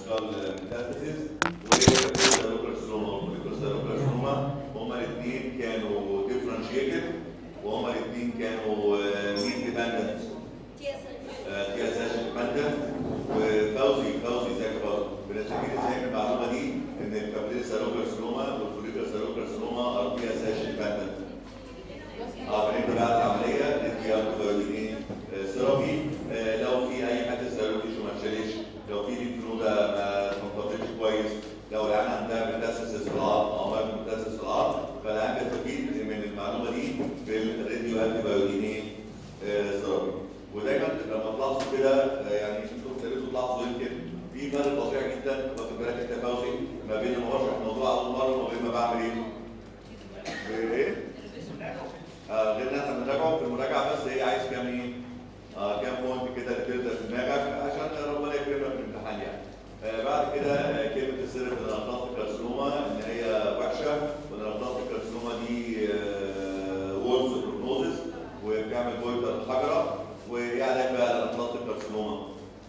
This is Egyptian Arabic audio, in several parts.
سكال ميتاستاسيس والكابيلاري كارسينوما والكابيلاري كارسينوما هما الاثنين كانوا ديفرنشيتد وهما الاثنين كانوا مين ديبندنت تي اس اتش ديبندنت وفوزي فوزي ازيك يا فوزي بنستفيد ازاي من المعلومه دي ان الكابيلاري كارسينوما والفوليكولار كارسينوما ار تي اس اتش ديبندنت اه بنبدا بعد العمليه ندي انتي ثيرابي آه، لو في اي حاجه سيرولوجي ما اتشالش لو في ليمفنودا ما تنطبقش كويس لو العيان عندها ميتاسيسس في العظم او ما ميتاسيس في العظم فالعيان بيستفيد من المعلومه دي في الراديو انتي بايودينين ثيرابي ودايما لما تلاحظوا كده آه، يعني انتوا ابتديتوا تلاحظوا يمكن في فرق فظيع جدا واخد بالك انت يا فوزي ما بين لما بشرح موضوع اول مره وما بين ما بعمل ايه؟ ايه؟ آه، غير ان احنا بنراجعه في المراجعه بس هي عايز كام ايه؟ آه كام بوينت كده تبدا في دماغك عشان ربنا يكرمك في الامتحان يعني. آه بعد كده آه كلمه السر في الانفلاط كارسينوما ان هي وحشه والانفلاط كارسينوما دي وورز بروجنوزس وبتعمل بوينتر حجره وايه علاج بقى الانفلاط كارسينوما؟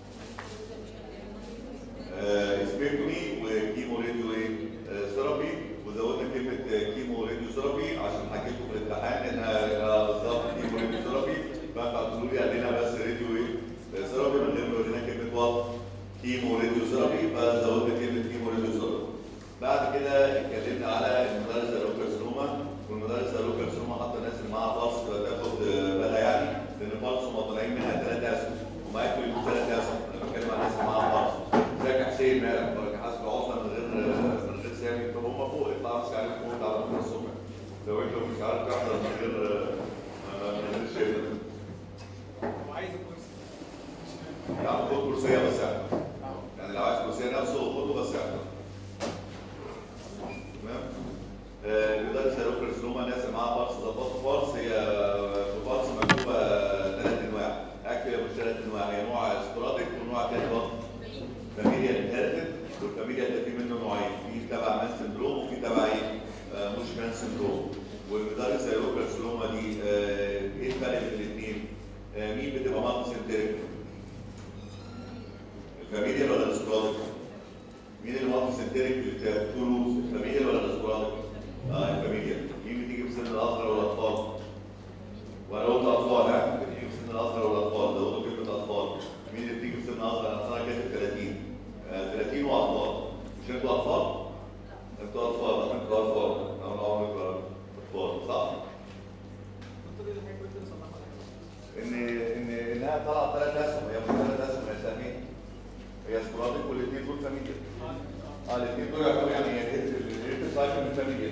اسبيكتومي وكيمو راديو ايه؟ آه، ثيرابي وزودنا كلمه آه، كيمو راديو ثيرابي عشان حكيت لكم في الامتحان انها آه، بالظبط كيمو راديو ثيرابي فانتوا هتقولوا لي علينا بس راديو ايه؟ آه، ثيرابي من غير ما يقول لنا كلمه وات كيمو راديو ثيرابي فزودنا كلمه كيمو راديو ثيرابي بعد كده اتكلمنا على المدرس الروكارسينوما والمدرس الروكارسينوما حتى الناس اللي معاها فالس تاخد آه، بالها يعني لان فالس هم طالعين منها ثلاث اسهم وما ياكلوا ثلاث اسهم انا بتكلم عن الناس اللي معاها فالس ازيك يا حسين مالك بركة حاسب عطلة من غير من غير سامي طب هم فوق اطلع امسك عليهم فوق على بكره الصبح لو انت مش عارف تحضر من غير من غير شيء وعايز الكرسي يا عم خد كرسية بس يعني يعني لو عايز كرسية نفسه خده بس يعني تمام المدرس هيروكر سلوما الناس اللي معاها بارس ظبطوا بارس هي في بارس مكتوبة ثلاث انواع اكل مش ثلاث انواع هي نوع سبوراديك ونوع تاني برضه فاميليا انهيرتد والفاميليا اللي في منه نوعين في تبع مان سندروم وفي تبع ايه آه، مش مان سندروم والمدرس هيروكر سلوما دي آه، ايه الفرق بين الاثنين؟ آه، مين بتبقى مالتي سنتريك؟ الفاميليا ولا السبوراديك؟ مين اللي مالتي سنتريك في التولوز؟ الفاميليا ولا السبوراديك؟ اه الفاميليا مين بتيجي في سن الاصغر ولا الاطفال؟ وانا قلت اطفال ها بتيجي في سن الاصغر ولا الاطفال؟ ده قلت كلمه اطفال مين اللي بتيجي في سن اصغر؟ انا اصلا كاتب 30 آه، 30 واطفال مش انتوا اطفال؟ انتوا اطفال انا انتوا اطفال انا عمري اطفال صح؟ قلت له دي حاجه كنت بصلحها ان ان انها طلعت ثلاث اسهم هي مش ثلاث اسهم هي سهمين هي سبوراديك والاثنين دول فاميليا اه الاثنين دول يعتبروا يعني الهيرت سايكل من فاميليا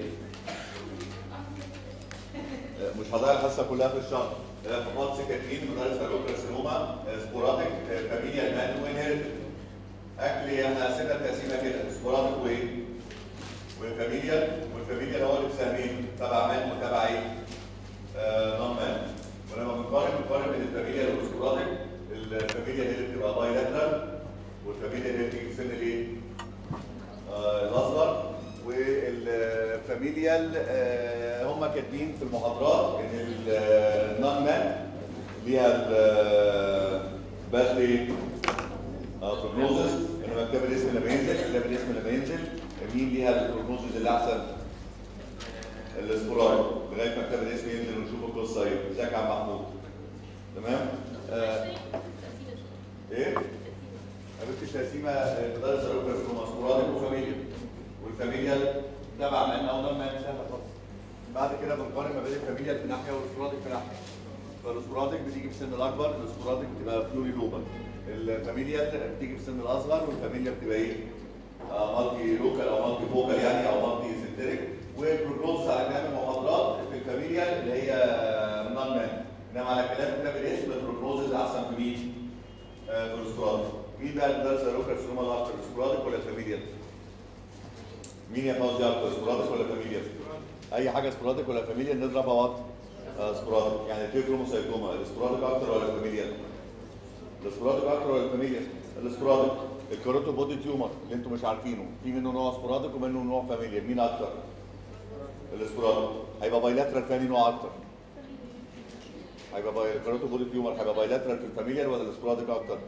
آه، مش هضيع الحصه كلها في الشهر آه، فقط سكاكين مدرس كارسينوما سبوراديك فاميليا المان وانهيرتد اكل احنا قسمنا التقسيمه كده سبوراديك وايه؟ والفاميليا والفاميليا اللي هو اللي بسهمين تبع مان وتبع ايه؟ آه، نون مان ولما بنقارن بنقارن بين الفاميليا والسبوراديك الفاميليا هي اللي بتبقى بايلاترال والفاميليا اللي بتيجي في سن الايه؟ آه، الاصغر والفاميليال آه، هم كاتبين في المحاضرات ان النون مان ليها الباث ايه؟ بروجنوزس انا بكتب الاسم لما ينزل كتاب الاسم لما ينزل مين ليها البروجنوزس اللي احسن؟ الاسبوراي لغايه ما كتاب الاسم ينزل ونشوف القصه ايه ازيك يا عم محمود تمام؟ آه ايه؟ قابلت التقسيمه مدرس الروكرسوما اسبوراديك وفاميليا والفاميليا تبع مان او نون مان سهله خالص بعد كده بنقارن ما بين الفاميليا في ناحيه والاسبوراديك في ناحيه فالاسبوراديك بتيجي في السن الاكبر الاسبوراديك بتبقى فلوري لوبر الفاميليا بتيجي في السن الاصغر والفاميليا بتبقى ايه؟ آه مالتي لوكال او مالتي فوكال يعني او مالتي سنتريك وبروجنوز على كلام المحاضرات في الفاميليا اللي هي نون مان انما على كلام كتاب الاسم البروجنوز احسن في مين؟ آه في الاسبوراديك مين بقى المدرس الروكر سلوما الاكتر الاسبوراديك ولا الفاميليا؟ مين يا فوزي اكتر اسبوراديك ولا فاميليا؟ اي حاجه اسبوراديك ولا فاميليا نضربها وات؟ آه، اسبوراديك يعني تيكروموسايتوما الاسبوراديك اكتر ولا الفاميليا؟ الاسبوراديك اكتر ولا الفاميليا؟ الاسبوراديك الكاروتو بودي تيومر اللي انتم مش عارفينه في منه نوع اسبوراديك ومنه نوع فاميليا مين اكتر؟ الاسبوراديك هيبقى بايلاترال ثاني نوع اكتر هيبقى باي... الكاروتو بودي تيومر هيبقى بايلاترال في الفاميليا ولا الاسبوراديك اكتر؟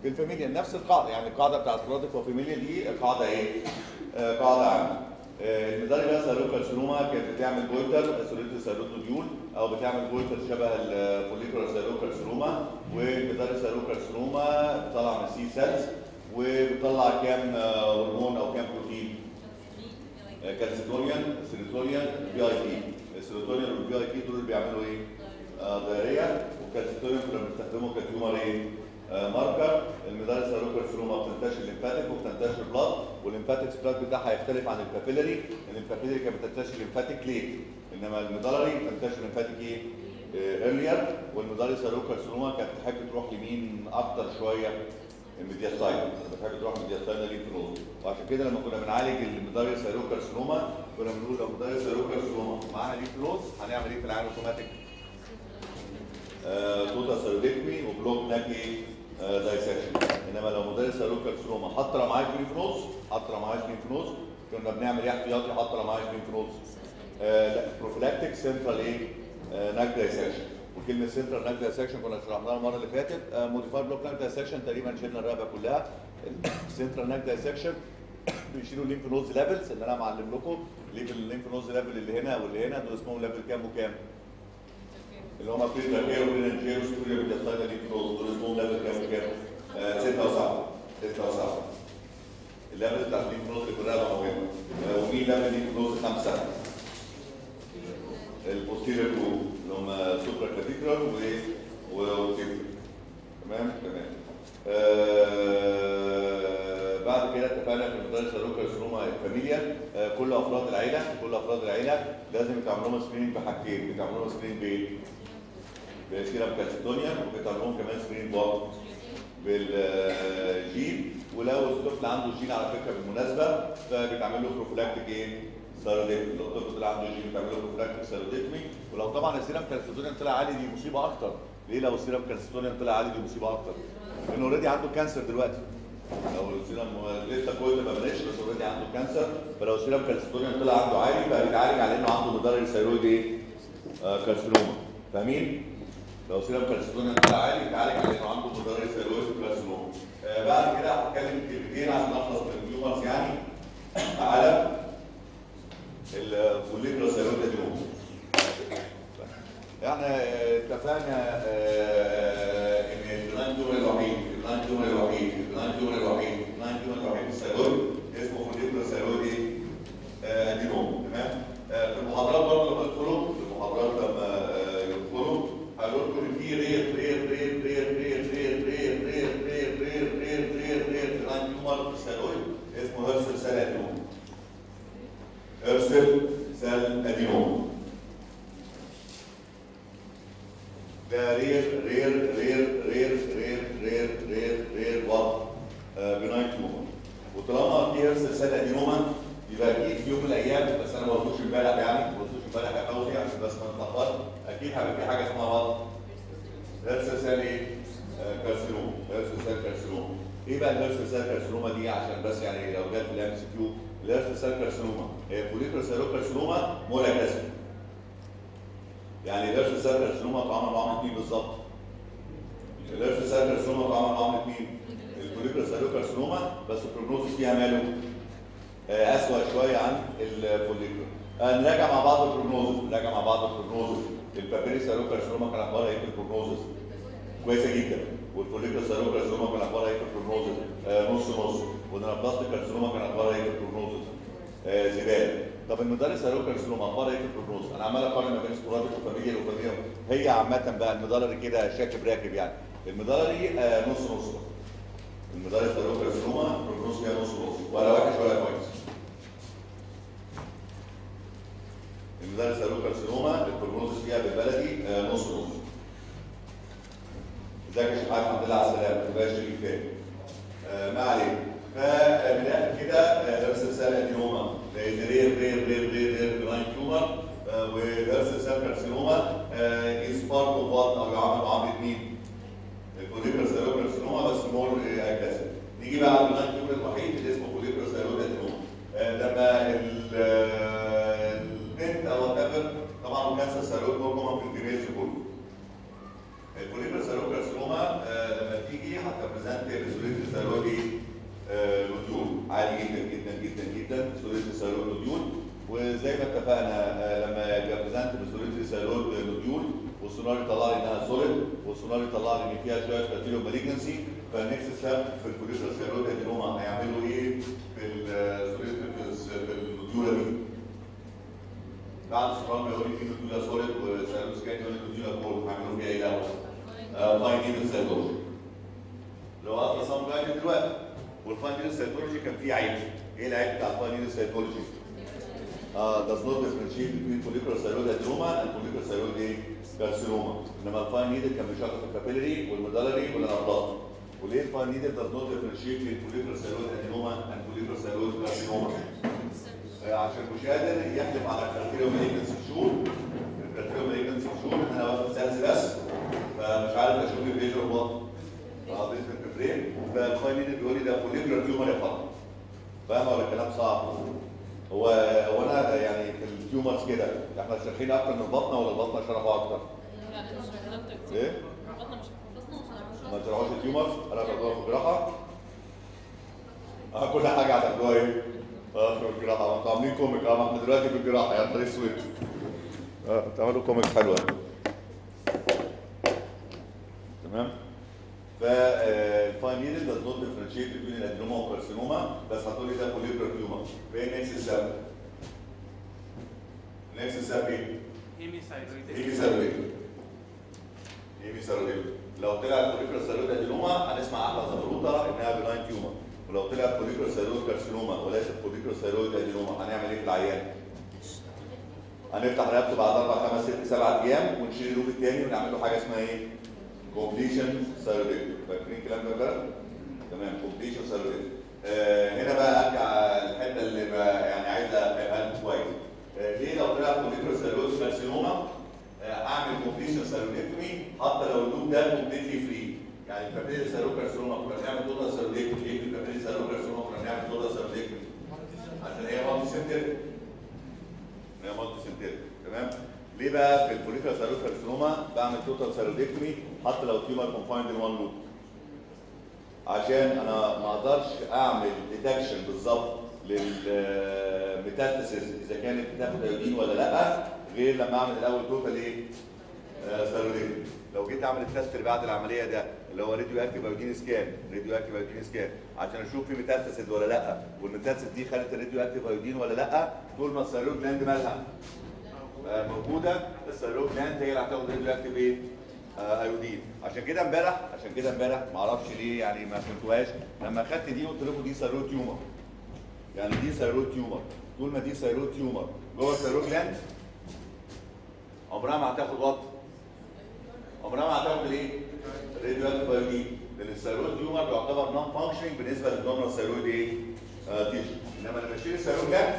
بالفاميليا نفس القاعده يعني القاعده بتاعت سيروتيك وفاميليا دي قاعده ايه؟ آه، قاعده عامه آه، المداري بقى سيروكارسينوما كانت بتعمل جويتر سوليتو سيروتوديول او بتعمل جويتر شبه الفوليكولار سيروكارسينوما والمداري سيروكارسينوما بتطلع من سي سيلز وبتطلع كام آه، هرمون او كام بروتين كالسيتونيان سيروتونيان بي اي بي السيروتونيان والبي اي بي دول اللي بيعملوا ايه؟ آه، ضريريه والكالسيتونيان كنا بنستخدمه كتيومر ايه؟ آه، ماركر الميدال سيروكارسينوما بتنتشر ليمفاتيك وبتنتشر بلاد والليمفاتيك سبراد بتاعها يختلف عن البابيلاري لان البابيلاري كانت بتنتشر ليمفاتيك ليت انما الميدالري بتنتشر ليمفاتيك ايه؟ ايرلير والميدالي سيروكارسينوما كانت بتحب تروح يمين اكتر شويه الميدياستاين بتحب تروح ميدياستاين لينف نود وعشان كده لما كنا بنعالج الميدالي سيروكارسينوما كنا بنقول لو ميدالي سيروكارسينوما معاها لينف نود هنعمل ايه في العين اوتوماتيك؟ توتا سيرودكمي وبلوك ناكي دايسكشن انما لو مدرس سيروكارسينوما حتى لو معاش لينف نودز حتى لو معاش لينف نودز كنا بنعمل ايه احتياطي حتى لو معاش لينف نودز لا بروفيلاكتيك سنترال ايه ناك دايسكشن وكلمه سنترال ناك دايسكشن كنا شرحناها المره اللي فاتت موديفاير بلوك ناك دايسكشن تقريبا شلنا الرقبه كلها السنترال ناك دايسكشن بيشيلوا الليمف نودز ليفلز اللي انا معلم لكم ليفل الليمف نودز ليفل اللي هنا واللي هنا دول اسمهم ليفل كام وكام اللي هم بري تراكيا وبري انجيرو سوبريور بيتاستاينا لينف نودز دول اسمهم ليفل كام وكام؟ 6 و7 6 و7 الليفل بتاع الليمف نودز اللي في الرقبه مهم آه، ومين ليفل ليمف نودز 5 البوستيريور جروب اللي هم سوبرا كلافيكولار و وكيفر تمام تمام آه بعد كده اتفقنا في مدرسه سيروكارسينوما الفاميليا آه كل افراد العيله كل افراد العيله لازم يتعمل لهم سكريننج بحاجتين بيتعمل لهم سكريننج بايه؟ بسيرم كالسيتونيا وبيتعمل لهم كمان سكريننج بار بالجين ولو الطفل عنده جين على فكره بالمناسبه فبيتعمل له بروفلاكتيك ايه؟ سيروديتمي لو الطفل طلع عنده جين بيتعمل له بروفلاكتيك سيروديتمي ولو طبعا السيرم كالسيتونيا طلع عالي دي مصيبه اكتر ليه لو السيرم كالسيتونيا طلع عالي دي مصيبه اكتر؟ لانه اوريدي عنده كانسر دلوقتي لو السيرم لسه كويس ما بلاش بس اوريدي عنده كانسر فلو السيرم كالسيتونيا طلع عنده عالي فبيتعالج على انه عنده مدرج ثيرويد ايه؟ آه كارسينوما فاهمين؟ لو سيرم كالسيتونيا طلع عالي بيتعالج على انه عنده مدرج ثيرويد كارسينوما آه بعد كده هتكلم كلمتين عشان اخلص من التيومرز يعني على الفوليكولا ثيرويد ادينوما احنا آه، اتفقنا آه، ان البلان تيومر الوحيد البلان تيومر الوحيد البلان تيومر الوحيد البلان تيومر الوحيد في الثيرويد اسمه فوليكولا ثيرويد ايه؟ آه، ادينوما تمام؟ آه، في المحاضرات برضه لما تدخلوا في المحاضرات لما آه، يدخلوا هقول لكم ان في رير رير رير رير رير رير رير رير رير رير رير رير رير بلان تيومر في الثيرويد اسمه هيرسل سيل ادينوما هيرسل سيل ادينوما ده رير رير رير رير رير رير رير رير وضع بناين تيومر وطالما في هرس سيل ادينوما يبقى اكيد في يوم من الايام بس انا ما قلتوش امبارح يعني ما قلتوش امبارح يا فوزي عشان بس ما نتلخبطش اكيد هيبقى في حاجه اسمها وضع هرس سيل ايه؟ آه، كارسينوما هرس سيل كارسينوما ايه بقى الهرس سيل كارسينوما دي عشان بس يعني لو جت في الام سي كيو الهرس سيل كارسينوما هي فوليكولار سيلو كارسينوما مولا كاسب يعني الهرش سيل كارسينوما اتعامل معاهم اتنين بالظبط الهرش سيل كارسينوما اتعامل معاهم اتنين الفوليكولار سيلو كارسينوما بس البروجنوزس فيها ماله آه، اسوأ شويه عن الفوليكولار آه، نراجع مع بعض البروجنوزس نراجع مع بعض البروجنوزس البابيري سيلو كارسينوما كان اخبارها ايه في البروجنوزس كويسه جدا والفوليكولار سيلو كارسينوما كان اخبارها ايه في البروجنوزس آه، نص نص والنربلاستيك كارسينوما كان اخبارها ايه في البروجنوزس آه، زباله طب المدرس هيروكارسينوما اخبارها ايه في البروجنوز؟ انا عمال اقارن ما بين سبوراديك وفاميليا وفاميليا هي عامه بقى المدلري كده شاكب راكب يعني المدلري آه نص نص المدرس هيروكارسينوما البروجنوز فيها نص نص ولا وحش ولا كويس المدرس هيروكارسينوما البروجنوز فيها بالبلدي آه نص نص ازيك يا شيخ عارف الحمد لله على السلامه ما تبقاش شريك تاني آه ما علينا فمن الاخر كده درس رساله ادينوما لان رير رير رير رير رير بلاين تيومر ودرس رساله كارسينوما از بارت اوف وات او يعامل معامله مين؟ الفوليكولار سيرو كارسينوما بس مور اجريسيف نيجي بقى على البلاين تيومر الوحيد اللي اسمه فوليكولار سيرو ادينوما آه، لما ال- آه، البنت او وات ايفر طبعا كانسر سيرويد هرمون في الجنيز كله الفوليكولار سيرو كارسينوما آه، لما تيجي هتبريزنت والسونار يطلع لي انها سوليد والسونار يطلع لي ان فيها شويه بكتيريا مالجنسي فالنكست ستيب في الكوليسترول سيرويد ادينوما هيعملوا ايه في السوليد في النوديولا دي بعد السونار ما يقول لي في نوديولا سوليد وسيرويد سكان يقول لي نوديولا كول هيعملوا فيها ايه الاول؟ فاين نيدل سيتولوجي لو اطلع صام جاي دلوقتي والفاين نيدل سيتولوجي كان فيه عيب ايه العيب بتاع الفاين نيدل سيتولوجي؟ uh, does not differentiate between follicular thyroid adenoma and follicular thyroid ايه؟ carcinoma انما الفاين نيدل كان بيشتغل في الكابيلري والمدلري والانابلاط وليه الفاين نيدل does not differentiate between follicular thyroid adenoma and follicular thyroid carcinoma؟ آه، عشان مش قادر يحلم على الكراتيريا مالجنسي شور الكراتيريا مالجنسي شور ان انا واخد سيلز بس فمش عارف اشوف الفيجر بط اه باسم البرين فالفاين نيدل بيقول لي ده فوليكولار تيومر يا فندم فاهم ولا كلام صعب؟ هو هو انا يعني في التيومرز كده احنا شارحين اكتر من البطنه ولا البطنه شرحوا اكتر؟ ايه؟ ما تشرحوش التيومرز؟ انا بدور في الجراحه اه كل حاجه هتاخدوها ايه؟ اه في الجراحه ما انتوا عاملين كوميك اه ما احنا دلوقتي في الجراحه يا نهار اسود اه تعملوا كوميك حلوه تمام؟ فالفاين نيدل does not differentiate between الادينوما والكارسينوما بس هتقول لي ده فوليكولار تيومر فين نكست ستيب؟ نكست ستيب ايه؟ هيمي ثايرويد هيمي ثايرويد لو طلع فوليكولار ثايرويد ادينوما هنسمع احلى زغروطه انها بناين تيومر ولو طلع فوليكولار ثايرويد كارسينوما وليس فوليكولار ثايرويد ادينوما هنعمل ايه في العيان؟ هنفتح رقبته بعد اربع خمس ست سبع ايام ونشيل الروب الثاني ونعمل له حاجه اسمها ايه؟ كومبليشن ثايرويد فاكرين الكلام ده بقى؟ تمام كومبليشن ثايرويد آه هنا بقى ارجع الحته اللي بقى يعني عايز افهمها لكم كويس آه ليه لو طلع فوليكولار ثايرويد كارسينوما آه اعمل كومبليشن ثايرويدكتومي حتى لو اللوب ده كومبليتلي فري يعني الكابيلي ثايرويد كارسينوما كنا بنعمل توتال ثايرويدكتومي ليه في الكابيلي ثايرويد كارسينوما كنا بنعمل توتال ثايرويدكتومي عشان هي مالتي سنتر هي مالتي سنتر تمام ليه بقى في الفوليكولار ثايرويد كارسينوما بعمل توتال ثايرويدكتومي حتى لو تيومر كونفايند ان وان لوب عشان انا ما اقدرش اعمل ديتكشن بالظبط للميتاستاسيس اذا كانت بتاخد ايودين ولا لا غير لما اعمل الاول توتال ايه؟ ثايرويدكتومي لو جيت اعمل التست اللي بعد العمليه ده اللي هو راديو اكتيف ايودين سكان راديو اكتيف ايودين سكان عشان اشوف في ميتاستاسيس ولا لا والميتاستاسيس دي خدت الراديو اكتيف ايودين ولا لا طول ما الثايرويد جلاند مالها آه، موجوده الثايرويد جلاند هي اللي هتاخد راديو اكتيف ايه؟ آه، ايودين عشان كده امبارح عشان كده امبارح ما اعرفش ليه يعني ما فهمتوهاش لما اخدت دي قلت لكم دي ثايرويد تيومر يعني دي ثايرويد تيومر طول ما دي ثايرويد تيومر جوه الثايرويد جلاند عمرها ما هتاخد وقت عمرها ما هتاخد الايه؟ الراديو اكتيف ايودين لان الثايرويد تيومر بيعتبر نون فانكشننج بالنسبه للدونر ثايرويد ايه؟ آه تيشو انما لما اشيل الثايرويد جلاند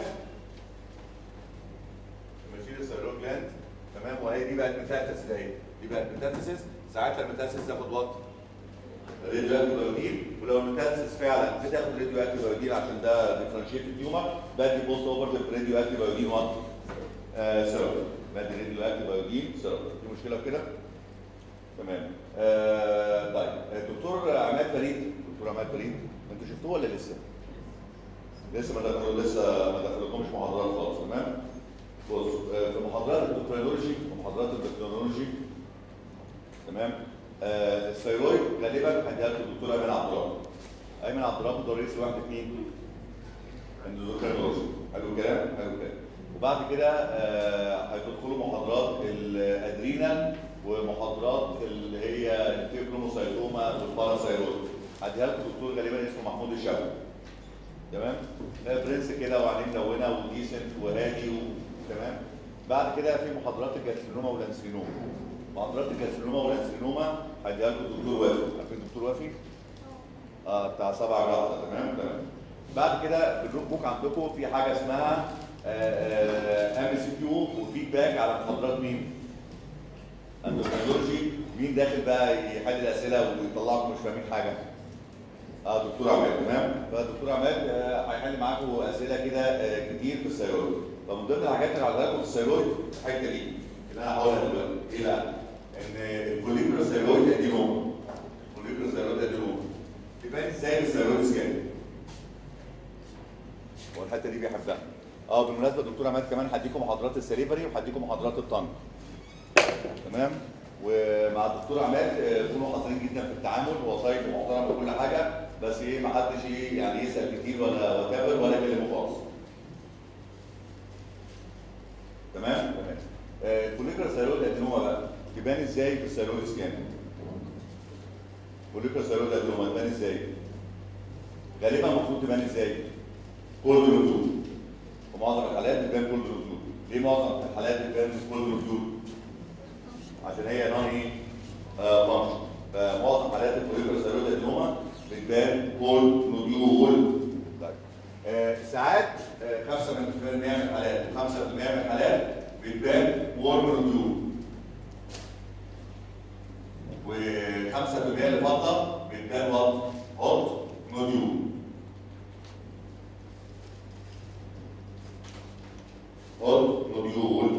لما اشيل الثايرويد جلاند تمام وهي دي بقت ميتاستاسيس اهي دي بقت ميتاستاسيس ساعتها الميتاستاسيس تاخد وقت راديو اكتيف ايودين ولو الميتاستاسيس فعلا بتاخد راديو اكتيف ايودين عشان ده ديفرنشيتد تيومر بدي بوست اوفر راديو اكتيف ايودين 1 سيرم بدي راديو اكتيف ايودين سيرم في مشكله في كده؟ تمام آه طيب الدكتور عماد فريد دكتور عماد فريد انتوا شفتوه ولا لسه؟ لسه ما دخلوا لسه ما دخلكمش محاضرات خالص تمام؟ بص آه، في محاضرات الدكتورولوجي ومحاضرات الدكتورولوجي تمام آه الثيرويد غالبا هديها لكم الدكتور ايمن عبد الرب ايمن عبد الرب ده رئيس واحد اثنين اندوكرينولوجي حلو الكلام حلو الكلام وبعد كده آه هتدخلوا محاضرات الادرينال ومحاضرات اللي هي الفيبروموسايتوما والباراثايرويد هديها لكم دكتور غالبا اسمه محمود الشافعي تمام ده برنس كده وعينيه ملونه وديسنت وهادي و... تمام بعد كده في محاضرات الجاسترينوما والانسرينوما محاضرات الجاسترينوما والانسرينوما هديها لكم الدكتور وافي عارفين الدكتور وافي؟ اه بتاع سبع جرعات تمام تمام بعد كده في الروك بوك عندكم في حاجه اسمها ام سي كيو وفيدباك على محاضرات مين؟ اندوكرينولوجي مين داخل بقى يحل الاسئله ويطلعكم مش فاهمين حاجه؟ اه دكتور عماد تمام فدكتور عماد آه، هيحل معاكم اسئله كده آه، كتير في الثيرويد فمن ضمن الحاجات اللي هقولها لكم في الثيرويد الحته دي اللي انا هقولها دلوقتي ايه بقى؟ ان الفوليكولار ثيرويد ادينوما الفوليكولار ثيرويد ادينوما تبان ازاي بالثيرويد سكان هو الحته دي بيحبها اه بالمناسبه دكتور عماد كمان هديكم محاضرات السليفري وهديكم محاضرات الطن تمام ومع الدكتور عماد آه، كونوا حاضرين جدا في التعامل هو طيب ومحترم وكل حاجه بس ايه ما حدش ايه يعني يسال كتير ولا وتابر ولا يكلمه خالص تمام تمام آه، الفوليكر ثيرويد ادينوما بقى تبان ازاي في الثيرويد سكان فوليكر ثيرويد ادينوما تبان ازاي غالبا المفروض تبان ازاي كولد نودول في معظم الحالات بتبان كولد نودول ليه معظم الحالات بتبان كولد نودول عشان هي نون ايه فانكشن فمعظم حالات الفوليكر ثيرويد ادينوما بتبان كولد نودول طيب آه، ساعات آه، 5% من الحالات 5% من الحالات بتبان وورم نودول و5% اللي فاضله بتبان وات هوت نودول هوت نودول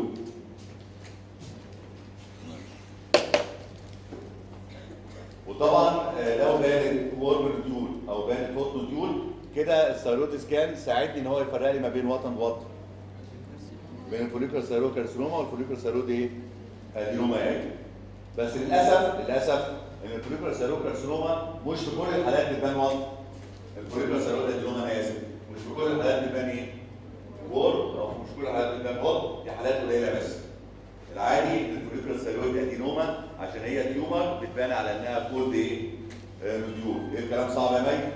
وطبعا آه، لو بانت وورم نودول او بانت هوت نودول كده الثيرويد سكان ساعدني ان هو يفرق لي ما بين وطن وطن بين الفوليكر ثيرويد كارسينوما والفوليكر ثيرويد ايه؟ ادينوما يعني بس للاسف للاسف ان الفوليكر ثيرويد كارسينوما مش في كل الحالات بتبان وطن الفوليكر ثيرويد ادينوما انا اسف مش في كل الحالات بتبان ايه؟ وور او مش كل الحالات بتبان هوت دي حالات قليله بس العادي ان الفوليكر ثيرويد ادينوما عشان هي تيومر بتبان على انها كولد ايه؟ آه، نوديول ايه الكلام صعب يا مي؟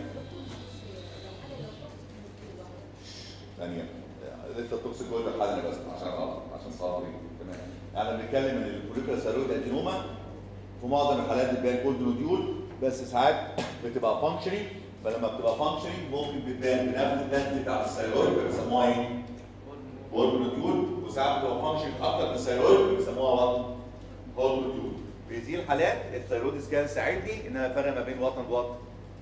ثانية لسه التوكسيك جوه الحالة بس عشان غلط عشان صعب تمام احنا بنتكلم ان الفوليكولا ثيرويد ادينوما في معظم الحالات بتبان كولد نوديول بس ساعات بتبقى فانكشنينج فلما بتبقى فانكشنينج ممكن بتبان بنفس الدنس بتاع الثيرويد بيسموها ايه؟ وورم نوديول وساعات بتبقى فانكشنينج اكتر من الثيرويد بيسموها وات؟ هول نوديول في هذه الحالات الثيرويد سكان ساعدني ان انا افرق ما بين وطن ووطن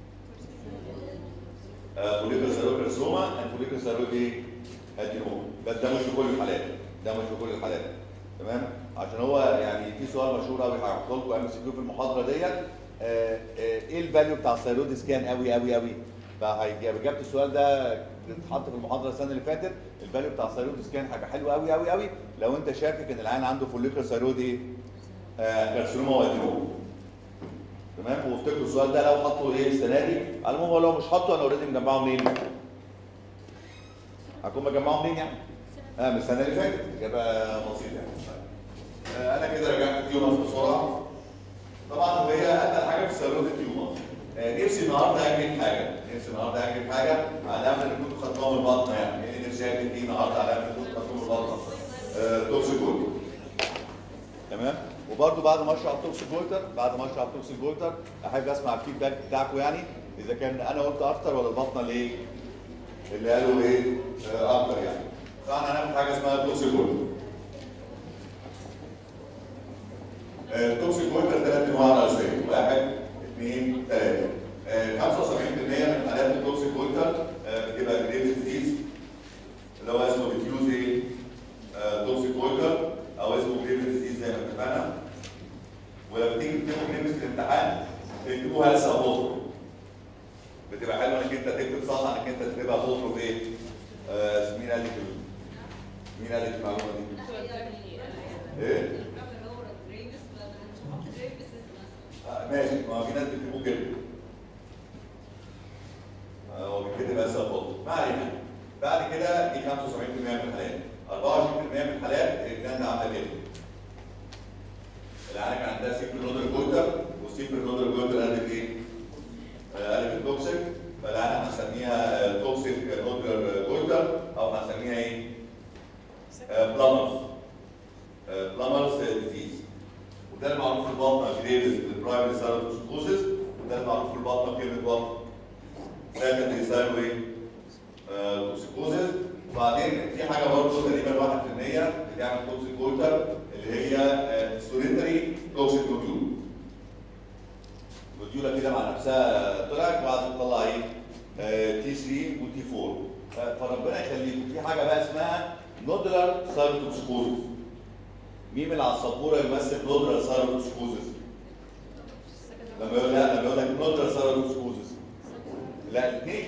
فوليكر ثيرويد كارسوما الفوليكر ثيرويد ايه؟ ادينوما بس ده مش في كل الحالات ده مش في كل الحالات تمام عشان هو يعني في سؤال مشهور قوي هحطه لكم ام سي كيو في المحاضره ديت آه، آه، ايه الفاليو بتاع الثيرويد سكان قوي قوي قوي فاجابه السؤال ده اتحط في المحاضره السنه اللي فاتت الفاليو بتاع الثيرويد سكان هيبقى حلو قوي قوي قوي لو انت شاكك ان العيان عنده فوليكر ثيرويد ايه؟ آه، كارسينوما وادينوما تمام وافتكروا السؤال ده لو حطوا ايه السنه دي على العموم هو لو مش حاطه انا اوريدي مجمعه منين؟ هكون مجمعه منين يعني؟ اه من السنه اللي فاتت اجابه بسيطه يعني آه انا كده رجعت التيومرز بسرعه طبعا وهي اتقل حاجه في السيروت التيومرز آه نفسي النهارده اجيب حاجه نفسي النهارده اجيب حاجه على امل ان كنتوا خدتوها من البطنه يعني ايه اللي نفسي اجيب فيه النهارده على امل ان كنتوا خدتوها من البطنه آه توكسيكولوجي تمام وبرده بعد ما اشرح التوكسيك جولتر بعد ما اشرح التوكسيك جولتر احب اسمع الفيدباك بتاعكم يعني اذا كان انا قلت اكتر ولا البطنه اللي ايه اللي قالوا ايه آه اكتر يعني فاحنا هنعمل حاجه اسمها توكسيك جولتر التوكسيك جولتر ثلاث انواع رئيسيه واحد اثنين ثلاثه 75% من حالات التوكسيك جولتر بتبقى جريفز ديزيز اللي هو اسمه ديفيوز ايه توكسيك جولتر او اسمه جريفز ديزيز زي ما اتفقنا ولما تيجي تكتبوا جريفز في الامتحان تكتبوها لسه بوترو بتبقى حلوه انك انت تكتب صح انك انت تكتبها بوترو في ايه؟ آه مين قال لك ال- مين قال لك المعلومه دي؟ ايه؟ آه ماشي ما في ناس بيكتبوه كده آه، هو بيكتب بس بوترو ما علينا بعد كده دي 75% من الحالات 24% من الحالات الجلاند عامله كده العيال كان عندها سيبر نودر جولتر والسيبر نودر جولتر قلبت ايه؟ آه، قلبت توكسيك فالعيال هنسميها آه، توكسيك نودر جولتر او هنسميها ايه؟ بلامرز بلامرز ديزيز وده المعروف في البطنه جريفز بالبرايمري سايروتوكسيكوزيس وده المعروف في البطنه كلمه بطن سكندري سايرو ايه؟ توكسيكوزيس وبعدين في حاجه برضه تقريبا 1% بتعمل توكسيك جولتر اللي هي سوليتري توكسيك نوديول نوديولا كده مع نفسها طلعت وبعد تطلع ايه؟ تي 3 وتي 4 فربنا يخليكم في حاجه بقى اسمها نودولار سايروتوكسيكوزيس مين من على السبوره يمثل نودولار سايروتوكسيكوزيس؟ لما يقول لا لما يقول لك نودولار سايروتوكسيكوزيس لا الاثنين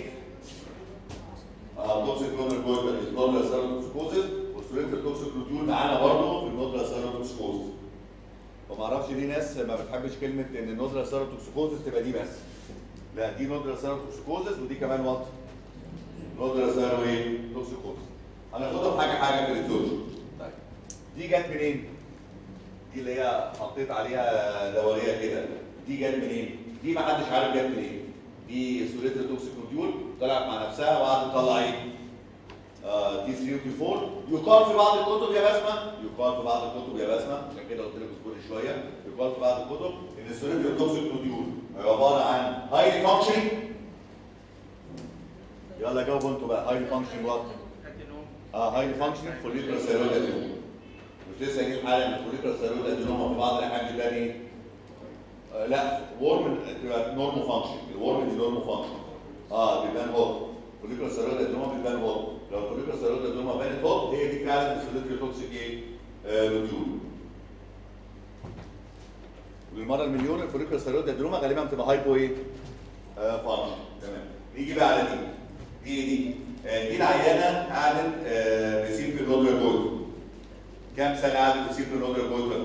توكسيك نودولار جولتر نودولار سايروتوكسيكوزيس والسوليتر توكسيك نوديول معانا برضه في النودولار سايروتوكسيكوزيس وما اعرفش ليه ناس ما بتحبش كلمه ان النودرا سيروتوكسيكوزس تبقى دي بس لا دي نودرا سيروتوكسيكوزس ودي كمان وات نودرا سيرو ايه توكسيكوزس هناخدهم حاجه حاجه في الاتيولوجي طيب دي جت منين؟ دي اللي هي حطيت عليها دوريه كده دي جت منين؟ دي ما حدش عارف جت منين دي سوليتر توكسيك نوديول طلعت مع نفسها وقعدت تطلع ايه؟ تي 3 وتي 4 يقال في بعض الكتب يا بسمه يقال في بعض الكتب يا بسمه عشان كده قلت لك اصبري شويه يقال في بعض الكتب ان السوليتر توكسيك نوديول عباره عن هايلي فانكشنينج يلا جاوبوا انتوا بقى هايلي فانكشنينج وات؟ اه هايلي فانكشنينج فوليكولار ثيرويد ادينوما مش لسه قايلين حالا ان الفوليكولار ثيرويد ادينوما في بعض الاحيان بيبان ايه؟ آه لا ورم تبقى نورمال فانكشن الورم دي نورمال فانكشن اه بيبان هوت فوليكولار ثيرويد ادينوما بيبان هوت لو الفوليكولار ثيرويد ادينوما بانت هوت هي دي فعلا السوليتري توكسيك ايه؟ آه نوديول وللمره المليون الفوليكولار ثيرويد ادينوما غالبا بتبقى هايبو ايه؟ آه فانكشن تمام نيجي بقى على دي دي دي آه دي العيانه قعدت آه بسيب في النودر جولد كام سنه قعدت بسيب في النودر جولد؟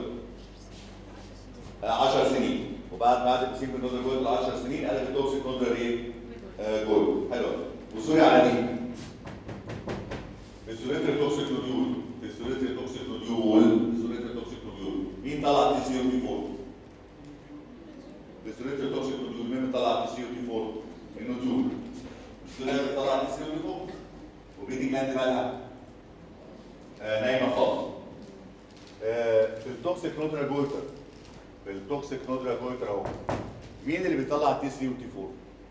10 سنين وبعد ما قعدت بسيب في النودر جولد 10 سنين قلبت توكسيك نودر ايه؟ آه جولد حلو وصولي على دي السوليتري توكسيك نوديول السوليتري توكسيك نوديول السوليتري توكسيك نوديول مين طلع تي سي او تي 4 السوليتري توكسيك نوديول مين طلع تي سي او تي 4 النوديول السوليتري طلع تي سي او تي 4 وبيدي جلاند مالها آه نايمه خالص آه في التوكسيك نودرا جولتر في التوكسيك نودرا جولتر اهو مين اللي بيطلع تي 3 وتي 4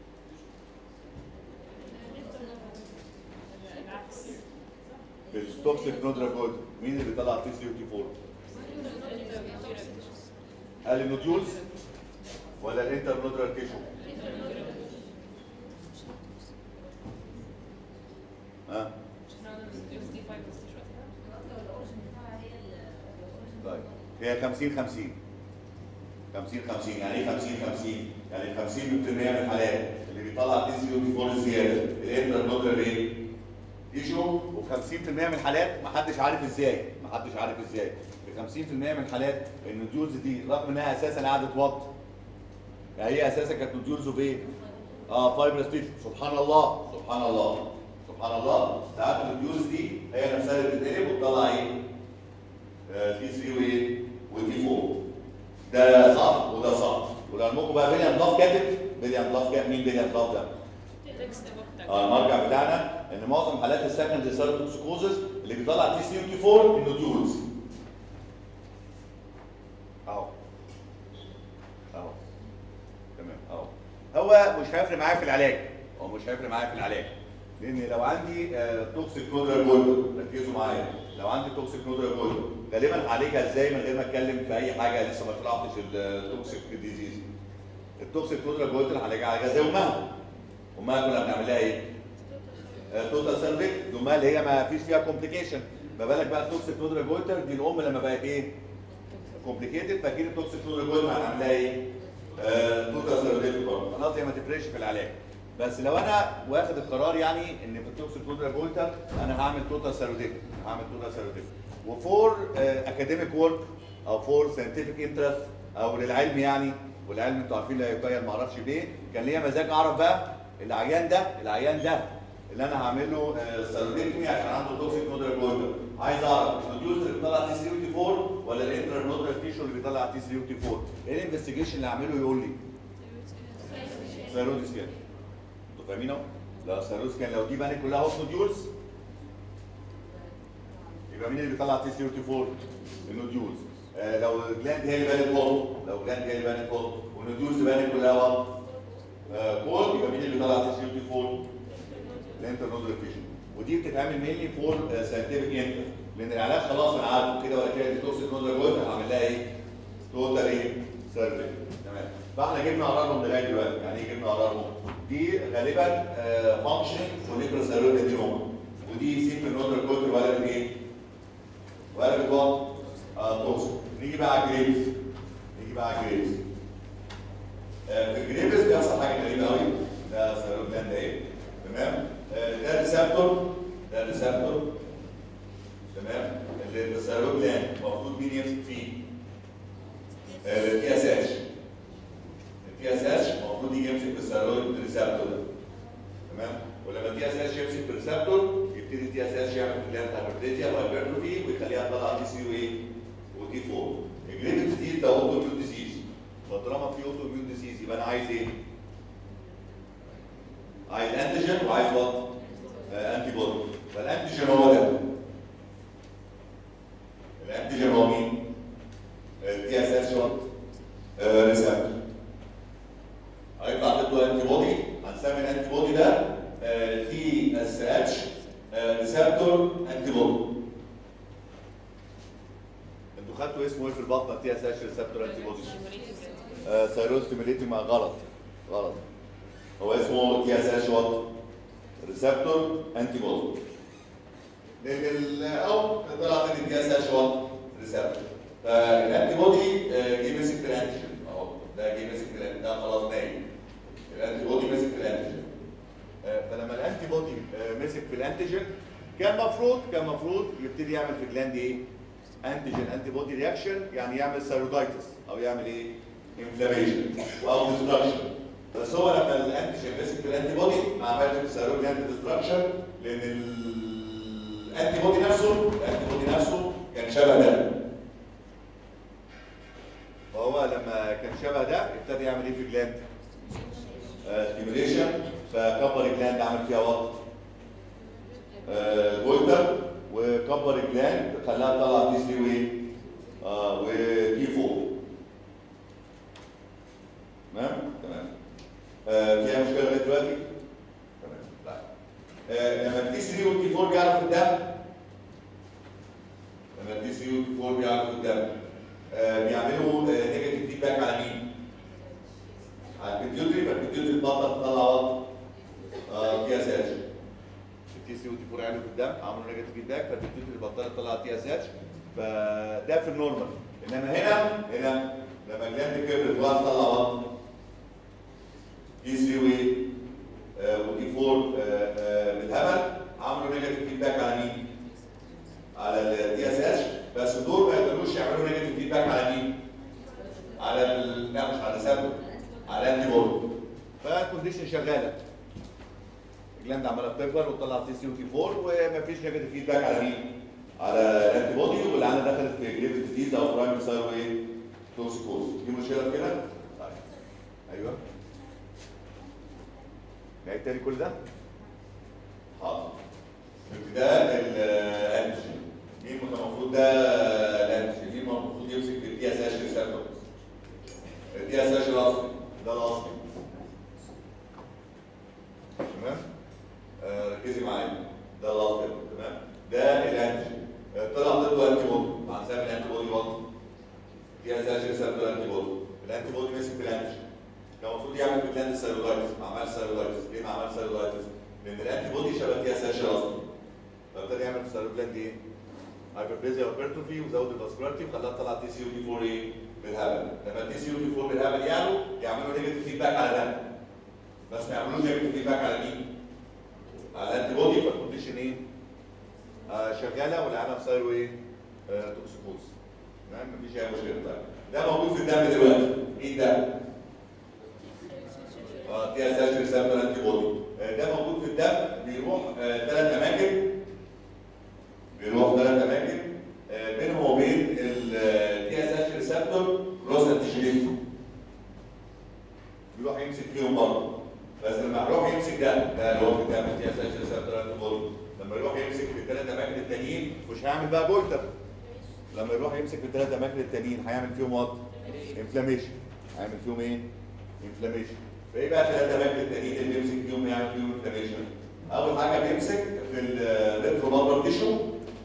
في التوكسيك نودرا جولتر مين اللي بيطلع تي 3 وتي 4 هل النوديولز ولا الانتر نودرا تيشو ها طيب هي 50 50 50 50 يعني ايه 50 50 يعني 50% من الحالات اللي بيطلع تي سي او 4 زياده الانتر نودرا ريت يشو و50% من الحالات ما حدش عارف ازاي ما حدش عارف ازاي في 50% من الحالات النوديولز دي رغم انها اساسا قعدت وط يعني هي اساسا كانت نوديولز اوف ايه؟ اه فايبرس تيشو سبحان الله سبحان الله سبحان الله ساعات النوديولز دي هي نفسها اللي بتتقلب وتطلع ايه؟ تي 3 وايه؟ وتي 4 ده صح وده صح ولعلمكم بقى بيليان ضاف كاتب بيليان ضاف كاتب مين بيليان ضاف ده؟ اه المرجع بتاعنا ان معظم حالات السكند سيروتوكسيكوزس اللي بيطلع تي سي وتي 4 النوديولز اهو اهو تمام اهو هو مش هيفرق معايا في العلاج هو مش هيفرق معايا في العلاج لان لو عندي آه توكسيك نودرا جولد ركزوا معايا لو عندي توكسيك نودرا جولد غالبا هعالجها ازاي من غير ما اتكلم في اي حاجه لسه ما طلعتش التوكسيك ديزيز التوكسيك نودرا جولد هعالجها عالجها زي امها امها كنا بنعمل لها ايه؟ توتال سيرفيك امها اللي هي ما فيش فيها كومبليكيشن ما بالك بقى التوكسيك نودرا جولتر دي الام لما بقت ايه؟ كومبليكيتد فاكيد التوكسيك نودرا جولتر هنعمل لها ايه؟ توتال سيرفيك برضه خلاص هي ما تفرقش في العلاج بس لو انا واخد القرار يعني ان في التوكسيك نودرا جولتر انا هعمل توتال سيروديك هعمل توتال سيروديك وفور اكاديميك ورك او فور ساينتفك انترست او للعلم يعني والعلم انتوا عارفين لا يقيم ما اعرفش ليه كان ليا مزاج اعرف بقى العيان ده العيان ده اللي انا هعمل له سيروديكمي عشان عنده توكسيك نودرا جولتر عايز اعرف النوديولز اللي بيطلع تي 3 وتي 4 ولا الانتر نودرا تيشو اللي بيطلع تي 3 وتي 4 ايه الانفستيجيشن اللي هعمله يقول لي سيرودي سكان انتوا فاهمين اهو لا سيرودي سكان لو دي بانت كلها هوت نوديولز يبقى مين اللي بيطلع تي 3 وتي 4 النوديولز آه لو الجلاند هي اللي بانت هوت لو الجلاند هي اللي بانت هوت والنوديولز بانت كلها هوت كول يبقى مين اللي بيطلع تي 3 وتي 4 الانتر نودر فيشن ودي بتتعمل مينلي فور ساينتفك انتر لان العلاج خلاص انا عارفه كده ولا كده دي توكسيك نودر جولد هعمل لها ايه؟ توتال ايه؟ سيرفي تمام فاحنا جبنا قرارهم لغايه دلوقتي يعني ايه جبنا قرارهم؟ دي غالبا فانكشنينج فوليكولار سيرولوجي ادينوما ودي سيمبل نودر جولد ولا ايه؟ ولا بتوع توكسيك نيجي بقى على الجريبس نيجي بقى على الجريبس في الجريبس بيحصل حاجه غريبه قوي ده سيرولوجي جلاند ايه؟ تمام ده ريسبتور ده ريسبتور تمام اللي الثيرويد جلاند المفروض مين يمسك فيه؟ يمسك في الثيرويد ريسبتور ده تمام ولما التي اس اتش يمسك في الريسبتور يبتدي التي اس اتش يعمل جلاند هايبرتيزيا وهايبرتروفي ويخليها تطلع تي سي وايه وتي 4 الجريد ستيل ده اوتو اميون ديزيز فطالما في اوتو اميون ديزيز يبقى انا عايز ايه؟ عايز انتيجين وعايز وات؟ آه انتي بودي فالانتيجين هو ده الانتيجين هو مين؟ التي اس اتش وات؟ ريسبتور هيطلع ضده انتي بودي هنسمي الانتي بودي ده تي اس اتش ريسبتور انتي بودي انتوا خدتوا اسمه ايه في البطنه تي اس اتش ريسبتور انتي بودي؟ ثايرويد ستيميليتنج مع غلط غلط هو اسمه تي اس اتش وات؟ ريسبتور انتي بودي لان ال- او طلع من التي اس اتش وات؟ ريسبتور فالانتي بودي آه، جه مسك في الانتيجين اهو ده جه مسك في الانتيجين ده خلاص نايم الانتي بودي مسك في الانتيجين آه، فلما الانتي بودي آه، مسك في الانتيجين كان مفروض كان مفروض يبتدي يعمل في الجلاند ايه؟ انتيجين انتي بودي رياكشن يعني يعمل ثيرويدايتس او يعمل ايه؟ انفلاميشن او ديستراكشن بس هو لما الانتيجين مسك في الانتي بودي ما عملش ثيرويد جلاند ديستراكشن لان الانتي بودي نفسه الانتي بودي نفسه كان شبه ده فهو لما كان شبه ده ابتدى يعمل ايه في الجلاند؟ ستيميوليشن فكبر الجلاند عمل فيها وقت جولدر وكبر الجلاند خلاها تطلع تي 3 وايه؟ اه وتي 4 تمام؟ تمام آه فيها مشكله لغايه دلوقتي؟ تمام طيب آه لما التي 3 والتي 4 بيعرفوا الدم لما التي 3 والتي 4 بيعرفوا الدم آه بيعملوا نيجاتيف فيدباك على مين؟ على البيتيوتري فالبيتيوتري تبطل تطلع وقت تي اس اتش التي سي وتي 4 عملوا في الدم عملوا نيجاتيف فيدباك فالبيتيوتري بطلت تطلع تي اس اتش فده في النورمال انما هنا هنا لما الجلاند كبرت وقت تطلع وقت تي 3 وايه آه، وتي 4 آه، آه، بالهبل عملوا نيجاتيف فيدباك على مين؟ على الدي اس اتش بس دول ما يقدروش يعملوا نيجاتيف فيدباك على مين؟ على ال... لا مش على سبب على انتي بودي فالكونديشن شغاله الجلاند عماله بتكبر وتطلع تي سي وتي 4 ومفيش نيجاتيف فيدباك على مين؟ على الانتي بودي والعينه دخلت في جريفت ديزيز او برايمري سايرو ايه؟ توكسيكوز دي مشكله في كده؟ طيب ايوه نعيد تاني كل ده؟ حاضر ده الانتيجين مين المفروض ده الانتيجين مين المفروض يمسك في الدي اس اتش ريسبتورز الدي اس اتش الاصلي ده الاصلي تمام آه، ركزي معايا ده الاصلي تمام ده الانتيجين آه، طلع ضده انتي بودي هنسمي الانتي بودي وات دي اس اتش ريسبتور انتي بودي الانتي بودي مسك في الانتيجين كان المفروض يعمل في جلاند سيرولايتس ما عملش سيرولايتس ليه ما عملش سيرولايتس؟ لان الانتي بودي شبه تي اس اتش اصلا فابتدى يعمل في السيروجلاند ايه؟ هايبربليزيا وبيرتروفي وزود الفاسكولاريتي وخلاها تطلع تي سي يو تي 4 ايه؟ بالهبل لما التي سي يو تي 4 بالهبل يعلوا يعملوا نيجاتيف فيدباك على ده بس ما يعملوش نيجاتيف فيدباك على مين؟ على الانتي بودي فالكونديشن ايه؟ آه شغاله والعالم صايروا ايه؟ آه توكسيكوز تمام مفيش اي مشكله طيب ده موجود في الدم دلوقتي مين ده؟ اه تي اس اتش ريسبتور انتي بودي آه، ده موجود في الدم بيروح ثلاث اماكن بيروح ثلاث اماكن آه، بينهم وبين التي اس اتش ريسبتور كروس انتيجينيتي بيروح يمسك فيهم برضه بس لما يروح يمسك ده ده اللي هو في الدم التي اس اتش ريسبتور انتي بودي لما يروح يمسك في الثلاث اماكن التانيين مش هيعمل بقى بولتر لما يروح يمسك في الثلاث اماكن التانيين هيعمل فيهم وات انفلاميشن هيعمل فيهم ايه انفلاميشن فايه بقى الثلاث اماكن التانيين اللي بيمسك فيهم يعمل فيهم انفلاميشن اول حاجه بيمسك في الريترو بابر تيشو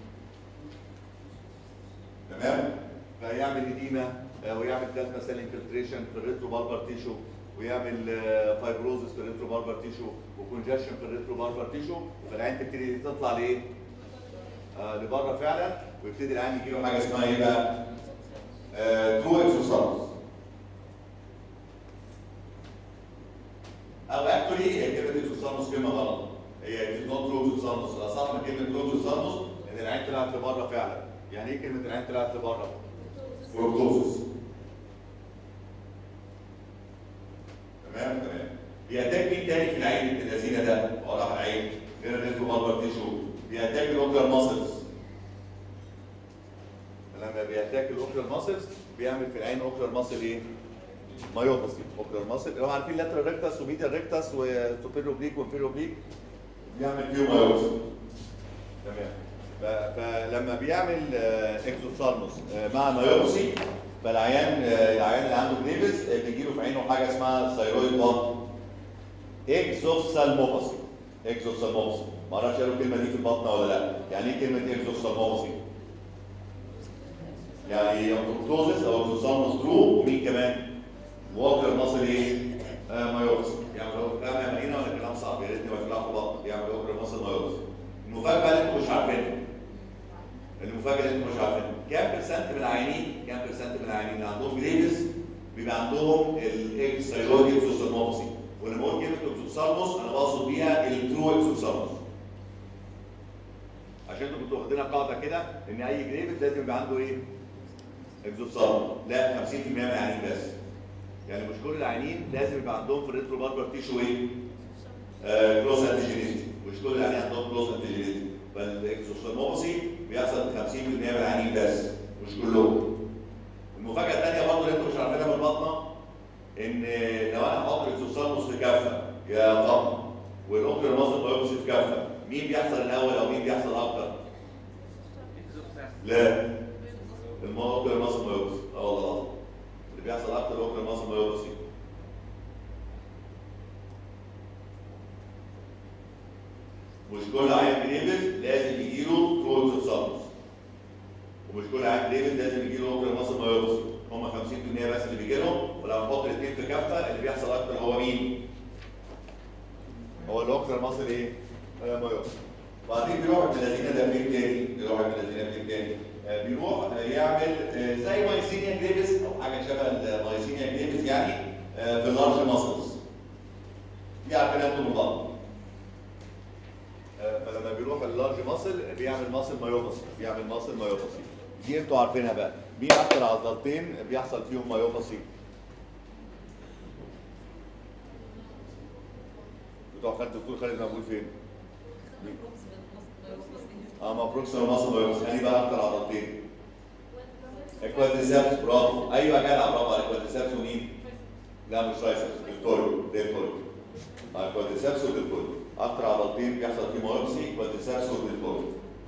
تمام فيعمل اديمه ويعمل بلازما سيل انفلتريشن في الريترو باربر تيشو ويعمل فايبروزس في الريترو باربر تيشو وكونجكشن في الريترو باربر تيشو فالعين تبتدي تطلع لايه؟ آه لبره فعلا ويبتدي العين يجي له حاجه اسمها ايه بقى؟ آه ترو اكسوسارس او اكشولي هي كلمه اكسوسارس كلمه غلط هي نوت ترو اكسوسارس الاصح من كلمه ترو اكسوسارس ان العين طلعت لبره فعلا يعني ايه كلمه العين طلعت لبره؟ بروكتوزس تمام تمام بيتاك مين تاني في العين ابن الذين ده؟ وراح العين غير الريترو بالبر تيشو بيتاك الاوكلر ماسلز لما بيتاك الاوكلر ماسلز بيعمل في العين اوكلر ماسل ايه؟ مايوباسي اوكلر ماسل اللي هو عارفين لاترال ريكتاس وميديال ريكتاس وسوبيرو بليك وانفيرو بليك بيعمل فيهم مايوباسي تمام ف- فلما بيعمل اكزوثالموس مع مايوباسي فالعيان آه، العيان اللي عنده جريفز بيجي له في عينه حاجه اسمها ثايرويد بامب اكزوثالموباسي اكزوثالموباسي ما اعرفش قالوا الكلمه دي في البطن ولا لا يعني ايه كلمه اكزوثالموباسي يعني اوكتوزس او اكزوثالموس ترو ومين كمان ووكر مصر ايه آه مايوباسي يعني لو كلام يا مدينه ولا كلام صعب يا ريتني ما في بطن يعني ووكر مصر مايوباسي المفاجاه اللي انتوا مش عارفينها المفاجاه اللي انتوا مش عارفينها كام برسنت من العيانين كام برسنت من العيانين اللي عندهم جريفز بيبقى عندهم الاكسايرويد اكزوثالموباسي ولما اقول كلمه اكزوثالموس انا بقصد بيها الترو اكزوثالموس عشان انتوا كنتوا واخدينها قاعده كده ان اي جريفز لازم يبقى عنده ايه؟ اكزوثالموس لا 50% من العيانين بس يعني مش كل العيانين لازم يبقى عندهم في الريترو بالبر تيشو ايه؟ آه كروس انتيجينيتي مش كل العيانين عندهم كروس انتيجينيتي فالاكزوثالموباسي بيحصل 50% من العيانين بس مش كلهم المفاجاه الثانيه برضه اللي انتوا مش عارفينها من البطنه ان لو انا حاطط اكزوثالموس في كفه يا فاطمه والاوكلر ماسل بايوبسي في كفه مين بيحصل الاول او مين بيحصل اكتر؟ لا الموضوع ماسل بايوبسي اه والله العظيم اللي بيحصل اكتر اوكلر ماسل بايوبسي مش كل عيان جريفز لازم يجيله ترو اكزوثالموس ومش كل عيان جريفز لازم يجيله اوكلر ماسل بايوبسي هم 50% بس اللي بيجي لهم ولو نحط الاثنين في كفه اللي بيحصل اكتر هو مين؟ هو الاوكلر ماسل ايه؟ آه بايوبسي بعدين بيروح ابن الذين ده فين تاني؟ بيروح ابن الذين فين تاني؟ آه بيروح آه يعمل آه زي مايسينيا جريفز او حاجه شبه المايسينيا جريفز يعني آه في اللارج ماسلز دي عارفينها انتم من بعض آه، فلما بيروح اللارج ماسل بيعمل ماسل مايوباسي بيعمل ماسل مايوباسي دي انتوا عارفينها بقى مين اكتر عضلتين بيحصل فيهم مايوباسي بتوع خالد الدكتور خالد مقبول فين؟ مين؟ اه ما بروكسيمال ماسل مايوباسي يعني بقى اكتر عضلتين الكوادريسبس برافو ايوه يا جدع برافو على الكوادريسبس ومين؟ لا مش رايسبس ديلتوريو ديلتوريو آه، الكوادريسبس وديلتوريو اكتر عضلتين بيحصل فيهم مايوباسي كوادريسبس وديلتوريو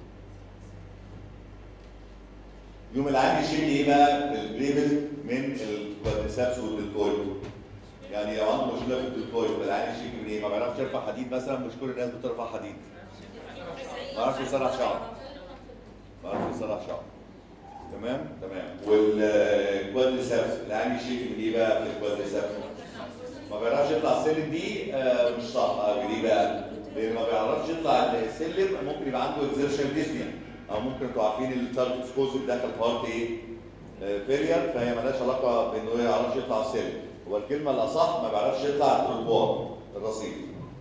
يوم العين يشيل ايه بقى البريفز من الكوادريسبس والدلتويد يعني لو عنده مشكله في الدلتويد فالعين يشيل من ايه ما بيعرفش يرفع حديد مثلا مش كل الناس بترفع حديد ما بيعرفش يسرح شعر ما بيعرفش يسرح شعر تمام تمام والكوادريسبس العين يشيل من ايه بقى في الكوادريسبس ما بيعرفش يطلع السلم دي آه، مش صح آه، ليه بقى؟ لان ما بيعرفش يطلع السلم ممكن يبقى عنده اكزيرشن ديسنيا او ممكن انتوا عارفين التارجت سكوز دخل في هارت ايه؟ فيلير فهي مالهاش علاقه بانه ما يعرفش يطلع السلم هو الكلمه الاصح ما بيعرفش يطلع التروبوار الرصيف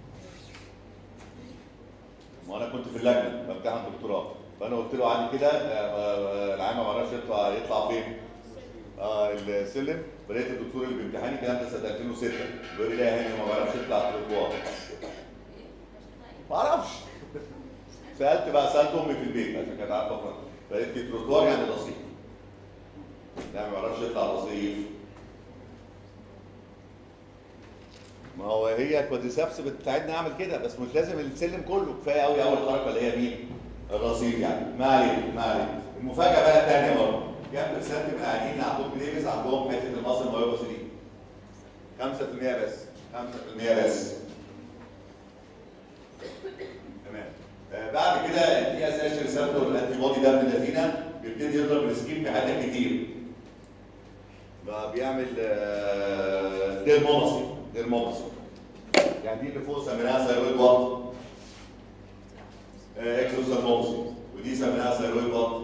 ما انا كنت في اللجنه بمتحن دكتوراه فانا قلت له عادي كده آه، آه، العام ما بعرفش يطلع يطلع فين؟ اه السلم فلقيت الدكتور اللي بيمتحني الكلام ده سنه 2006 بيقول لي لا يا هاني ما بعرفش يطلع التروبوار ما اعرفش سالت بقى سالت امي في البيت عشان كانت عارفه فرق فقالت لي تروتوار يعني رصيف لا ما بعرفش يطلع رصيف ما هو هي كوادريسبس بتساعدني اعمل كده بس مش لازم السلم كله كفايه قوي اول حركه اللي هي مين؟ الرصيف يعني ما علينا ما علينا المفاجاه بقى الثانيه برضه كام برسنت من العيانين اللي عندهم جليفز عندهم حته المصل مايوباسي دي 5% بس 5% بس تمام آه، بعد كده الدي اس اتش ريسبتور الانتي بودي ده ابن الذين بيبتدي يضرب السكين في حاجات كتير بقى بيعمل آه، ديرموماسي ديرموماسي يعني دي اللي فوق سميناها ثيرويد وات اكسوسيرموماسي ودي سميناها ثيرويد وات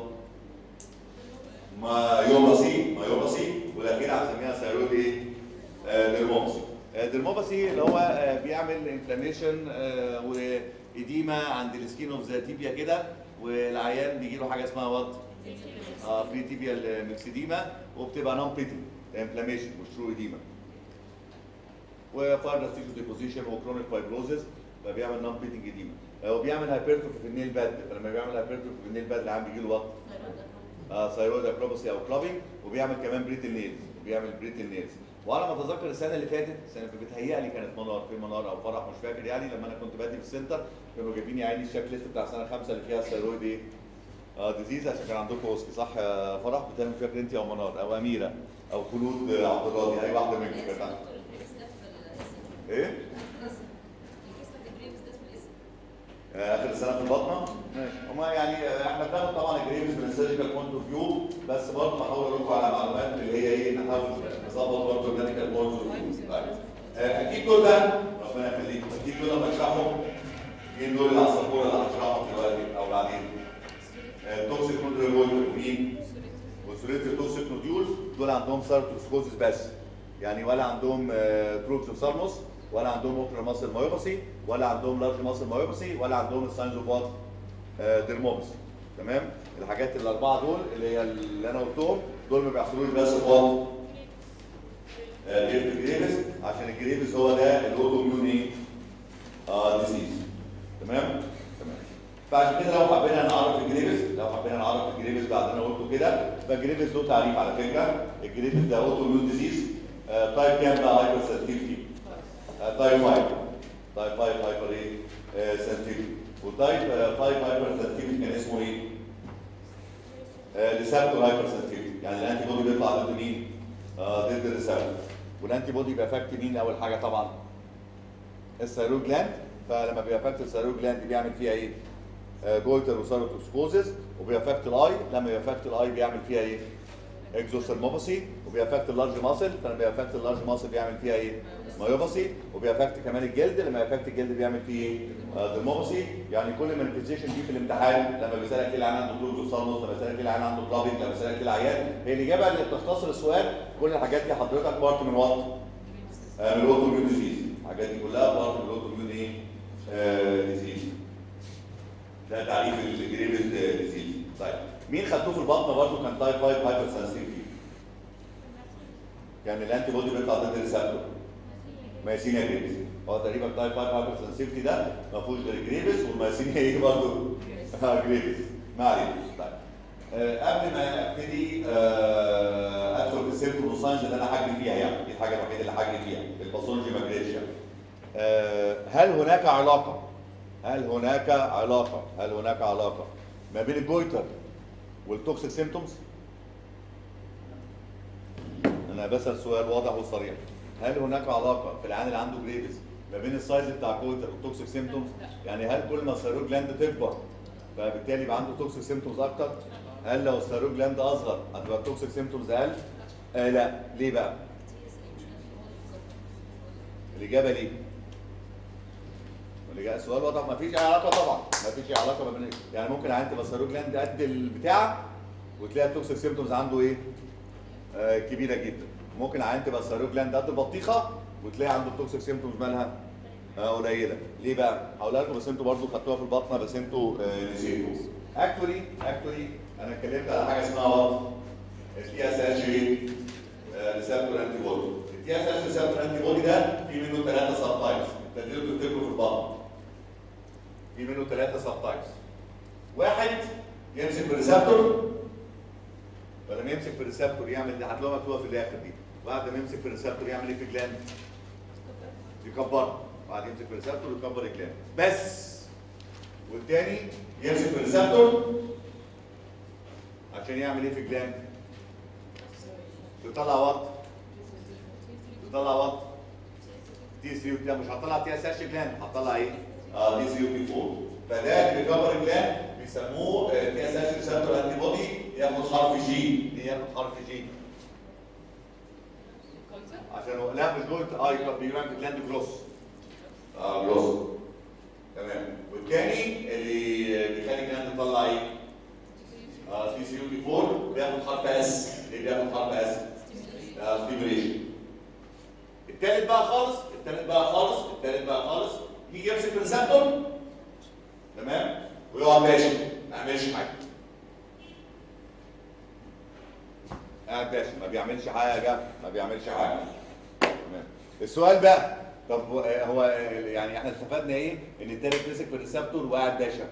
مايوباسي مايوباسي والاخيره هنسميها ثيرويد ايه؟ آه، ديرموماسي آه، ديرموباسي اللي هو آه، بيعمل انفلاميشن واديما عند السكين اوف ذا تيبيا كده والعيان بيجي له حاجه اسمها وات اه بري تيبيال ميكسيديما وبتبقى نون بريتي انفلاميشن مش ترو اديما وفايبرس تيشو ديبوزيشن وكرونيك فايبروزيس فبيعمل نون بيتنج اديما هو بيعمل هايبرتروفي في النيل باد فلما بيعمل هايبرتروفي في النيل باد العام بيجي له وقت آه ثايرويد اكروباسي او كلابينج وبيعمل كمان بريتل نيلز وبيعمل بريتل نيلز وانا ما اتذكر السنه اللي فاتت السنه اللي بتهيألي كانت منار في منار او فرح مش فاكر يعني لما انا كنت بادي في السنتر كانوا جايبين يا عيني الشيك ليست بتاع سنه خمسه اللي فيها الثايرويد ايه؟ اه ديزيز عشان كان عندكم اوسكي صح يا فرح بتعمل فاكر انت او منار او اميره او خلود عبد الراضي اي واحده منكم كانت عندها. ايه؟ آه، اخر السنه في البطنه ماشي هما يعني آه، احنا بناخد طبعا الجريفز من السيرجيكال بوينت اوف فيو بس برضه بحاول اقول لكم على معلومات اللي هي ايه نحاول نظبط برضه الميديكال بوينت اوف فيو طيب آه، اكيد دول ده ربنا يخليكم اكيد دول لما اشرحهم مين دول اللي على السبوره اللي هشرحهم دلوقتي او بعدين توكسيك نوديول مين؟ وسوريتي توكسيك نوديول دول عندهم سارتوسكوزيس بس يعني ولا عندهم تروكسوسالموس ولا عندهم اوكرا ماسل مايوباسي ولا عندهم لارج ماسل مايوباسي ولا عندهم الساينز اوف وات ديرموباسي تمام الحاجات الاربعه دول اللي هي اللي انا قلتهم دول ما بيحصلوش بس في وات غير في الجريفز عشان الجريفز هو ده الاوتو اميون ايه؟ اه ديزيز تمام؟ تمام فعشان كده لو حبينا نعرف الجريفز لو حبينا نعرف الجريفز بعد انا قلته كده فالجريفز له تعريف على فكره الجريفز ده اوتو اميون ديزيز تايب كام بقى هايبر سنسيتيفيتي تايب 5 تايب 5 هايبر ايه سنسيتيفيتي وتايب 5 هايبر سنسيتيفيتي كان اسمه ايه؟ ريسبتور هايبر سنسيتيفيتي يعني الانتي بودي بيطلع ضد مين؟ آه، ضد الريسبتور والانتي بودي بيأفكت مين اول حاجه طبعا؟ الثيرويد جلاند فلما بيأفكت الثيرويد جلاند بيعمل فيها ايه؟ آه، جويتر وساروتوسكوزيس وبيأفكت الاي لما بيأفكت الاي بيعمل فيها ايه؟ اكزوثيرموباسي وبيأفكت اللارج ماسل فلما بيأفكت اللارج ماسل بيعمل فيها ايه؟ مايوباسي وبيأفكت كمان الجلد لما يأفكت الجلد بيعمل فيه ايه؟ آه، ديرموباسي يعني كل مانيفيزيشن دي في الامتحان لما بيسألك ايه العيان عنده دكتور صالموس لما بيسألك ايه العيان عنده كلابينج لما بيسألك ايه العيان هي الاجابه اللي بتختصر السؤال كل الحاجات دي حضرتك بارت من وات؟ آه، من الاوتو ميون ديزيز الحاجات دي كلها بارت من الاوتو ميون ايه؟ آه، ديزيز ده تعريف الجريفز ديزيز طيب مين خدتوه في البطن برضه كان تايب 5 هايبر سنسيتيفيتي يعني الانتي بودي بيطلع ضد الريسبتور مايسينيا جريفز هو تقريبا تايب 5 هايبر سنسيتيفيتي ده ما فيهوش غير جريفز والمايسينيا ايه برضه جريفز ما علينا طيب آه قبل ما ابتدي آه ادخل في السيمتوم والساينز اللي انا هجري فيها يعني دي الحاجه الوحيده اللي هجري فيها الباثولوجي ما جريتش يعني. آه هل هناك علاقه هل هناك علاقه هل هناك علاقه ما بين الجويتر والتوكسيك سيمتومز انا بسال سؤال واضح وصريح هل هناك علاقه في العيان اللي عنده جريفز ما بين السايز بتاع الجويتر والتوكسيك سيمتومز يعني هل كل ما الثيرويد جلاند تكبر فبالتالي يبقى عنده توكسيك سيمتومز اكتر هل لو الثيرويد جلاند اصغر هتبقى التوكسيك سيمتومز اقل آه لا ليه بقى الاجابه ليه الإجابة- السؤال واضح ما فيش اي علاقه طبعا ما فيش اي علاقه ما بين يعني ممكن عيان تبقى الثيرويد جلاند قد البتاع وتلاقي التوكسيك سيمتومز عنده ايه آه كبيره جدا ممكن عيان تبقى الثيرويد جلاند قد البطيخه وتلاقي عنده التوكسيك سيمتومز مالها آه قليله ليه بقى هقولها لكم بس انتوا برضو خدتوها في البطنه بس انتوا آه نسيتوا اكتولي اكتولي انا اتكلمت على حاجه اسمها وات التي اس اتش ريسبتور انتي بودي التي اس اتش ريسبتور انتي بودي ده في منه ثلاثه سب تايبس ابتديتوا تفتكروا في البطن في منه ثلاثه سب تايبس واحد يمسك في الريسبتور فلما يمسك في الريسبتور يعمل دي هتلاقوها مكتوبه في الاخر دي بعد ما يمسك في الريسبتور يعمل ايه في الجلاند؟ يكبرها بعد يمسك في الريسبتور يكبر الجلاند بس والتاني يمسك في الريسبتور عشان يعمل ايه في الجلاند؟ يطلع وات يطلع وات تي 3 لا مش هطلع تي اس اتش جلاند هطلع ايه؟ اه دي 3 بي 4 فده اللي بيكبر الجلاند بيسموه تي اس اتش ريسبتور انتي بودي ياخد حرف جي ليه ياخد حرف جي؟ عشان هو لا مش جولد اه يبقى بيبان في جلاند جروس اه جروس تمام والتاني اللي بيخلي الجلاند تطلع ايه؟ اه سي سي يو بي 4 بياخد حرف اس ليه بياخد حرف اس؟ ستيميوليشن التالت بقى خالص التالت بقى خالص التالت بقى خالص يجي يمسك الريسبتور تمام ويقعد ماشي ما يعملش حاجه قاعد ماشي ما بيعملش حاجه ما بيعملش حاجه تمام السؤال بقى طب هو- هو يعني احنا استفدنا ايه؟ ان التالت مسك في الريسبتور وقاعد باشا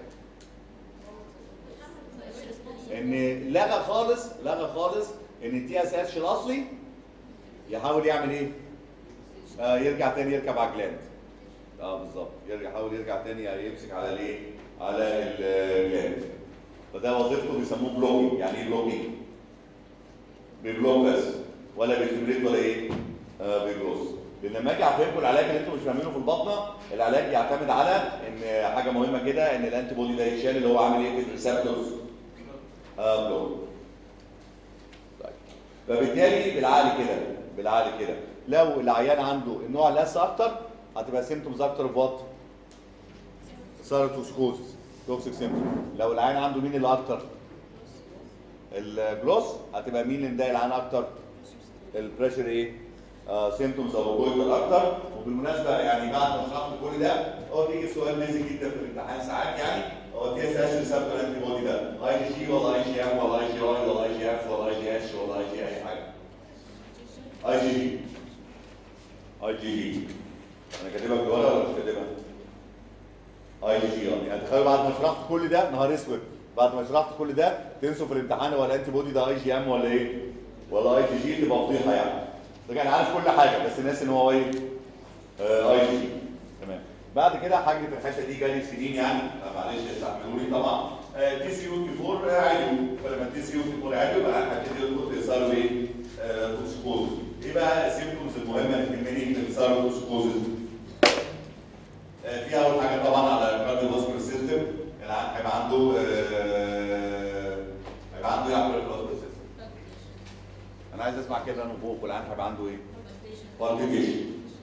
ان لغى خالص لغى خالص ان التي اس اتش الاصلي يحاول يعمل ايه؟ آه يرجع تاني يركب على الجلاند اه بالظبط يرجع يحاول يرجع تاني يمسك على الايه؟ على الجلاند فده وظيفته بيسموه بلوكينج يعني ايه بلوكينج؟ بيبلوك بس ولا بيستمريت ولا ايه؟ آه بيجروس لان لما اجي افهمكم العلاج اللي انتم مش فاهمينه في البطنه العلاج يعتمد على ان حاجه مهمه كده ان الانتي بودي ده يتشال اللي هو عامل ايه في الريسبتورز اه بلوك طيب فبالتالي بالعقل كده بالعقل كده لو العيان عنده النوع الاس اكتر هتبقى سيمتومز اكتر بوات سارتوسكوز توكسيك سيمتوم لو العيان عنده مين اللي اكتر الجلوس هتبقى مين اللي مضايق العيان اكتر البريشر ايه سيمتومز او كويتر اكتر وبالمناسبه يعني بعد ما شرحت كل ده هو بيجي سؤال بيزك جدا في الامتحان ساعات يعني هو تي اس اتش ريسبتور انتي بودي ده اي جي ولا اي جي ام ولا اي جي اي ولا اي جي اف ولا اي جي اتش ولا اي جي اي حاجه اي جي جي اي جي جي انا كاتبها في الورقه ولا مش كاتبها؟ اي جي جي يعني تخيلوا بعد ما شرحت كل ده نهار اسود بعد ما شرحت كل ده تنسوا في الامتحان هو الانتي بودي ده اي جي ام ولا ايه؟ ولا اي جي جي تبقى فضيحه يعني ده كان عارف كل حاجه بس الناس ان هو ايه؟ آه اي جي جي تمام بعد كده حاجه في الحته دي جالي سنين يعني آه، معلش استحملوا لي طبعا آه تي سي يو تي 4 عالي فلما تي سي يو تي 4 عالي بقى هبتدي ادخل في اثار ايه؟ آه توكسيكوز ايه بقى السيمتومز المهمه اللي تهمني في اثار توكسيكوز آه، في اول حاجه طبعا على الكارديو فاسكولار سيستم العيان هيبقى عنده آه، هيبقى عنده ايه على الكارديو فاسكولار سيستم انا عايز اسمع كده انا فوق والعيان هيبقى عنده ايه؟ بالبيتيشن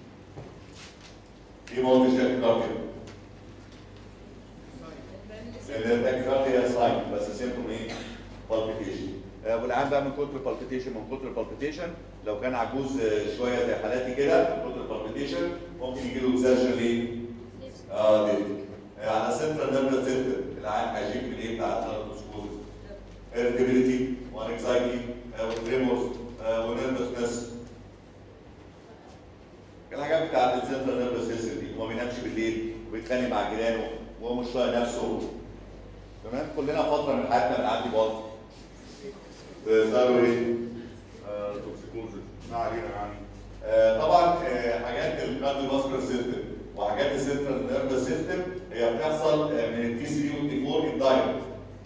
ايه موضوع الشكل كارديو؟ التاكيكارديا هي ساين بس سيمتوم ايه؟ بالبيتيشن والعيان بقى من كتر البالبيتيشن من كتر البالبيتيشن لو كان عجوز آه، شويه زي حالاتي كده من كتر البالبيتيشن ممكن يجي له اكزرشن ليه؟ اه دي على سنترال نيرفس سيستم العين هيجيب من ايه بتاع الثيرابوسكوزس irritability وانكزايتي وتريمورز ونيرفسنس الحاجات بتاعت السنترال نيرفس سيستم دي وما بينامش بالليل ويتخانق مع جيرانه وهو مش طايق نفسه تمام كلنا فتره من حياتنا بنعدي بوقت صاروا ايه؟ توكسيكوزس ما علينا يعني آه، طبعا آه، حاجات الكارديو فاسكولار سيستم وحاجات السنترال نيرفس سيستم هي بتحصل آه، من التي 3 والتي 4 الدايركت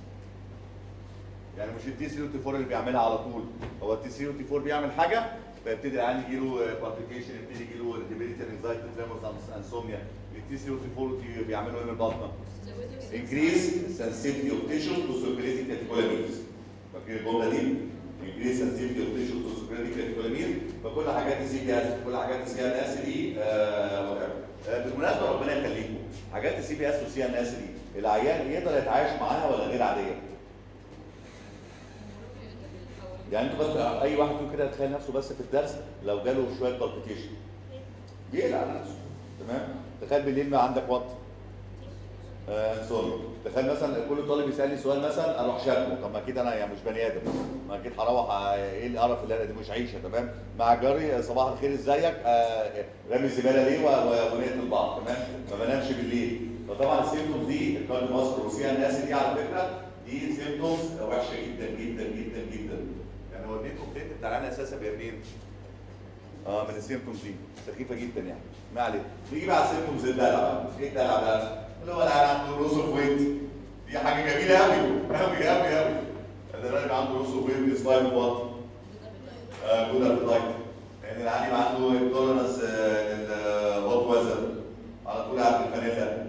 يعني مش التي 3 والتي 4 اللي بيعملها على طول هو التي 3 والتي 4 بيعمل حاجه فيبتدي العيان يجي له بالبيتيشن يبتدي يجي له irritability انكزايتي تريمورز انسوميا التي 3 والتي 4 والتي بيعملوا ايه من البطنه؟ increase sensitivity of tissue to circulating catecholamines فاكرين الجمله دي؟ increase sensitivity of tissue to circulating catecholamines فكل حاجات السي بي اس كل حاجات السي ان اس دي آه whatever. آه بالمناسبه ربنا يخليكم حاجات السي بي اس والسي ان اس دي العيان يقدر يتعايش معاها ولا غير عاديه؟ يعني انتوا بس اي واحد فيكم كده يتخيل نفسه بس في الدرس لو جاله شويه بالبيتيشن بيقلق على نفسه تمام تخيل بالليل ما عندك وقت آه سوري تخيل مثلا كل طالب يسالني سؤال مثلا اروح شاتمه طب ما اكيد انا يعني مش بني ادم ما اكيد هروح آه، ايه القرف اللي انا دي مش عيشه تمام مع جاري آه، صباح الخير ازيك آه رامي الزباله ليه و- و- ونقتل بعض تمام ما بنامش بالليل فطبعا السيمتومز دي الكارديو ماسكر والسي ان اس دي على فكره دي سيمتومز وحشه جدا جدا جدا جدا يعني هو اديتكم الديت بتاع العيان اساسا بيبقى منين؟ اه من السيمتومز دي سخيفه جدا يعني ما علينا نيجي بقى على السيمتومز الدلع بقى ايه الدلع بقى؟ اللي هو العيان عنده روس اوف ويت دي حاجه جميله قوي قوي قوي قوي ان الراجل عنده روس اوف ويت از لايف وات جود ابيتايت ان العيان يبقى عنده تولرنس الهوت ويزر على طول قاعد بالفانيلا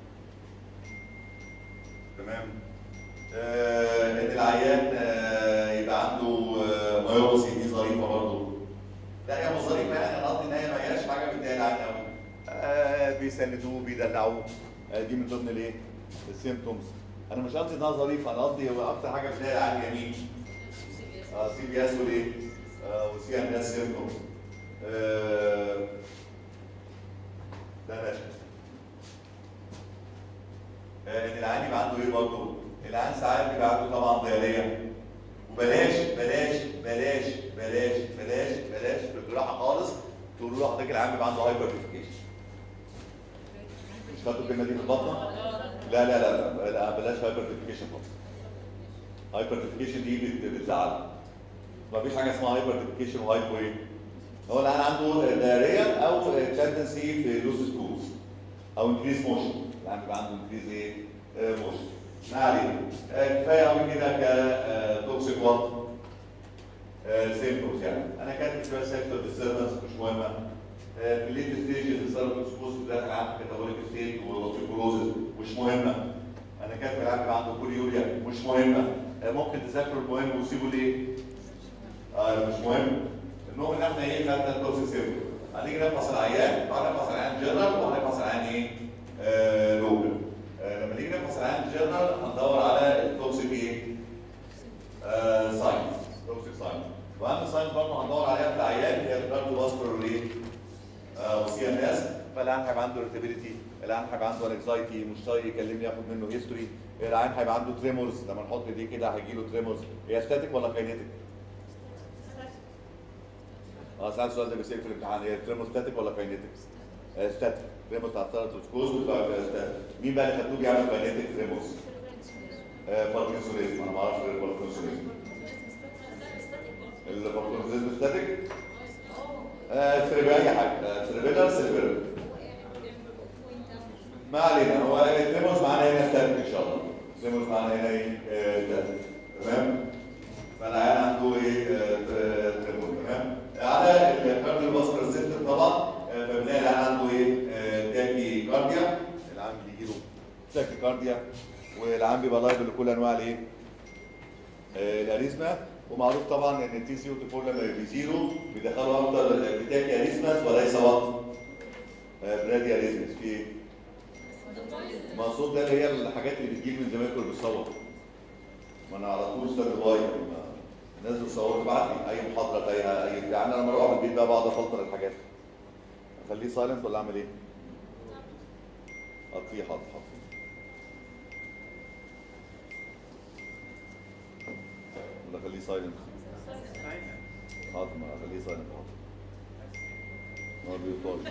تمام آه، ان العيان آه، يبقى عنده آه، مايوبسي دي ظريفه برضه لا هي مش ظريفه يعني انا قصدي ان هي ما هياش حاجه بتضايق العيان قوي آه، بيسندوه بيدلعوه آه، دي من ضمن الايه؟ السيمتومز انا مش قصدي انها ظريفه انا قصدي هو اكتر حاجه بتضايق العيان يمين اه سي بي اس والايه؟ آه، وسي ان اس سيمتومز آه، ده ماشي آه، ان العيان يبقى عنده ايه برضه؟ العيان ساعات بيبقى عنده طبعا ضياريه وبلاش بلاش بلاش بلاش بلاش بلاش في الجراحه خالص تقولوا له حضرتك العام بيبقى عنده هايبرتيفيكيشن مش خدتوا الكلمه دي في البطنه؟ لا لا لا لا, لا بلاش هايبرتيفيكيشن خالص هايبرتيفيكيشن دي بت- بتزعل ما فيش حاجه اسمها هايبرتيفيكيشن وهايبو ايه هو الان عنده دايريا او تندنسي في لوس سكولز او انكريز موشن الان بيبقى عنده انكريز ايه موشن ما علينا آه، كفايه قوي كده كتوكسيك وات سيمبتومز يعني انا كاتب شويه سيكتور ديستربنس مش مهمه آه، في الليت ستيجز السيرفر سبوز داخل عنده كاتابوليك ستيت وتيبروزز مش مهمه انا كاتب العيان بيبقى عنده كوريوريا مش مهمه آه، ممكن تذاكروا المهم وتسيبوا ليه؟ آه مش مهم المهم ان احنا ايه خدنا التوكسيك سيمبتوم هنيجي نفحص العيان بعد نفحص العيان جنرال وهنفحص العيان ايه؟ آه لوكال آه لما نيجي نفحص العيان جنرال هندور على التوكسيك ايه؟ آه ساينس توكسيك ساينس واهم ساينس برضه هندور عليها في العيان هي الكارديو فاسكولار ايه؟ وسي ام اس فالعيان هيبقى عنده irritability العيان هيبقى عنده انكزايتي مش طايق يكلمني ياخد منه هيستوري العيان هيبقى عنده تريمورز لما نحط دي كده هيجي له تريمورز هي ستاتيك ولا كاينيتيك؟ اه ساعات السؤال ده بيسأل في الامتحان هي تريمور ستاتيك ولا كاينيتيك؟ آه ستاتيك تريمور بتاع الثيراتوسكوز مين بقى اللي خدوه بيعمل كاينيتيك تريمورز؟ آه باركنسونيزم انا ما اعرفش غير الباركنسونيزم الباركنسونيزم ستاتيك آه سيربي اي حاجه سيربيلر سيربيلر ما علينا هو التريمورز معانا هنا ستاتيك ان شاء الله التريمورز معانا هنا ايه آه، ستاتيك تمام فالعيان عنده ايه آه، تريمور تمام على الكارديو فاسكولار سيستم طبعا آه، فبنلاقي العيان عنده ايه آه، تاكي كارديا العيان بيجي له تاكي كارديا والعيان بيبقى لايبل لكل انواع الايه آه، الاريزما ومعروف طبعا ان التي سي او تي 4 لما بيزيرو بيدخلوا اكتر بتاكي اريزماس وليس وات برادي اريزماس في ايه؟ ما الصوت ده اللي هي الحاجات اللي بتجيب من زمان كله بيصور ما انا على طول ستاند باي الناس بتصور تبعت لي اي محاضره اي اي بتاع انا لما اروح البيت بقى بقعد افلتر الحاجات اخليه سايلنت ولا اعمل ايه؟ اطفيه حاضر حاضر ولا اخليه سايلنت حاضر ما اخليه سايلنت حاضر ما بيطلعش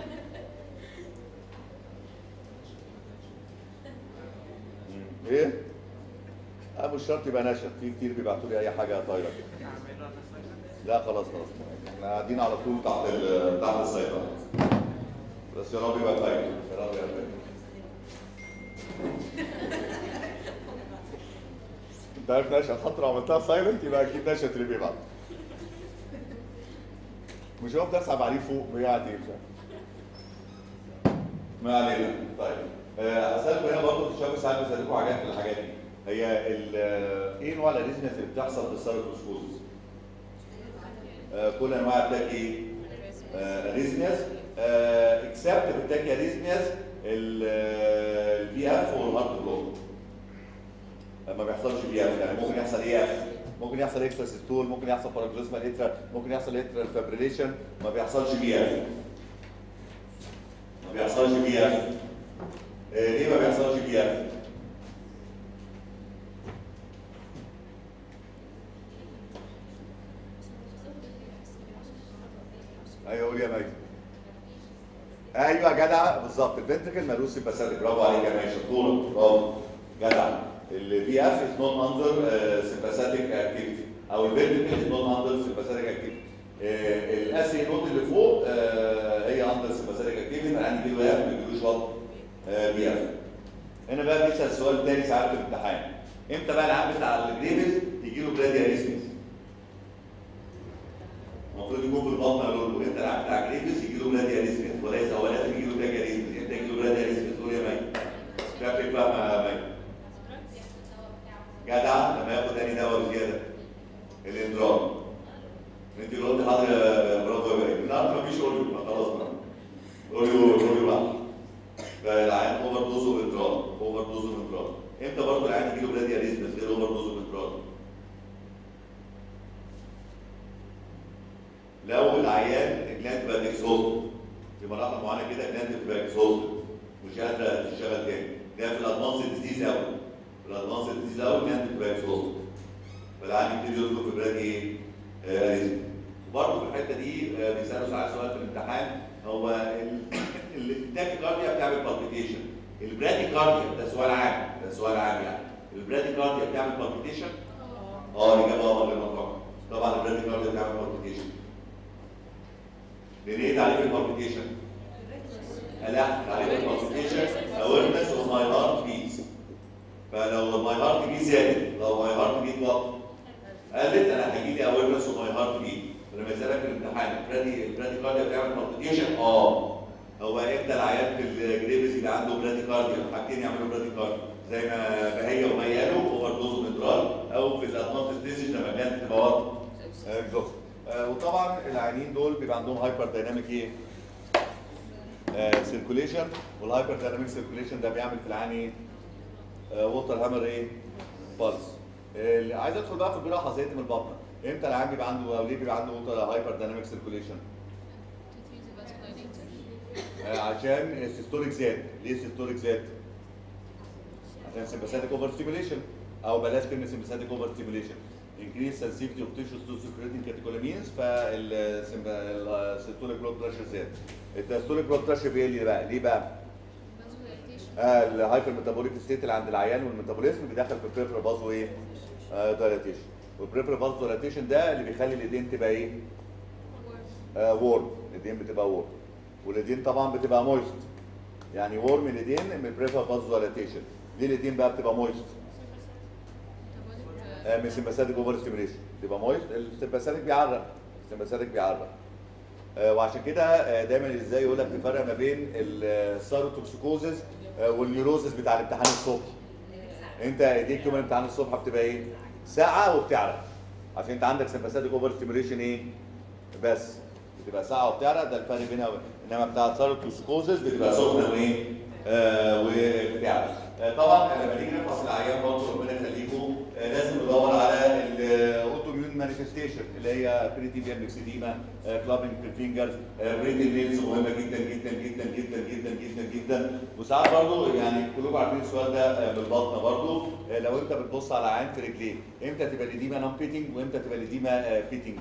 مم. ايه؟ اه مش شرط يبقى نشط في كتير بيبعتوا لي اي حاجه طايره كده لا خلاص خلاص احنا قاعدين على طول تحت ال- تحت السيطره بس يا رب يبقى فايق يا رب يبقى فايق انت عارف نشأت حتى لو عملتها سايلنت يبقى اكيد نشأت اللي بيبعت مش هو بتسحب عليه فوق بيقعد ايه مش عارف ما علينا طيب آه، اسالكم هنا برضه في الشباب ساعات بيسالكم حاجات من الحاجات دي هي ال- آه، ايه نوع الاريزميا اللي بتحصل في السيروتوسكوزس؟ آه، كل انواع التاكي اريزمياس اكسبت في التاكي اريزمياس البي اف والهارت بلوك ما بيحصلش بي اف يعني ممكن يحصل اي اف ممكن يحصل اكسترا سيستول ممكن يحصل باراجلوزمال اترا ممكن يحصل اترا فابريليشن ما بيحصلش بي اف ما بيحصلش بي اف ليه ما بيحصلش بي اف ايوه قول يا مي ايوه جدع بالظبط الفنتركل مالوش سيمباثيك برافو عليك يا مي شطوره برافو جدع البي اف از نوت اندر سيمباثيك اكتيفيتي او الفنتركل از نوت اندر سيمباثيك اكتيفيتي الاسي نوت اللي فوق آه، هي اندر سيمباثيك اكتيفيتي انا عندي بي اف ما بيجيلوش وات بي اف هنا بقى بيسال سؤال تاني ساعات في الامتحان امتى بقى العام بتاع الجريفز يجي له برادي اريزميس المفروض يكون في البطن يقول له انت العام بتاع جريفز يجي له برادي اريزميس وليس هو لازم يجي له برادي اريزميس امتى يجي له برادي اريزميس قول يا مي شكلك فاهمه يا مي جدع لما ياخد تاني دواء بزياده الاندرام انت اللي قلت حاضر يا برافو يا مي النهارده مفيش اوليو خلاص بقى اوليو اوليو واحد فالعيان اوفر دوز وانترال اوفر دوز وانترال امتى برضه العيان يجيله برادي اريزمس غير اوفر دوز وانترال لو العيان الجلاند بقت اكزوست في مراحل معينه كده الجلاند بتبقى اكزوست مش قادره تشتغل تاني ده في الادفانس ديزيز قوي في الادفانس ديزيز قوي الجلاند بتبقى اكزوست فالعيان يبتدي يدخل في برادي ايه؟ اريزم برضه في الحته دي آه، بيسالوا ساعات سؤال في الامتحان هو ال- التاكيكارديا بتعمل بالبيتيشن البراديكارديا ده سؤال عام ده سؤال عام يعني البراديكارديا بتعمل بالبيتيشن اه الاجابه اه غير متوقع طبعا البراديكارديا بتعمل بالبيتيشن لان ايه تعريف البالبيتيشن؟ لا تعريف البالبيتيشن awareness of my heart beats فلو ماي هارت بيت زادت لو ماي هارت بيت وقت قلت انا هيجي لي awareness of my heart beat لما يسالك في الامتحان البرادي البرادي كارديا بتعمل بالبيتيشن اه هو امتى العيان في الجريفز اللي عنده برادي كارديا حاجتين يعملوا برادي كارديا زي ما بهية وما قالوا اوفر دوز ومدرال او في الادفانس ستيج لما كانت تبقى واضحه اكزوست وطبعا العيانين دول بيبقى عندهم هايبر دايناميك ايه؟ سيركوليشن والهايبر دايناميك سيركوليشن ده بيعمل في العين ايه؟ ووتر هامر ايه؟ بالس اللي عايز ادخل بقى في الجراحه زي من البطنه امتى العيان بيبقى عنده او ليه بيبقى عنده ووتر هايبر دايناميك سيركوليشن؟ عشان السيستوليك زاد ليه السيستوليك زاد؟ عشان سمباثيك اوفر ستيميوليشن او بلاش كلمه سمباثيك اوفر ستيميوليشن increase sensitivity of tissues to secreting catecholamines فالسيستوليك بلود بريشر زاد الدايستوليك بلود بريشر بيقل بقى ليه بقى؟ آه الهايبر ميتابوليك ستيت اللي عند العيان والميتابوليزم بيدخل في البريفرال بازو ايه؟ آه دايلاتيشن والبريفرال بازو دايلاتيشن ده اللي بيخلي الايدين تبقى ايه؟ آه وورم الايدين بتبقى وورم والايدين طبعا بتبقى مويست يعني وورم الايدين من البريفرال بازو دايلاتيشن ليه الايدين بقى بتبقى مويست؟ آه من سمباثيك اوفر ستيميوليشن تبقى مويست السمباثيك بيعرق السمباثيك بيعرق آه وعشان كده آه دايما ازاي يقول لك تفرق ما بين الساروتوكسيكوزز والنيوروزز بتاع الامتحان الصبح انت ايديك يوم الامتحان الصبح بتبقى ايه؟ ساعه وبتعرق عشان انت عندك سمباثيك اوفر ستيميوليشن ايه؟ بس بتبقى ساعه وبتعرق ده الفرق بينها وبين انما بتاع الساروتوكسيكوزز بتبقى سخنه وايه؟ آه وبتعرق آه طبعا لما نيجي نفحص العيان برضه ربنا يخليكم آه لازم ندور على الاوتوميون مانيفستيشن اللي هي بريتيبيال ميكسيديما كلابنج في الفينجرز بريتي نيلز مهمه جدا جدا جدا جدا جدا جدا جدا وساعات برضه يعني كلكم عارفين السؤال ده آه بالبطنه برضه آه لو انت بتبص على عين في رجليه امتى تبقى الاديمه نون بيتنج وامتى تبقى الاديمه بيتنج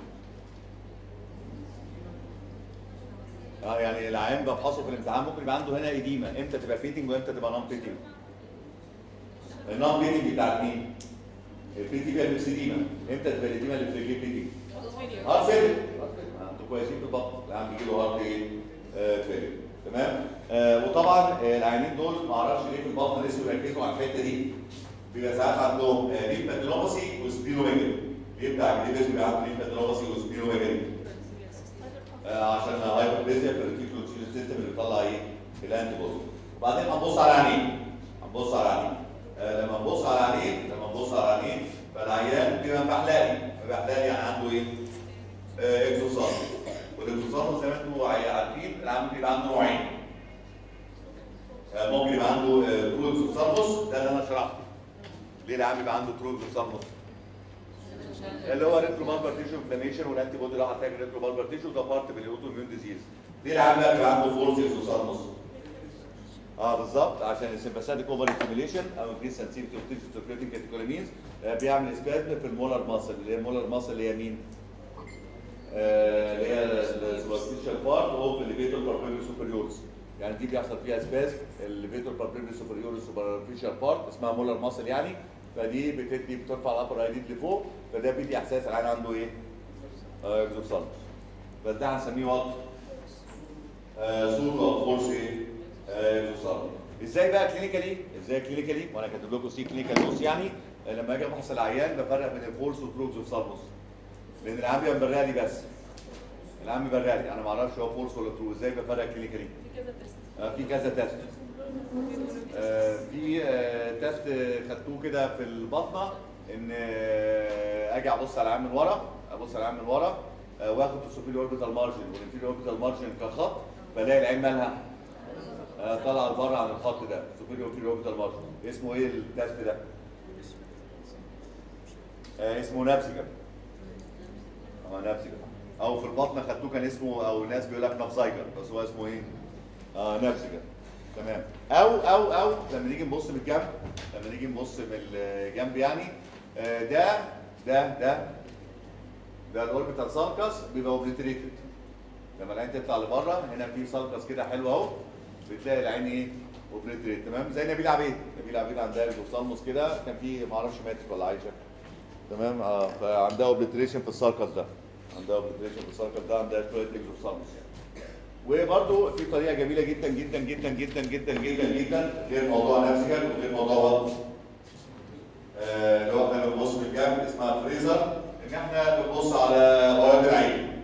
اه يعني العيان بفحصه في الامتحان ممكن يبقى عنده هنا اديمه امتى تبقى بيتنج وامتى تبقى نون بيتنج النون بيتنج بتاعت مين؟ البيتنج السديمه امتى تبقى الاديمه اللي في رجليه بيتنج؟ هارت فيلر انتوا كويسين في البطن العيان بيجي له هارت ايه؟ آه فيلر تمام؟ آه وطبعا آه العيانين دول ما اعرفش ليه في البطن لسه بيركزوا على الحته دي بيبقى ساعات عندهم آه ليف بادينوباسي وسبينوميجري ليه بتاع الجليفيز بيبقى عنده ليف بادينوباسي وسبينوميجري آه عشان هايبربليزيا في الريتيكولوتشيل سيستم اللي بيطلع ايه؟ الانتي بودي وبعدين هنبص على عينيه هنبص على عينيه آه لما نبص على عينيه لما نبص على عينيه فالعيان بيبقى محلالي محلالي يعني عنده ايه؟ آه اكزوسال والاكزوسال زي ما انتم عارفين العيان بيبقى عنده نوعين آه ممكن يبقى عنده ترو اكزوسالموس ده اللي انا شرحته ليه العيان بيبقى عنده ترو اكزوسالموس؟ اللي هو ريترو بالبر تيشو انفلاميشن والانتي بودي راح تعمل ريترو بالبر تيشو ده بارت من الاوتو اميون ديزيز ليه العيان بقى بيبقى عنده فورس اكزوسالموس؟ اه بالظبط عشان السمباثيك اوفر ستيميوليشن او انكريس سنسيتيفيتي اوف تيشو سكريتنج كاتيكولامينز بيعمل سبازم في المولر ماسل اللي هي المولر ماسل اللي هي مين؟ آه اللي هي السوبرفيشال بارت اوف الليفيتور باربيري سوبريورز يعني دي بيحصل فيها سبازم الليفيتور باربيري سوبريورز سوبرفيشال بارت اسمها مولر ماسل يعني فدي بتدي بترفع الابر ايديد لفوق فده بيدي احساس العين عنده ايه؟ آه اكزوسالموس بس ده هنسميه وات؟ آه صوره او فورس ايه؟ اكزوسالموس ازاي بقى كلينيكالي؟ ازاي كلينيكالي؟ وانا كاتب لكم سي كلينيكال نوس يعني لما اجي افحص العيان بفرق بين الفولس والترو اكزوسالموس لان العام بيبقى مبرالي بس العام بيبرالي انا ما اعرفش هو فولس ولا ترو ازاي بفرق كلينيكالي؟ آه في كذا تيست آه في آه تيست خدتوه كده في البطنه ان آه اجي ابص على العام من ورا ابص على العام من ورا واخد السوبيريور اوربيتال مارجن والانفيريور اوربيتال مارجن كخط بلاقي العين مالها طالعه لبره عن الخط ده سوبيريور اوربيتال مارجن اسمه ايه التيست ده؟ اسمه نابسيجر اه نابسيجر او في البطن خدتوه كان اسمه او الناس بيقول لك نابسايجر بس هو اسمه ايه؟ اه نابسيجر تمام او او او لما نيجي نبص من الجنب لما نيجي نبص من الجنب يعني آه ده ده ده ده الاوربيتال سالكس بيبقى اوبليتريتد لما العين تطلع لبره هنا في سالكس كده حلو اهو بتلاقي العين ايه اوبليتريت تمام زي نبيل عبيد نبيل عبيد عندها الاوفثالموس كده كان في ما اعرفش ماتت ولا عايشه تمام اه فعندها اوبليتريشن في السالكس ده عندها اوبليتريشن في السالكس ده عندها شويه اكزوثالموس يعني وبرده في طريقه جميله جدا جدا جدا جدا جدا جدا جدا غير موضوع نفسيا وغير موضوع آه، اللي هو احنا بنبص في الجنب اسمها فريزر ان احنا بنبص على بياض العين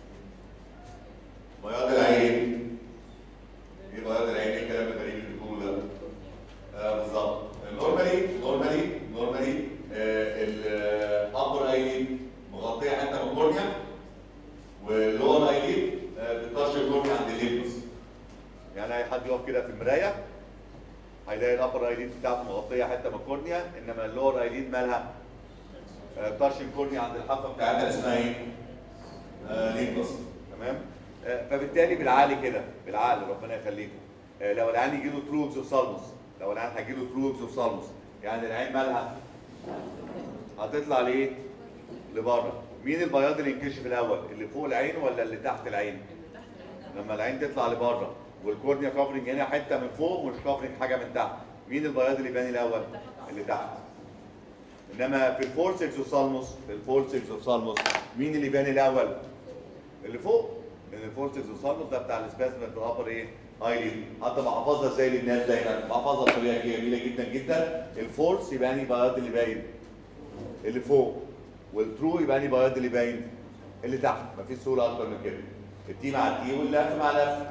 بياض العين ايه بياض العين ايه الكلام الغريب اللي بتقوله ده آه بالظبط نورمالي نورمالي نورمالي الابر ايليد مغطيه حته من الكورنيا واللور ايليد بتطش الكورنيا عند الليمبس يعني اي حد يقف كده في المرايه هيلاقي الابر ايليد بتاعته مغطيه حته من الكورنيا انما اللور ايليد مالها طرش الكورنيا عند الحافه بتاعتها اسمها ايه؟ آه ليمبس تمام؟ آه فبالتالي بالعقل كده بالعقل ربنا يخليكم آه لو العين يجي له تروكس اوف سالموس لو العين هيجي له تروكس اوف سالموس يعني العين مالها هتطلع لايه؟ لبره مين البياض اللي ينكشف الاول؟ اللي فوق العين ولا اللي تحت العين؟ لما العين تطلع لبره والكورنيا كفرنج هنا حته من فوق ومش كفرنج حاجه من تحت مين البياض اللي يبان الاول؟ اللي تحت انما في الفورس اكزوثالموس في الفورس اكزوثالموس مين اللي يبان الاول؟ اللي فوق لان الفورس اكزوثالموس ده بتاع السبازم في الابر ايه؟ ايليد حتى بحفظها ازاي للناس دايما بحفظها بطريقه جميله جدا جدا الفورس يبقى انهي بياض اللي باين؟ اللي فوق والترو يبقى انهي بياض اللي باين؟ اللي تحت مفيش سهوله اكتر من كده التي مع التي واللف مع اللف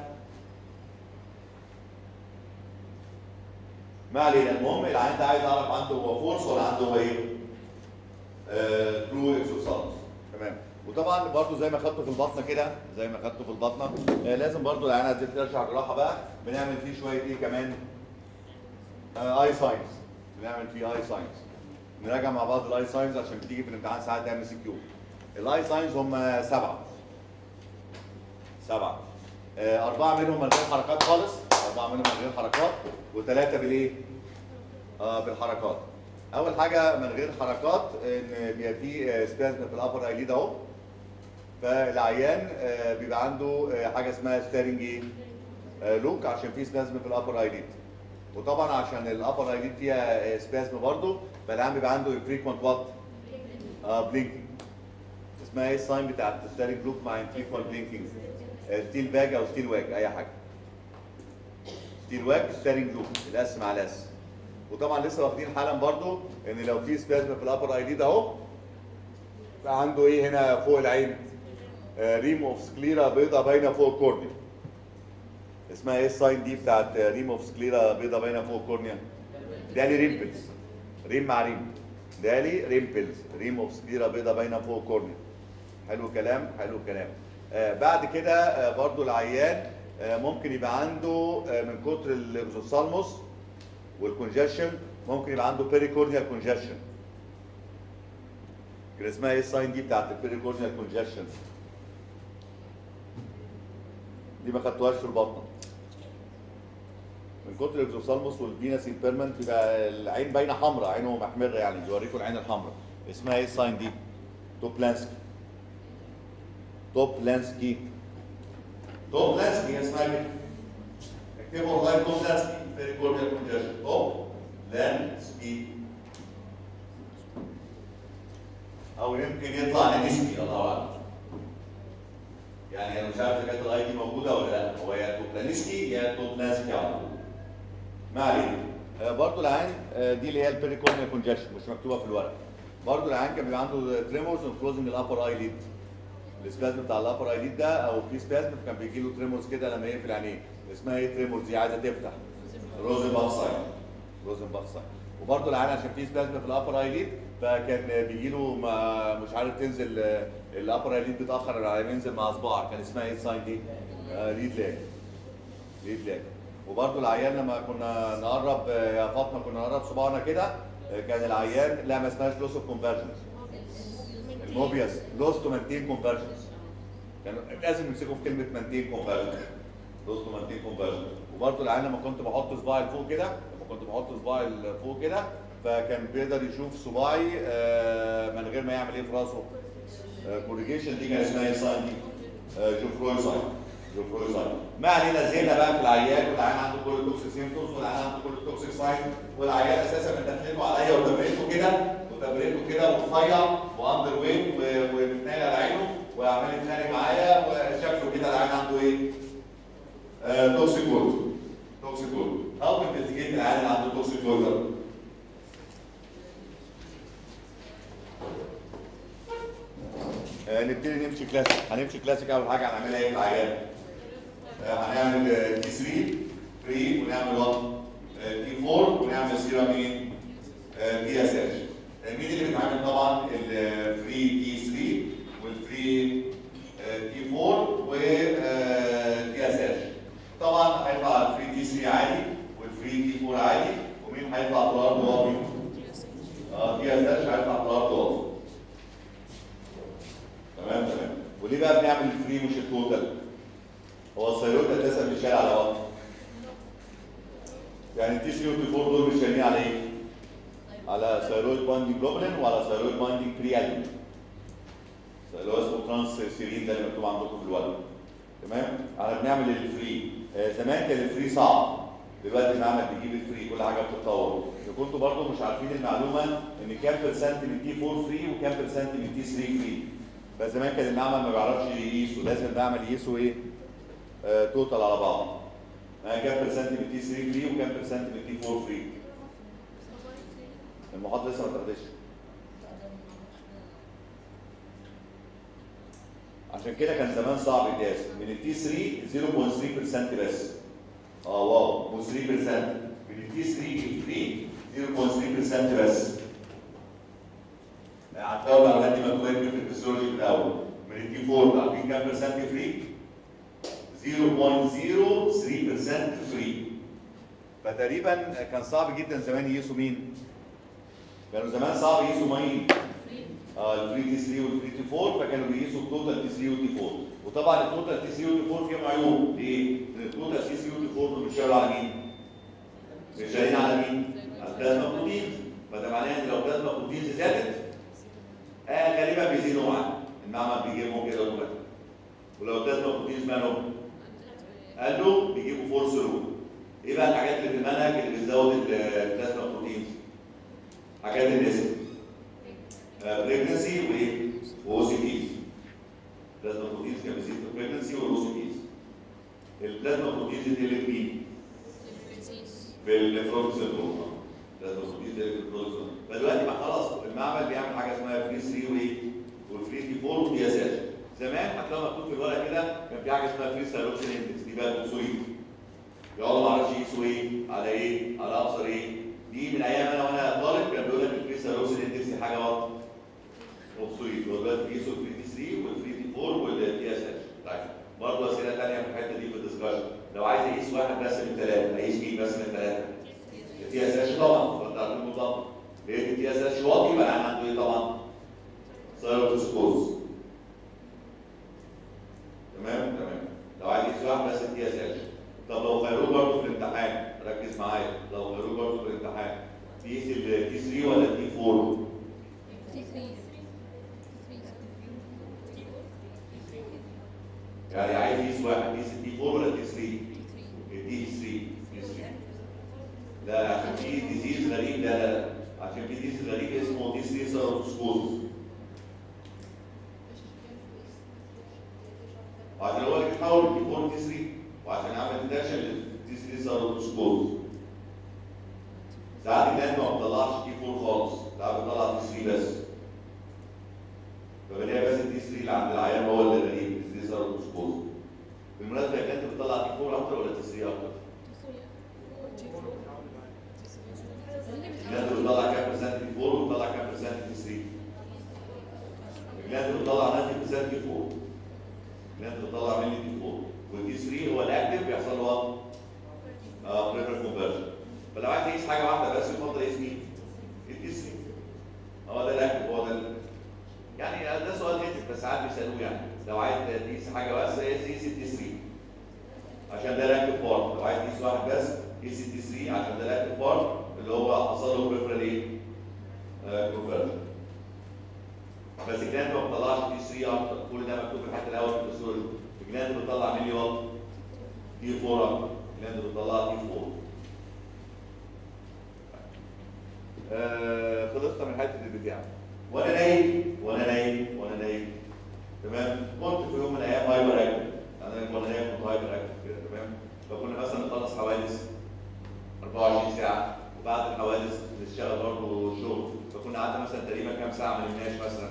ما علينا المهم العيان ده عايز اعرف عنده هو فورس ولا عنده هو ايه؟ ترو اكسوسالموس تمام وطبعا برضو زي ما خدته في البطنه كده زي ما خدته في البطنه آه لازم برضو العيان عايز ترجع جراحه بقى بنعمل فيه شويه ايه كمان؟ آه اي ساينس بنعمل فيه اي ساينس نراجع مع بعض الاي ساينس عشان بتيجي في الامتحان ساعات ام سي كيو الاي ساينس هم سبعه سبعه آه اربعه منهم من غير حركات خالص اربعه منهم من غير حركات وثلاثه بالايه؟ آه بالحركات اول حاجه من غير حركات ان بيبقى في سبازم في الابر ايليد اهو فالعيان آه بيبقى عنده آه حاجه اسمها ستيرنج ايه؟ آه لوك عشان في سبازم في الابر ايليد وطبعا عشان الابر ايليد فيها سبازم برضه فالعيان بيبقى عنده فريكوينت وات؟ اه بلينكينج اسمها ايه الساين بتاعت ستيرنج لوك مع انفريكوينت بلينكينج ستيل باج او ستيل واج اي حاجه ستيل واج ستيرنج لوك الاس مع الاس وطبعا لسه واخدين حالا برضو ان لو في سبازم في الابر ايليد اهو عنده ايه هنا فوق العين آه ريم اوف سكليرا بيضه باينه فوق الكورنيا اسمها ايه الساين دي بتاعت ريم اوف سكليرا بيضه باينه فوق الكورنيا دالي ريمبلز ريم مع ريم دالي ريمبلز ريم اوف سكليرا بيضه باينه فوق الكورنيا حلو كلام حلو كلام آه بعد كده آه برضو العيان آه ممكن يبقى عنده آه من كتر الاكزوثالموس والكونجشن ممكن يبقى عنده بيريكورنيال كونجشن كان اسمها ايه الساين دي بتاعت البيريكورنيال كونجشن دي ما خدتوهاش في البطنه من كتر الاكزوثالموس والفينس امبيرمنت يبقى العين باينه حمراء عينه محمره يعني يوريكم العين الحمراء اسمها ايه الساين دي؟ توبلانسكي توبلانسكي توبلانسكي اسمها كده اكتبوا والله توبلانسكي pericordal congestion او لانسكي او يمكن يطلع لانسكي الله اعلم يعني انا مش عارف اذا كانت الاي دي موجوده ولا لا هو يا توبلانسكي يا توبلانسكي على طول ما علينا آه برضه العين آه دي اللي هي البيريكورنيال كونجكشن مش مكتوبه في الورق برضه العين كان بيبقى عنده تريمورز وكلوزنج الابر اي ليد السبازم بتاع الابر اي ليد ده او في سبازم كان بيجي له تريمورز كده لما يقفل عينيه اسمها ايه تريمورز دي عايزه تفتح روزنباخ ساين روزنباخ ساين وبرضه العين عشان في سبازم في الابر ايليد فكان بيجي له مش عارف تنزل الابر ايليد بتاخر على ينزل مع صباعك كان اسمها ايه الساين دي؟ آه ليد لاج ليد لاج وبرضه العيان لما كنا نقرب يا فاطمه كنا نقرب صباعنا كده كان العيان لا ما اسمهاش لوس اوف كونفرجنس الموبياس لوس تو مانتين كونفرجنس كانوا لازم يمسكوا في كلمه مانتين كونفرجنس لوس تو مانتين كونفرجنس وبرضه العين لما كنت بحط صباعي لفوق كده لما كنت بحط صباعي لفوق كده فكان بيقدر يشوف صباعي آه من غير ما يعمل ايه في راسه كوريجيشن دي كان اسمها ايه ساين دي؟ آه، جوفروي ساين جوفروي ساين ما علينا زينا بقى في العيان والعيان عنده كل التوكسيك سيمتومز والعيان عنده كل التوكسيك ساين والعيان اساسا من تكليفه عليا وتمرينته كده وتمرينته كده ورفيع واندر ويت ومتنايل على عينه وعمال يتخانق معايا وشكله كده العيان عنده ايه؟ آه، توكسيك وورد توكسيك وورد او انفستيجيت العيان اللي عنده توكسيك وورد آه، نبتدي نمشي كلاسيك هنمشي كلاسيك اول حاجه هنعملها ايه في العيان آه، هنعمل تي 3 فري ونعمل 1 تي 4 ونعمل سيرامين تي اس اتش مين اللي بيتعامل طبعا الفري تي 3 والفري تي 4 وتي اس اتش طبعا هيطلع الفري تي 3 عالي والفري تي 4 عالي ومين هيطلع في الارض واطي؟ اه تي اس اتش هيطلع في الارض واطي تمام تمام وليه بقى بنعمل الفري مش التوتال؟ هو الثيرويد اساسا بيشال على وقت يعني التي 3 والتي 4 دول مش شايلين على ايه؟ على ثيرويد بايندينج جلوبولين وعلى ثيرويد بايندينج بري ادمين اللي هو اسمه ترانس سيرين ده اللي مكتوب عندكم في الورق تمام؟ احنا بنعمل الفري آه زمان كان الفري صعب دلوقتي المعمل بيجيب الفري كل حاجه بتتطور لو كنتوا برضه مش عارفين المعلومه ان كام برسنت من تي 4 فري وكام برسنت من تي 3 فري فزمان كان المعمل ما بيعرفش يقيسه لازم المعمل يقيسه ايه؟ آه توتال على بعض آه كام برسنت من تي 3 فري وكام برسنت من تي 4 فري المحاضره لسه ما اتاخدتش عشان كده كان زمان صعب القياس من التي 3 0.3% بس اه واو مو 3% من التي 3 فري 0.3% بس هتلاقوا الاعلان دي مكتوبه في الفسيولوجي في الاول من التي 4 عارفين كام برسنت فري؟ 0.03% فري فتقريبا كان صعب جدا زمان يقيسوا مين؟ كانوا زمان صعب يقيسوا مين؟ اه الفري تي 3 والفري تي 4 فكانوا بيقيسوا التوتال تي 3 وتي 4 وطبعا التوتال تي 3 وتي 4 فيهم عيوب ليه؟ لان التوتال تي 3 وتي 4 دول بيشتغلوا على مين؟ بيشتغلوا على مين؟ على البلازما بروتينز فده معناه ان لو البلازما بروتينز زادت آه غالبا بيزيدوا معاك المعمل بيجيبهم كده اوتوماتيك ولو البلازما بروتينز مالهم قالوا بيجيبوا فورس رو ايه بقى الحاجات اللي في المنهج اللي بتزود البلازما بروتينز؟ حاجات النسب بريجنسي وايه؟ واو سي بيز البلازما بروتينز كان بيزيد في البريجنسي والاو سي بيز البلازما بروتينز دي اللي في مين؟ في النفروتيك سندروم البلازما بروتينز دي اللي في النفروتيك سندروم فدلوقتي بقى خلاص المعمل بيعمل حاجه اسمها فري 3 وايه؟ والفري تي 4 ودي اس اتش زمان هتلاقوا مكتوب في الورقه كده كان في حاجه اسمها فري سيروكسين اندكس دي بقى اوبسوليت يقعدوا ما اعرفش يقيسوا ايه على ايه على ابصر ايه دي من ايام انا وانا طالب كان بيقول لك الفري سيروكسين اندكس دي حاجه غلط اوبسوليت هو دلوقتي بيقيسوا الفري تي 3 والفري تي 4 والتي اس اتش طيب برضه اسئله ثانيه في الحته دي في الدسكشن لو عايز اقيس واحد بس من ثلاثه اقيس مين بس من ثلاثه التي اس اتش طبعا فانت عارفين بالظبط لقيت التي اس اتش واطي يبقى انا عنده ايه طبعا؟ سيروتوسكوز تمام تمام لو عايز يقيس واحد بس التي اس اتش طب لو خيروه برضه في الامتحان ركز معايا لو خيروه برضه في الامتحان تقيس التي 3 ولا التي 4 يعني عايز يقيس واحد يقيس التي 4 ولا التي 3 التي 3 تي 3 لا عشان في ديزيز غريب لا لا لا عشان في ديزيز غريب اسمه تي 3 سيروتوسكوز وعشان هو اللي بيحول التي 4 تي 3 وعشان يعمل ديتكشن للتي 3 سيروتوسكوز ساعات الجهاز ما بتطلعش تي 4 خالص ساعات بتطلع تي 3 بس فبلاقي بس التي 3 اللي عند العيان هو اللي غريب التي 3 سيروتوسكوز بالمناسبه يا كانت بتطلع تي 4 اكتر ولا تي 3 اكتر؟ الجهاز بتطلع كام برسنت تي 4 وبتطلع كام برسنت تي 3 الجهاز بتطلع 90% تي 4 الجهاز بتطلع مني تي 4 والتي 3 هو الاكتف بيحصل له اه بريفر كونفرجن فلو عايز تقيس حاجه واحده بس يفضل يقيس مين؟ التي 3 هو ده الاكتف هو ده ال- يعني ده سؤال هيتف بس ساعات بيسالوه يعني لو عايز تقيس حاجه بس قيس التي 3 عشان ده الاكتف بارت لو عايز تقيس واحد بس قيس التي 3 عشان ده الاكتف بارت اللي هو حصل له بريفرال ايه؟ كونفرجن بس الجلاند ما بتطلعش تي 3 اكتر كل ده مكتوب في الحته الاول في الفسيولوجي الجلاند بتطلع ملي واط تي 4 اكتر الجلاند بتطلع تي 4 آه خلصنا من حته البتاع وانا نايم وانا نايم وانا نايم تمام كنت في يوم من الايام هايبر اكتف انا وانا نايم كنت هايبر اكتف كده تمام فكنا مثلا نخلص حوادث 24 ساعه وبعد الحوادث نشتغل برضه شغل فكنا قعدنا مثلا تقريبا كام ساعه ما نمناش مثلا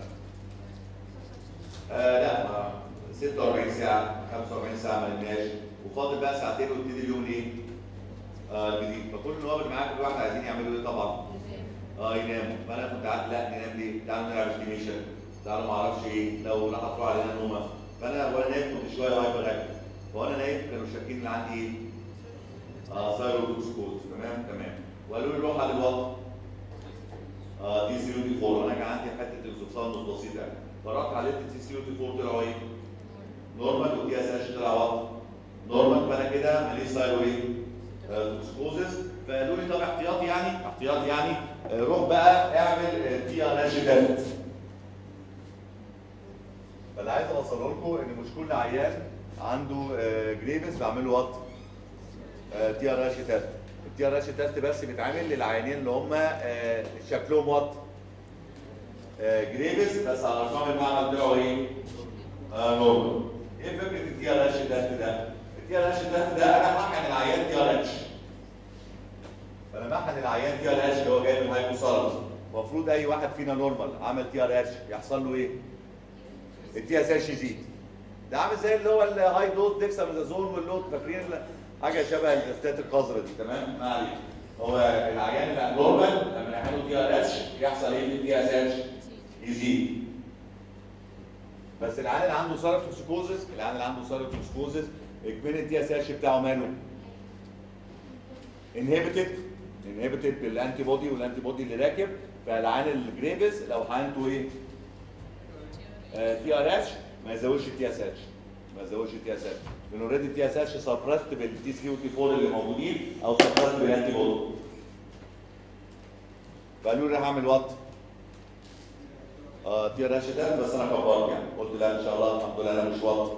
آه لا ما 46 ساعه 45 ساعه ما نمناش وفاضل بقى ساعتين ويبتدي اليوم ايه؟ آه الجديد فكل النواب اللي معاك كل واحد عايزين يعملوا ايه طبعا؟ اه يناموا فانا كنت قاعد لا ننام ليه؟ تعالوا نلعب استيميشن تعالوا ما اعرفش ايه لو راح اطلع علينا نومه فانا وانا نايم كنت شويه هايبر اكتف وانا نايم كانوا شاكين ان عندي ايه؟ اه سايروتوكسكوز تمام تمام وقالوا لي روح على الوقت اه تي 3 تي 4 انا كان عندي حته اكزوسان مش بسيطه يعني فرحت على تي 3 تي 4 طلعوا ايه؟ نورمال وتي اس اتش طلع وقت نورمال فانا كده ماليش سايرو ايه؟ توكسكوزس فقالوا لي طب احتياطي يعني احتياطي يعني آه، روح بقى اعمل تي ار اتش تيست فاللي عايز اوصله لكم ان مش كل عيان عنده جريفز بعمل له وات تي ار اتش تيست التي ار اتش تيست بس بيتعمل للعيانين اللي هم آه، شكلهم وات جريفز بس على ارقام المعمل بتاعه ايه؟ آه، نورمال ايه فكره التي ار اتش تيست ده؟ التي ار اتش تيست ده انا هحقن العيان تي ار اتش فلما احقن العيان تي ار اتش اللي هو جاي من هايبوثالاموس المفروض اي واحد فينا نورمال عمل تي ار اتش يحصل له ايه؟ التي اس اتش يزيد ده عامل زي اللي هو الهاي دوز ديكساميثازون واللود فاكرين ال- حاجه شبه التستات القذره دي تمام ما علينا هو العيان اللي نورمال لما نعمله تي ار اتش يحصل ايه في التي اس اتش يزيد بس العيان اللي عنده سايروتوكسيكوزس العيان اللي عنده سايروتوكسيكوزس اجمالي التي اس اتش بتاعه ماله انهبيتد انهبيتد بالانتي بودي والانتي بودي اللي راكب فالعيان الجريفز لو حقنته ايه تي ار اتش ما يزودش التي اس اتش ما يزودش التي اس اتش لان اوريدي التي اس اتش سبرست بالتي 3 والتي 4 اللي موجودين او سبرست بالانتي بودي فقالوا لي هعمل وات اه تي ار اتش ده بس انا كبرت يعني قلت لا ان شاء الله الحمد لله انا مش وات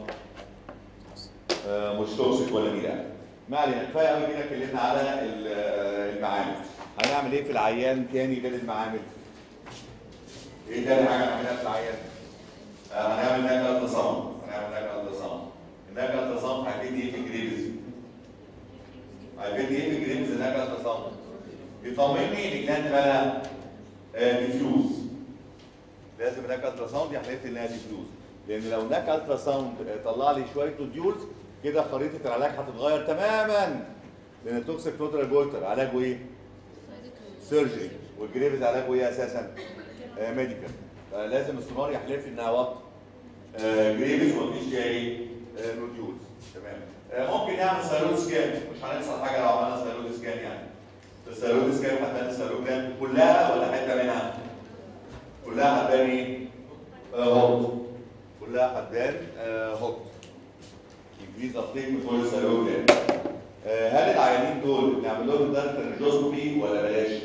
آه مش توكسيك ولا نيله ما علينا كفايه قوي كده اتكلمنا على ال- آه، المعامل هنعمل ايه في العيان تاني غير المعامل؟ ايه تاني حاجه نعملها في العيان؟ آه، هنعمل نقل التصامم هنعمل نقل التصامم النقل التصامم هيفيد ايه في الجريفز؟ هيفيد ايه في الجريفز نقل التصامم؟ يطمني ان كانت مالها ديفيوز لازم نقل التصامم دي حالات انها ديفيوز لان لو نقل التصامم طلع لي شويه نوديولز كده خريطه العلاج هتتغير تماما لان التوكسيك نودرال جويتر علاجه ايه؟ سيرجري والجريفز علاجه ايه اساسا؟ آه ميديكال فلازم السونار يحلف لي انها وقت آه جريفز ومفيش فيها ايه؟ آه نوديولز تمام آه ممكن نعمل سيرود سكان مش هنخسر حاجه لو عملنا سيرود سكان يعني السيرود سكان هتبان السيرود كلها ولا حته منها؟ كلها هتبان ايه؟ آه هوت كلها هتبان آه هوت انجليز ابتيك من كل السيرود آه هل العيانين دول نعمل لهم دارترنجوسكوبي ولا بلاش؟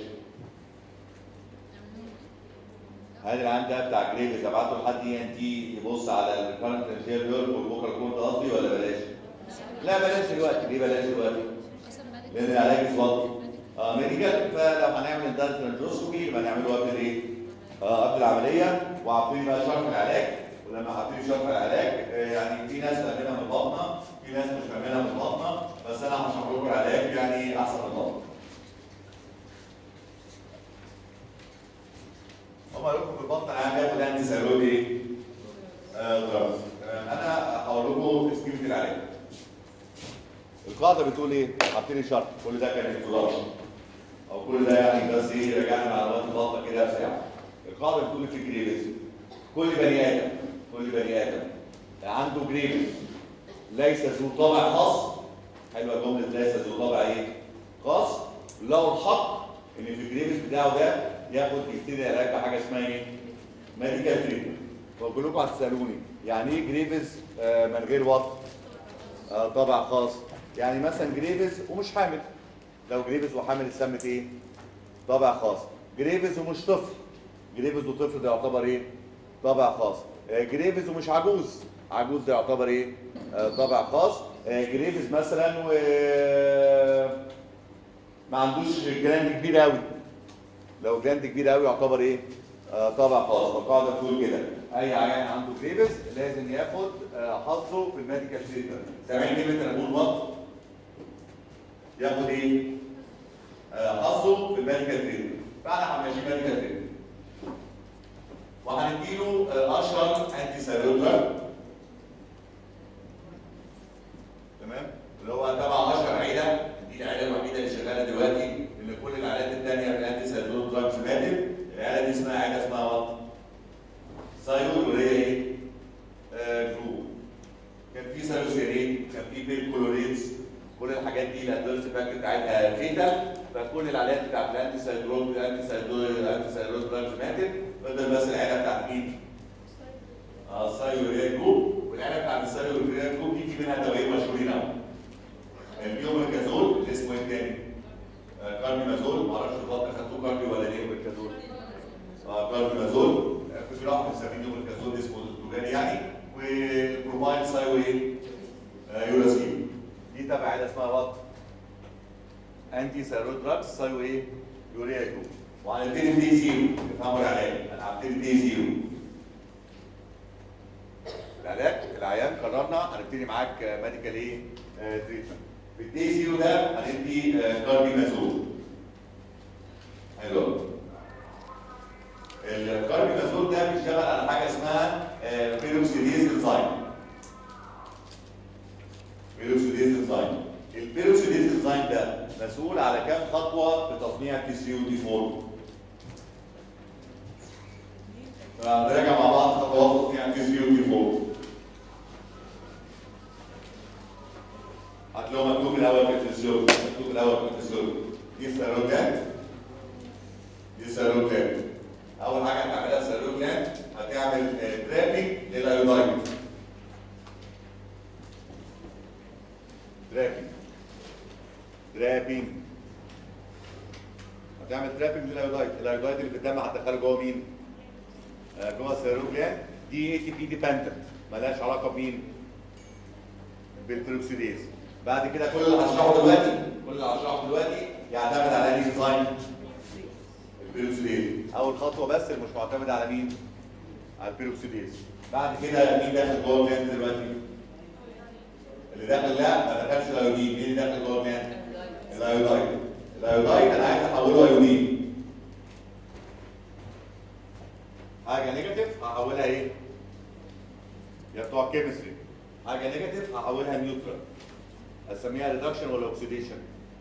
هل العيان ده بتاع جريفز ابعته لحد اي ان تي يبص على الكارنت انتيريور والبوكر كورد قصدي ولا بلاش؟ لا بلاش دلوقتي ليه بلاش دلوقتي؟ لان العلاج واطي اه ميديكال فلو هنعمل دارترنجوسكوبي يبقى نعمله قبل الايه؟ اه قبل العمليه وهبتدي بقى شرح العلاج ولما هبتدي شرح العلاج آه يعني في ناس فاهمينها من البطنه في ناس مش فاهمينها من البطنه بس انا هشرح لكم العلاج يعني احسن من البطنه هم قالوا لكم في البطن انا هاخد انتي سيرويد ايه؟ آه دراجز تمام انا هقول لكم سكيمه العلاج القاعده بتقول ايه؟ حاطين شرط كل ده كان انترودكشن او كل ده يعني بس ايه رجعنا معلومات البطن كده في ساعه القاعده بتقول في جريفز كل بني ادم كل بني ادم عنده جريفز ليس ذو طابع خاص حلوه جمله ليس ذو طابع ايه؟ خاص له الحق ان في الجريفز بتاعه ده ياخد يبتدي علاج بحاجه اسمها ايه؟ ميديكال تريتمنت بقول لكم هتسالوني يعني ايه جريفز آه من غير وطن؟ آه طبع خاص يعني مثلا جريفز ومش حامل لو جريفز وحامل اتسمت ايه؟ طبع خاص جريفز ومش طفل جريفز وطفل ده يعتبر ايه؟ طابع خاص آه، جريفز ومش عجوز عجوز ده يعتبر ايه آه، طابع خاص آه، جريفز مثلا و ما عندوش جراند كبير قوي لو جراند كبير قوي يعتبر ايه آه، طابع خاص فالقاعده بتقول كده اي عيان عنده جريفز لازم ياخد آه، حظه في الميديكال تريتمنت سامعين كلمه انا بقول وات ياخد ايه آه، حظه في الميديكال تريتمنت فاحنا هنمشي ميديكال تريتمنت وهنديله آه، اشهر انتي سيروتر تمام اللي هو تبع اشهر عيله دي العيله الوحيده اللي شغاله دلوقتي ان كل العيلات الثانيه في الانتي سيروتر دراجز ماتت العيله دي اسمها عيله اسمها وات سايول وهي ايه؟ آه جروب كان في سالوسيرين كان في بيل كلوريدز كل الحاجات دي الادفيرس فاكتور بتاعتها فيتا فكل العلاجات بتاعت الانتي سايدرول الانتي سايدرول الانتي سايدرول دراجز ماتت بدل بس العيله بتاعت مين؟ اه السايوريا جروب والعيله بتاعت السايوريا جروب دي في منها دوايين مشهورين قوي البيوميركازول اللي اسمه ايه تاني؟ آه كاربيمازول معرفش الفضل خدتوه كاربي ولا ايه بيوميركازول؟ اه كاربيمازول في جراح بنسميه بيوميركازول اسمه التجاري يعني وبرومايل سايوي آه يوراسيل دي تبع عيله اسمها وات؟ انتي سيرود دراجز سايو ايه؟ يوريا جروب وهنبتدي بدي زيرو تفهموا العلاج انا هبتدي بدي زيرو العلاج العيان قررنا هنبتدي معاك ميديكال ايه؟ تريتمنت في الدي زيرو ده هندي كاربيمازول حلو الكاربيمازول ده بيشتغل على حاجه اسمها بيروكسيديز انزيم بيروكسيديز انزيم البيروكسيديز انزيم ده مسؤول على كام خطوه في تصنيع تي 3 ودي 4 فنراجع مع بعض خطوات تصنيع تي 3 ودي 4 هتلاقوا مكتوب الاول في الفيزيولوجي مكتوب الاول في الفيزيولوجي دي سيروجات دي سيروجات اول حاجه هتعملها سيروجات هتعمل ترابي للايودايد ترابي ترابي هتعمل ترابي للايودايد الايودايد اللي في الدم هتدخله جوه مين؟ آه، جوه السيروجات دي اي تي بي ديبندنت مالهاش علاقه بمين؟ بالبروكسيديز بعد كده كل اللي هشرحه دلوقتي كل اللي هشرحه دلوقتي يعتمد على ايه ديزاين البيروكسيديز اول خطوه بس اللي مش معتمد على مين على البيروكسيديز بعد كده مين داخل جوه الجلاند دلوقتي اللي داخل لا ما دخلش الايودين مين اللي داخل جوه الجلاند الايودايد الايودايد انا عايز احوله ايودين حاجه نيجاتيف هحولها ايه يا بتوع الكيمستري حاجه نيجاتيف هحولها نيوترال اسميها ريدكشن ولا اوكسيديشن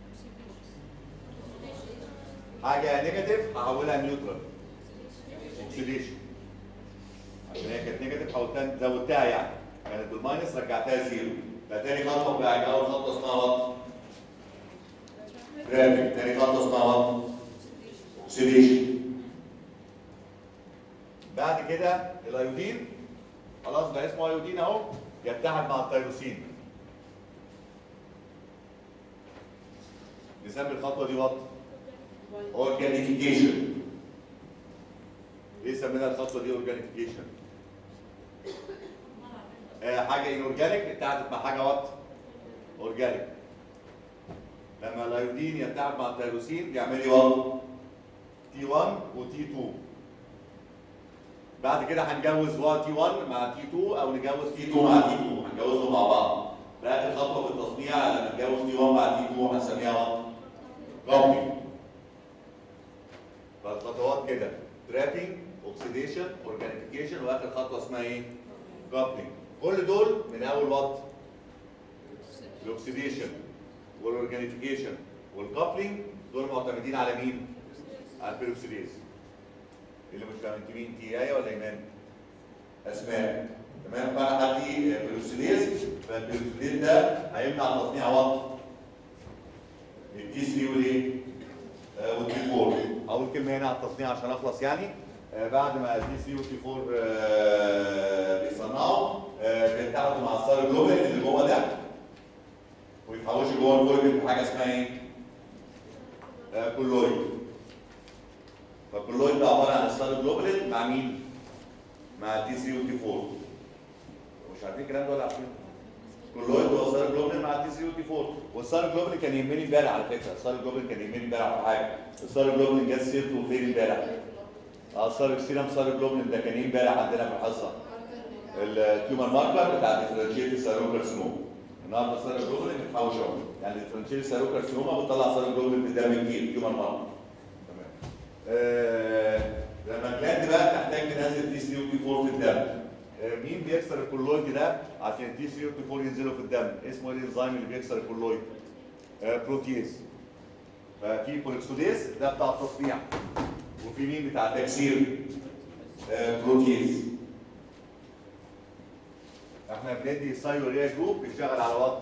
حاجه نيجاتيف هحولها نيوترال اوكسيديشن عشان هي كانت نيجاتيف حولتها زودتها يعني كانت بالماينس رجعتها زيرو فتاني خطوه بتاعت اول خطوه اسمها وات جرافيك تاني خطوه اسمها وات اوكسيديشن بعد كده الايودين خلاص بقى اسمه ايودين اهو يتحد مع التيروسين نسمي الخطوه دي وات اورجانيفيكيشن ليه سمينا الخطوه دي اورجانيفيكيشن آه حاجه انورجانيك اتحدت مع حاجه وات اورجانيك لما الايودين يتحد مع التيروسين يعمل لي وات تي 1 وتي 2 بعد كده هنجوز هو تي 1 مع تي 2 او نجوز تي 2 مع تي 2 هنجوزهم مع بعض ده اخر خطوه في التصنيع لما نجوز تي 1 مع تي 2 هنسميها وات كوبلينج فالخطوات كده ترابينج اوكسيديشن اورجانيفيكيشن واخر خطوه اسمها ايه؟ كوبلينج كل دول من اول وات الاكسيديشن والاورجانيفيكيشن والكابلينج دول معتمدين على مين؟ على البيروكسيديز اللي مش فاهم انت مين انت ايه ولا ايمان؟ اسماء تمام فانا هدي بيروكسيديز فالبيروكسيديز ده هيمنع تصنيع وات التي 3 والايه؟ آه، والتي 4 اول كلمه هنا على التصنيع عشان اخلص يعني آه، بعد ما التي 3 والتي 4 آه، بيصنعوا آه، بيتحدوا مع السار جلوبين اللي جوه ده ويتحوشوا جوه الكولويد بحاجه اسمها ايه؟ آه، كولويد فالكولويد ده عباره عن السار جلوبين مع مين؟ مع تي 3 وتي 4 مش عارفين الكلام ده ولا عارفين؟ كلويد هو سار جلوبلين مع تي 3 وتي 4 والسار جلوبلين كان يهمني امبارح على فكره السار جلوبلين كان يهمني امبارح في حاجه السار جلوبلين جت سيرته فين امبارح؟ اه السار اكسيرام سار جلوبلين ده كان ايه امبارح عندنا في الحصه؟ التيومر ماركر بتاع ديفرنشيت ساروكارسينوما النهارده سار جلوبلين بتحوش اهو يعني ديفرنشيت ساروكارسينوما بتطلع سار جلوبلين في الدم كتير تيومر ماركر تمام آه لما الجلاند بقى تحتاج تنزل تي 3 وتي 4 في الدم آه، مين بيكسر الكولويد ده عشان تي 3 وتي 4 ينزلوا في الدم اسمه ايه الانزيم اللي بيكسر الكولويد آه، بروتيز ففي بوليكسوديز ده بتاع التصنيع وفي مين بتاع تكسير آه، بروتيز احنا بندي سايوريا جروب بيشتغل على وضع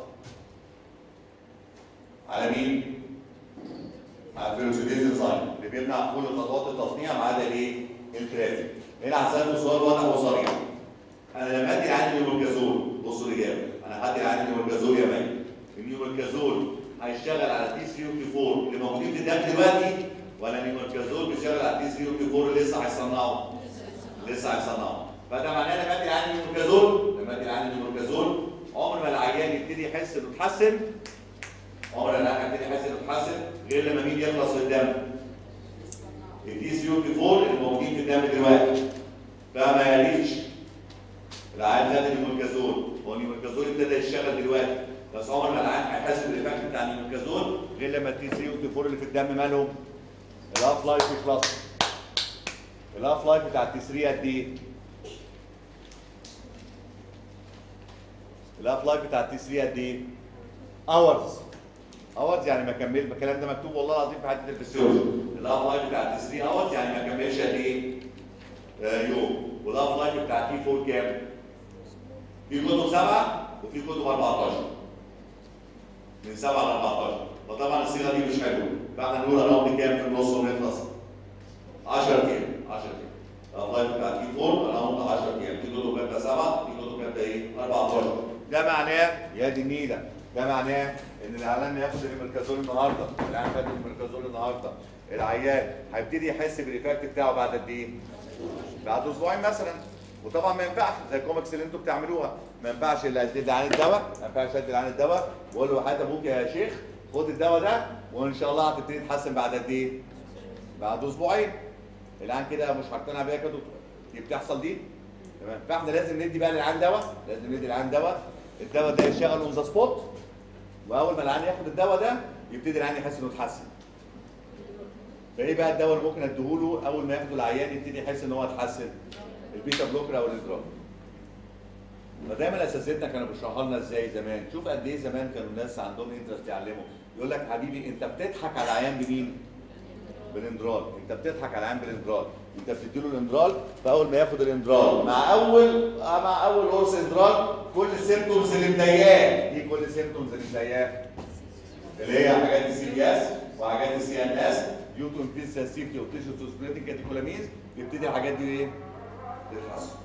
على مين؟ على الفيروسيديز انزيم اللي بيمنع كل خطوات التصنيع ما عدا الايه؟ الترافيك. هنا هسألكم سؤال واضح وصريح. انا لما ادي العيان نيومركازول بصوا الاجابه انا هدي العيان نيومركازول يا مي النيومركازول هيشتغل على تي 3 وتي 4 اللي موجودين في الدم دلوقتي ولا نيومركازول بيشتغل على تي 3 وتي 4 اللي لسه هيصنعوا لسه هيصنعوا فده معناه لما ادي العيان نيومركازول لما ادي العيان نيومركازول عمر ما العيان يبتدي يحس انه اتحسن عمر ما العيان يبتدي يحس انه اتحسن غير لما مين يخلص في الدم التي 3 وتي 4 اللي موجودين في الدم دلوقتي فما يليش العيان خد النيموركازول هو النيموركازول ابتدى يشتغل دلوقتي بس عمر ما العيان هيحس بالايفكت بتاع النيموركازول غير لما التي 3 والتي 4 اللي في الدم مالهم الاف لايف يخلص الاف لايف بتاع التي 3 قد ايه؟ الاف لايف بتاع التي 3 قد ايه؟ اورز اورز يعني ما كمل الكلام ده مكتوب والله العظيم في حته الفسيولوجي الاف لايف بتاع التي 3 اورز يعني ما كملش قد ايه؟ آه، يوم والاف لايف بتاع تي 4 كام؟ في كتب سبعه وفي كتب 14 من سبعه ل 14 فطبعا الصيغه دي مش حلوه فاحنا نقول اراوند كام في النص ونخلص 10 ايام 10 ايام الاف لايف بتاع تي 4 اراوند 10 ايام في كتب كاتبه سبعه في كتب كاتبه ايه؟ 14 ده معناه يا دي النيله ده معناه ان العيان ياخد الميركازول النهارده العيان خد الميركازول النهارده العيان هيبتدي يحس بالايفكت بتاعه بعد قد ايه؟ بعد اسبوعين مثلا وطبعا ما ينفعش زي الكوميكس اللي انتوا بتعملوها ما ينفعش اللي ادي عن الدواء ما ينفعش ادي عن الدواء واقول له حياه ابوك يا شيخ خد الدواء ده وان شاء الله هتبتدي تتحسن بعد قد ايه؟ بعد اسبوعين الان كده مش هقتنع بيها كده دي بتحصل دي تمام فاحنا لازم ندي بقى للعيان دواء لازم ندي للعيان دواء الدواء ده يشتغل اون ذا سبوت واول ما العيان ياخد الدواء ده يبتدي العيان يحس انه اتحسن فايه بقى الدواء اللي ممكن اديهوله اول ما ياخده العيان يبتدي يحس ان هو اتحسن البيتا بلوكر او الادرار فدايما اساتذتنا كانوا بيشرحوا لنا ازاي زمان شوف قد ايه زمان كانوا الناس عندهم انترست يعلموا يقول لك حبيبي انت بتضحك على العيان بمين؟ بالاندرال انت بتضحك على العيان بالاندرال انت بتديله الاندرال فاول ما ياخد الاندرال مع اول مع اول قرص اندرال كل السيمتومز اللي مضايقاه دي كل السيمتومز اللي مضايقاه اللي هي حاجات السي بي اس وحاجات السي ان اس ديو تو انكريز سنسيتي اوف تيشو تو سبريتنج كاتيكولامينز يبتدي الحاجات دي ايه؟ تتحسن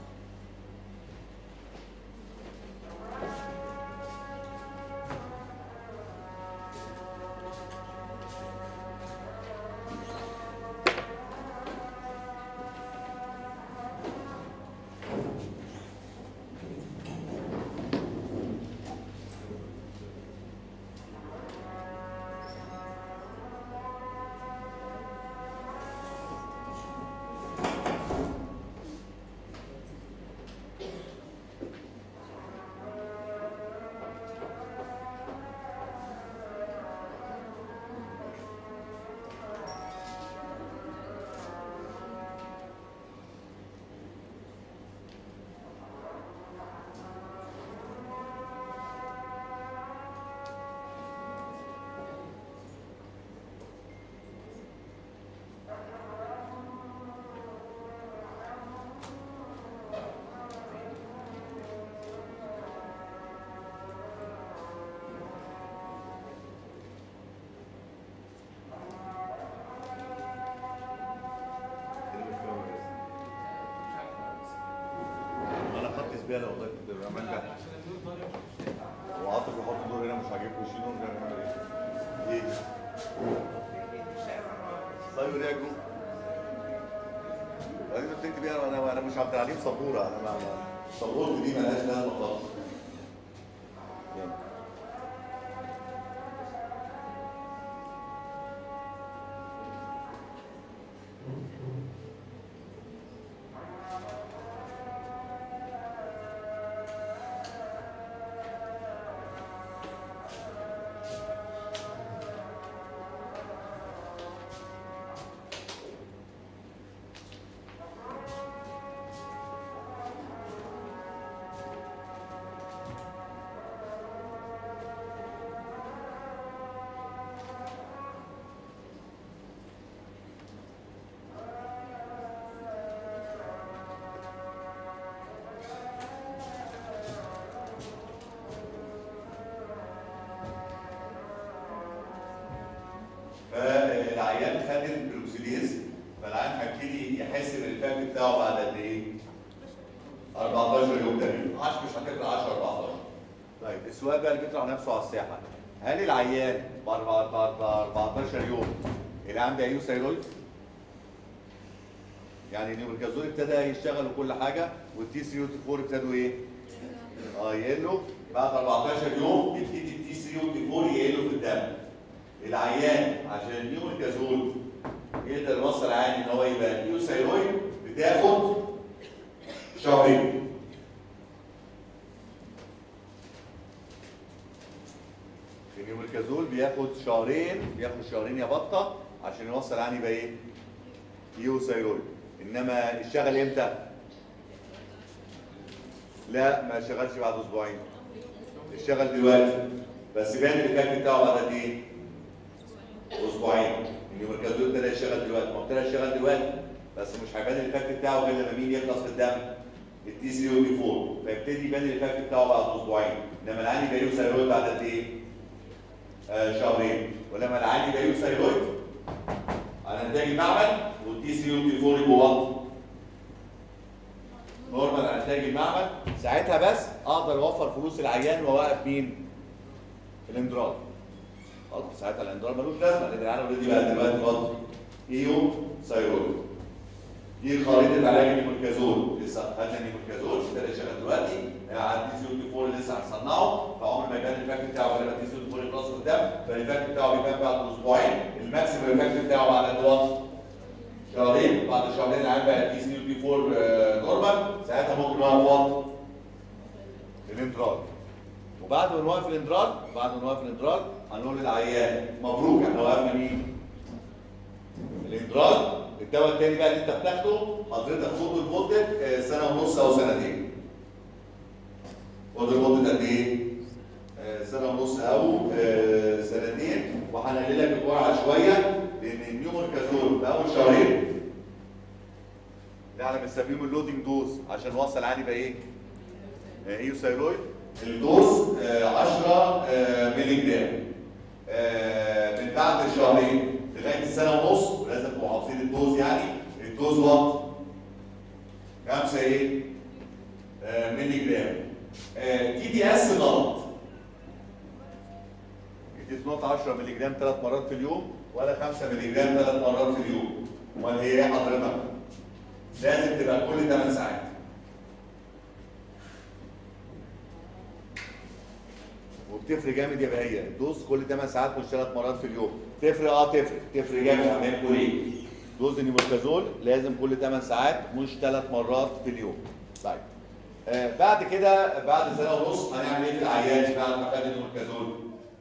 انا خدت زباله والله كنت بعمل ده عشان النور طالع مش شايف. وعاطف يحط النور هنا مش عاجبه يشيل نور هنا يعمل ايه؟ ايه؟ سايبر يا جروب بعدين بتكتب ايه انا انا مش عبد العليم سبوره انا ما سبورت دي مالهاش لازمه خالص يلا. فالعيان خد البروكسيديز فالعيان هيبتدي يحس بالإفكت بتاعه بعد قد ايه؟ 14 يوم تقريبا 10 مش هتفرق 10 14 طيب السؤال بقى اللي بيطرح نفسه على الساحه هل العيان بعد بعد بعد 14 يوم العيان ده يوثايرويد؟ يعني النيومركازول ابتدى يشتغل وكل حاجه والتي 3 والتي 4 ابتدوا ايه؟ اه يقلوا بعد 14 يوم يبتدي التي 3 والتي 4 يقلوا في الدم العيان عشان النيومركازول يقدر يوصل العيان ان هو يبقى نيوثايرويد بتاخد شهرين النيومركازول بياخد شهرين بياخد شهرين يا بطه عشان يوصل العيان يبقى ايه؟ يوثايرويد انما اشتغل امتى؟ لا ما اشتغلش بعد اسبوعين اشتغل دلوقتي بس بان الايفكت بتاعه بعد قد ايه؟ اسبوعين النيومركازول ابتدى يشتغل دلوقتي ما ابتدى يشتغل دلوقتي بس مش هيبان الايفكت بتاعه غير لما مين يخلص في الدم التي 3 والتي 4 فيبتدي يبان الايفكت بتاعه بعد اسبوعين انما العادي يبقى يوثايرويد بعد قد ايه؟ آه شهرين ولما العادي يبقى يوثايرويد على نتائج المعمل والتي 3 والتي 4 يبقوا وات نورمال على نتائج المعمل ساعتها بس اقدر اوفر فلوس العيان واوقف مين؟ الاندرار خلاص ساعتها الاندرار ملوش لازمه لان العيان اوريدي بقى دلوقتي وات ايو ثايرويد دي خريطه علاج النيموركازول لسه خدنا النيموركازول ابتدى يشتغل دلوقتي على التي سي والتي 4 لسه هنصنعه فعمر ما يبان الايفكت بتاعه غير التي سي والتي 4 يخلص قدام فالايفكت بتاعه بيبان بعد اسبوعين الماكسيمم ايفكت بتاعه بعد قد وقت شهرين بعد شهرين العيان بقى التي سي والتي 4 نورمال ساعتها ممكن نوقف وقت الاندرار وبعد ما نوقف الاندرار بعد ما نوقف الاندرار هنقول للعيان مبروك احنا وقفنا مين؟ الاندرار الدواء التاني بقى اللي انت بتاخده حضرتك خده لمده آه، سنه ونص او سنتين. خده لمده قد ايه؟ آه، سنه ونص او آه، سنتين وهنقلل لك الجرعه شويه لان النيوموركازول في اول شهرين ده على بنسميهم اللودنج دوز عشان نوصل عادي بقى ايه؟ آه، ايوثايرويد الدوز آه، 10 آه، مللي جرام آه، من بعد شهرين لغايه السنه ونص ولازم تبقوا حافظين الدوز يعني الدوز وات 5 ايه؟ آه، مللي جرام تي دي اس غلط دي نقطة 10 مللي جرام ثلاث مرات في اليوم ولا 5 مللي جرام ثلاث مرات في اليوم امال هي ايه حضرتك؟ لازم تبقى كل 8 ساعات وبتفرق جامد يا بهية الدوز كل 8 ساعات مش ثلاث مرات في اليوم تفرق اه تفرق تفرق جامد هنعمل ايه دوز النيموركازول لازم كل 8 ساعات مش ثلاث مرات في اليوم طيب آه بعد كده بعد سنه ونص هنعمل ايه في العيان بعد ما خد النيموركازول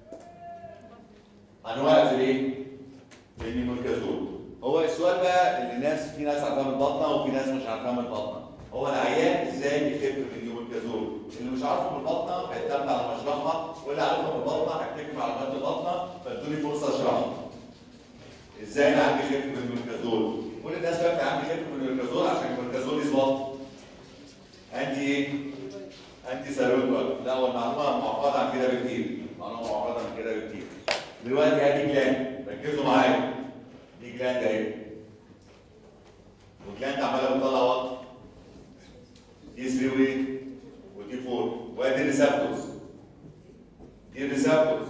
هنوقف الايه النيموركازول هو السؤال بقى اللي الناس في ناس عارفاه من البطنه وفي ناس مش عارفاه من البطنه هو العيان ازاي بيخف من النيموركازول اللي مش عارفه من البطنه هيتبع على مشرحها واللي عارفه من البطنه هيكتب معلومات البطنه فادوني فرصه اشرحها ازاي العيان بيخف من النيموركازول كل الناس فاكره العيان بيخف من النيموركازول عشان النيموركازول يظبط انتي ايه؟ انتي سيرويد لا هو المعلومه معقده عن كده بكتير معلومه معقده من كده بكتير دلوقتي ادي جلاند ركزوا معايا دي جلاند اهي والجلاند عماله بتطلع وقت دي 3 وايه ودي 4 وادي الريسبتورز دي الريسبتورز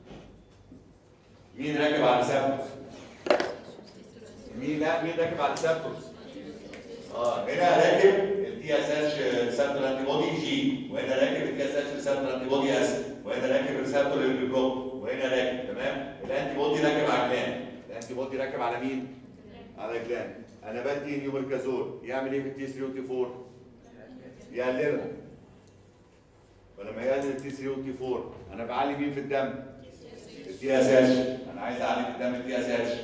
مين راكب على الريسبتورز؟ مين لا مين راكب على الريسبتورز؟ اه هنا راكب التي اس اتش ريسبتور انتي بودي جي وهنا راكب التي اس اتش ريسبتور انتي بودي اس وهنا راكب الريسبتور للبلوك وهنا راكب تمام الانتي بودي راكب على الجلان الانتي بودي راكب على مين؟ على الجلان انا بدي نيومركازول يعمل ايه في التي 3 والتي 4 يقللها ولما يقلل التي 3 والتي 4 انا بعلي مين في الدم التي اس اتش انا عايز اعلي في الدم التي اس اتش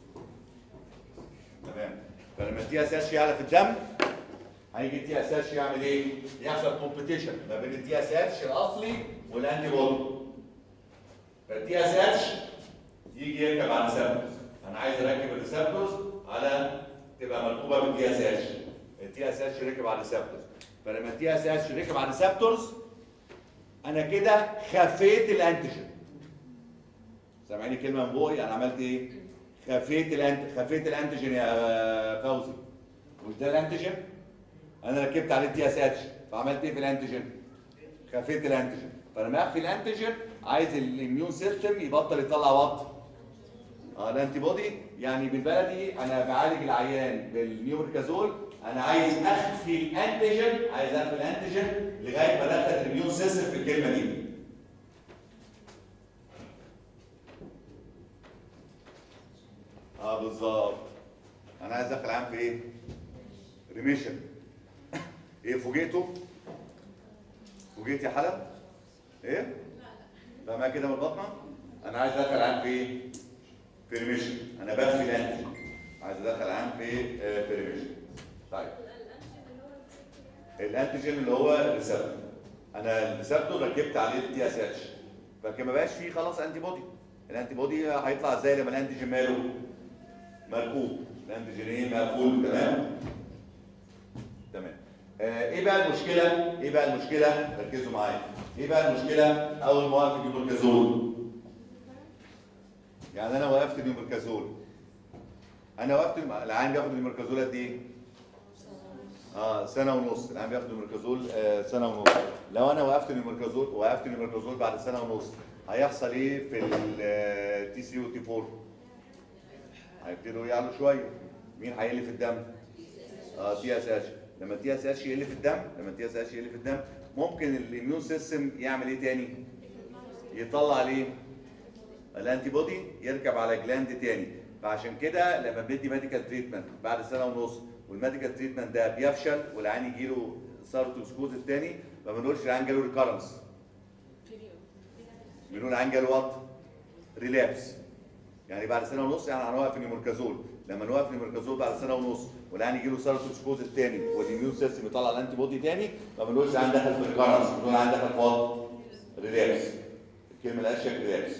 تمام فلما التي اس اتش يعلى في الدم هيجي التي اس اتش يعمل ايه؟ يحصل كومبيتيشن ما بين التي اس اتش الاصلي والانتي بودي فالتي اس اتش يجي يركب على الريسبتورز انا عايز اركب الريسبتورز على تبقى مركوبه بالتي اس اتش التي اس اتش ركب على الريسبتورز فلما التي اس اتش ركب على الريسبتورز انا كده خفيت الانتيجين سامعيني كلمه من بوقي انا عملت ايه؟ خفيت الانت خفيت الانتيجين يا فوزي مش ده الانتيجين؟ انا ركبت عليه التي اس اتش فعملت ايه في الانتيجين؟ خفيت الانتيجين فلما اخفي الانتيجين عايز الاميون سيستم يبطل يطلع وط اه الانتي بودي يعني بالبلدي انا بعالج العيان بالنيومركازول انا عايز اخفي الانتيجين عايز اخفي الانتيجين لغايه ما ادخل الاميون سيستم في الكلمه دي اه بالظبط انا عايز ادخل عام في ايه ريميشن ايه فوجئتوا فوجئت يا حلب ايه فاهمها كده من البطنه انا عايز ادخل عام في ايه في ريميشن انا بخفي الانتيجين عايز ادخل عام في آه، في ريميشن طيب الانتيجين اللي هو الريسبتور انا الريسبتور ركبت عليه التي اس اتش فكده ما بقاش فيه خلاص انتي بودي الانتي بودي هيطلع ازاي لما الانتيجين ماله مركوب الانتيجين ايه مقفول تمام تمام آه ايه بقى المشكله ايه بقى المشكله ركزوا معايا ايه بقى المشكله اول ما وقفت النيومركازول يعني انا وقفت النيومركازول انا وقفت الم- العيان بياخد النيومركازول قد ايه اه سنه ونص العيان بياخد النيومركازول آه سنه ونص لو انا وقفت النيومركازول وقفت النيومركازول بعد سنه ونص هيحصل ايه في التي سي وتي 4 هيبتدوا يعلوا شويه مين هيقل في الدم اه تي اس اتش لما التي اس اتش يقل في الدم لما التي اس اتش يقل في الدم ممكن الاميون سيستم يعمل ايه تاني يطلع ليه الانتي بودي يركب على جلاند تاني فعشان كده لما بندي ميديكال تريتمنت بعد سنه ونص والميديكال تريتمنت ده بيفشل والعيان يجي له سارتوسكوز التاني ما بنقولش العيان جاله ريكارنس بنقول العيان جاله وات ريلابس يعني بعد سنه ونص يعني هنوقف النيموركازول لما نوقف النيموركازول بعد سنه ونص والعيان يجي له سارتوسكوز التاني والاميون سيستم يطلع الانتي بودي تاني ما بنقولش العيان دخل في ريكارنس بنقول العيان دخل في وات ريلابس الكلمه الاشيك ريلابس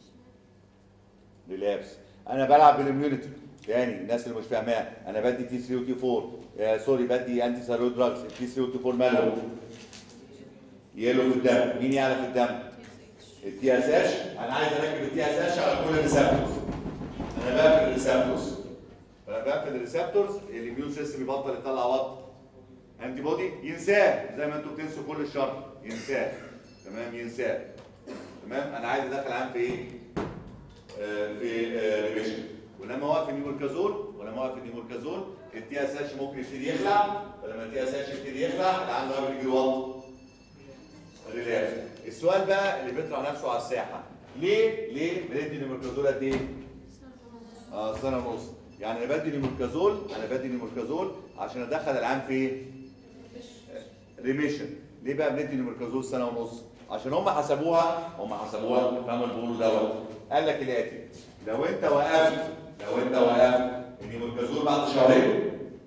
ريلابس انا بلعب بالاميونيتي تاني الناس اللي مش فاهماها انا بدي تي 3 وتي 4 آه سوري بدي انتي ثايرويد دراجز التي 3 وتي 4 ماله يلو في الدم مين يعلى في الدم التي اس اتش انا عايز اركب التي اس اتش على كل الريسبتورز انا بقفل الريسبتورز فانا بقفل الريسبتورز الاميون سيستم يبطل يطلع وات انتي بودي ينساه زي ما انتوا بتنسوا كل الشر ينساه تمام ينساه تمام انا عايز ادخل عام في ايه آه، في ريميشن ولما اوقف النيموركازول ولما اوقف النيموركازول التي اس اتش ممكن يبتدي يخلع فلما التي اس اتش يبتدي يخلع العيان ده بيجي وط ريلاكس السؤال بقى اللي بيطرح نفسه على الساحه ليه ليه بندي نيموركازول قد ايه؟ اه سنه ونص يعني انا بدي نيموركازول انا بدي نيموركازول عشان ادخل العام في ايه؟ ريميشن ليه بقى بندي نيموركازول سنه ونص؟ عشان هم حسبوها هم حسبوها فهموا البولو دوت قال لك الاتي لو انت وقفت لو انت وقفت النيموركازول بعد شهرين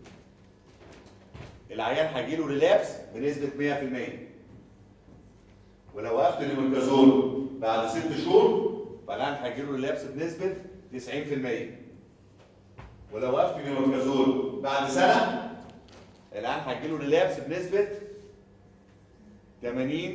العيان هيجي له ريلابس بنسبه 100% ولو وقفت النيموركازول بعد ست شهور فالعيان هيجي له ريلابس بنسبه 90% ولو وقفت النيموركازول بعد سنه العيان هيجي له ريلابس بنسبه 80%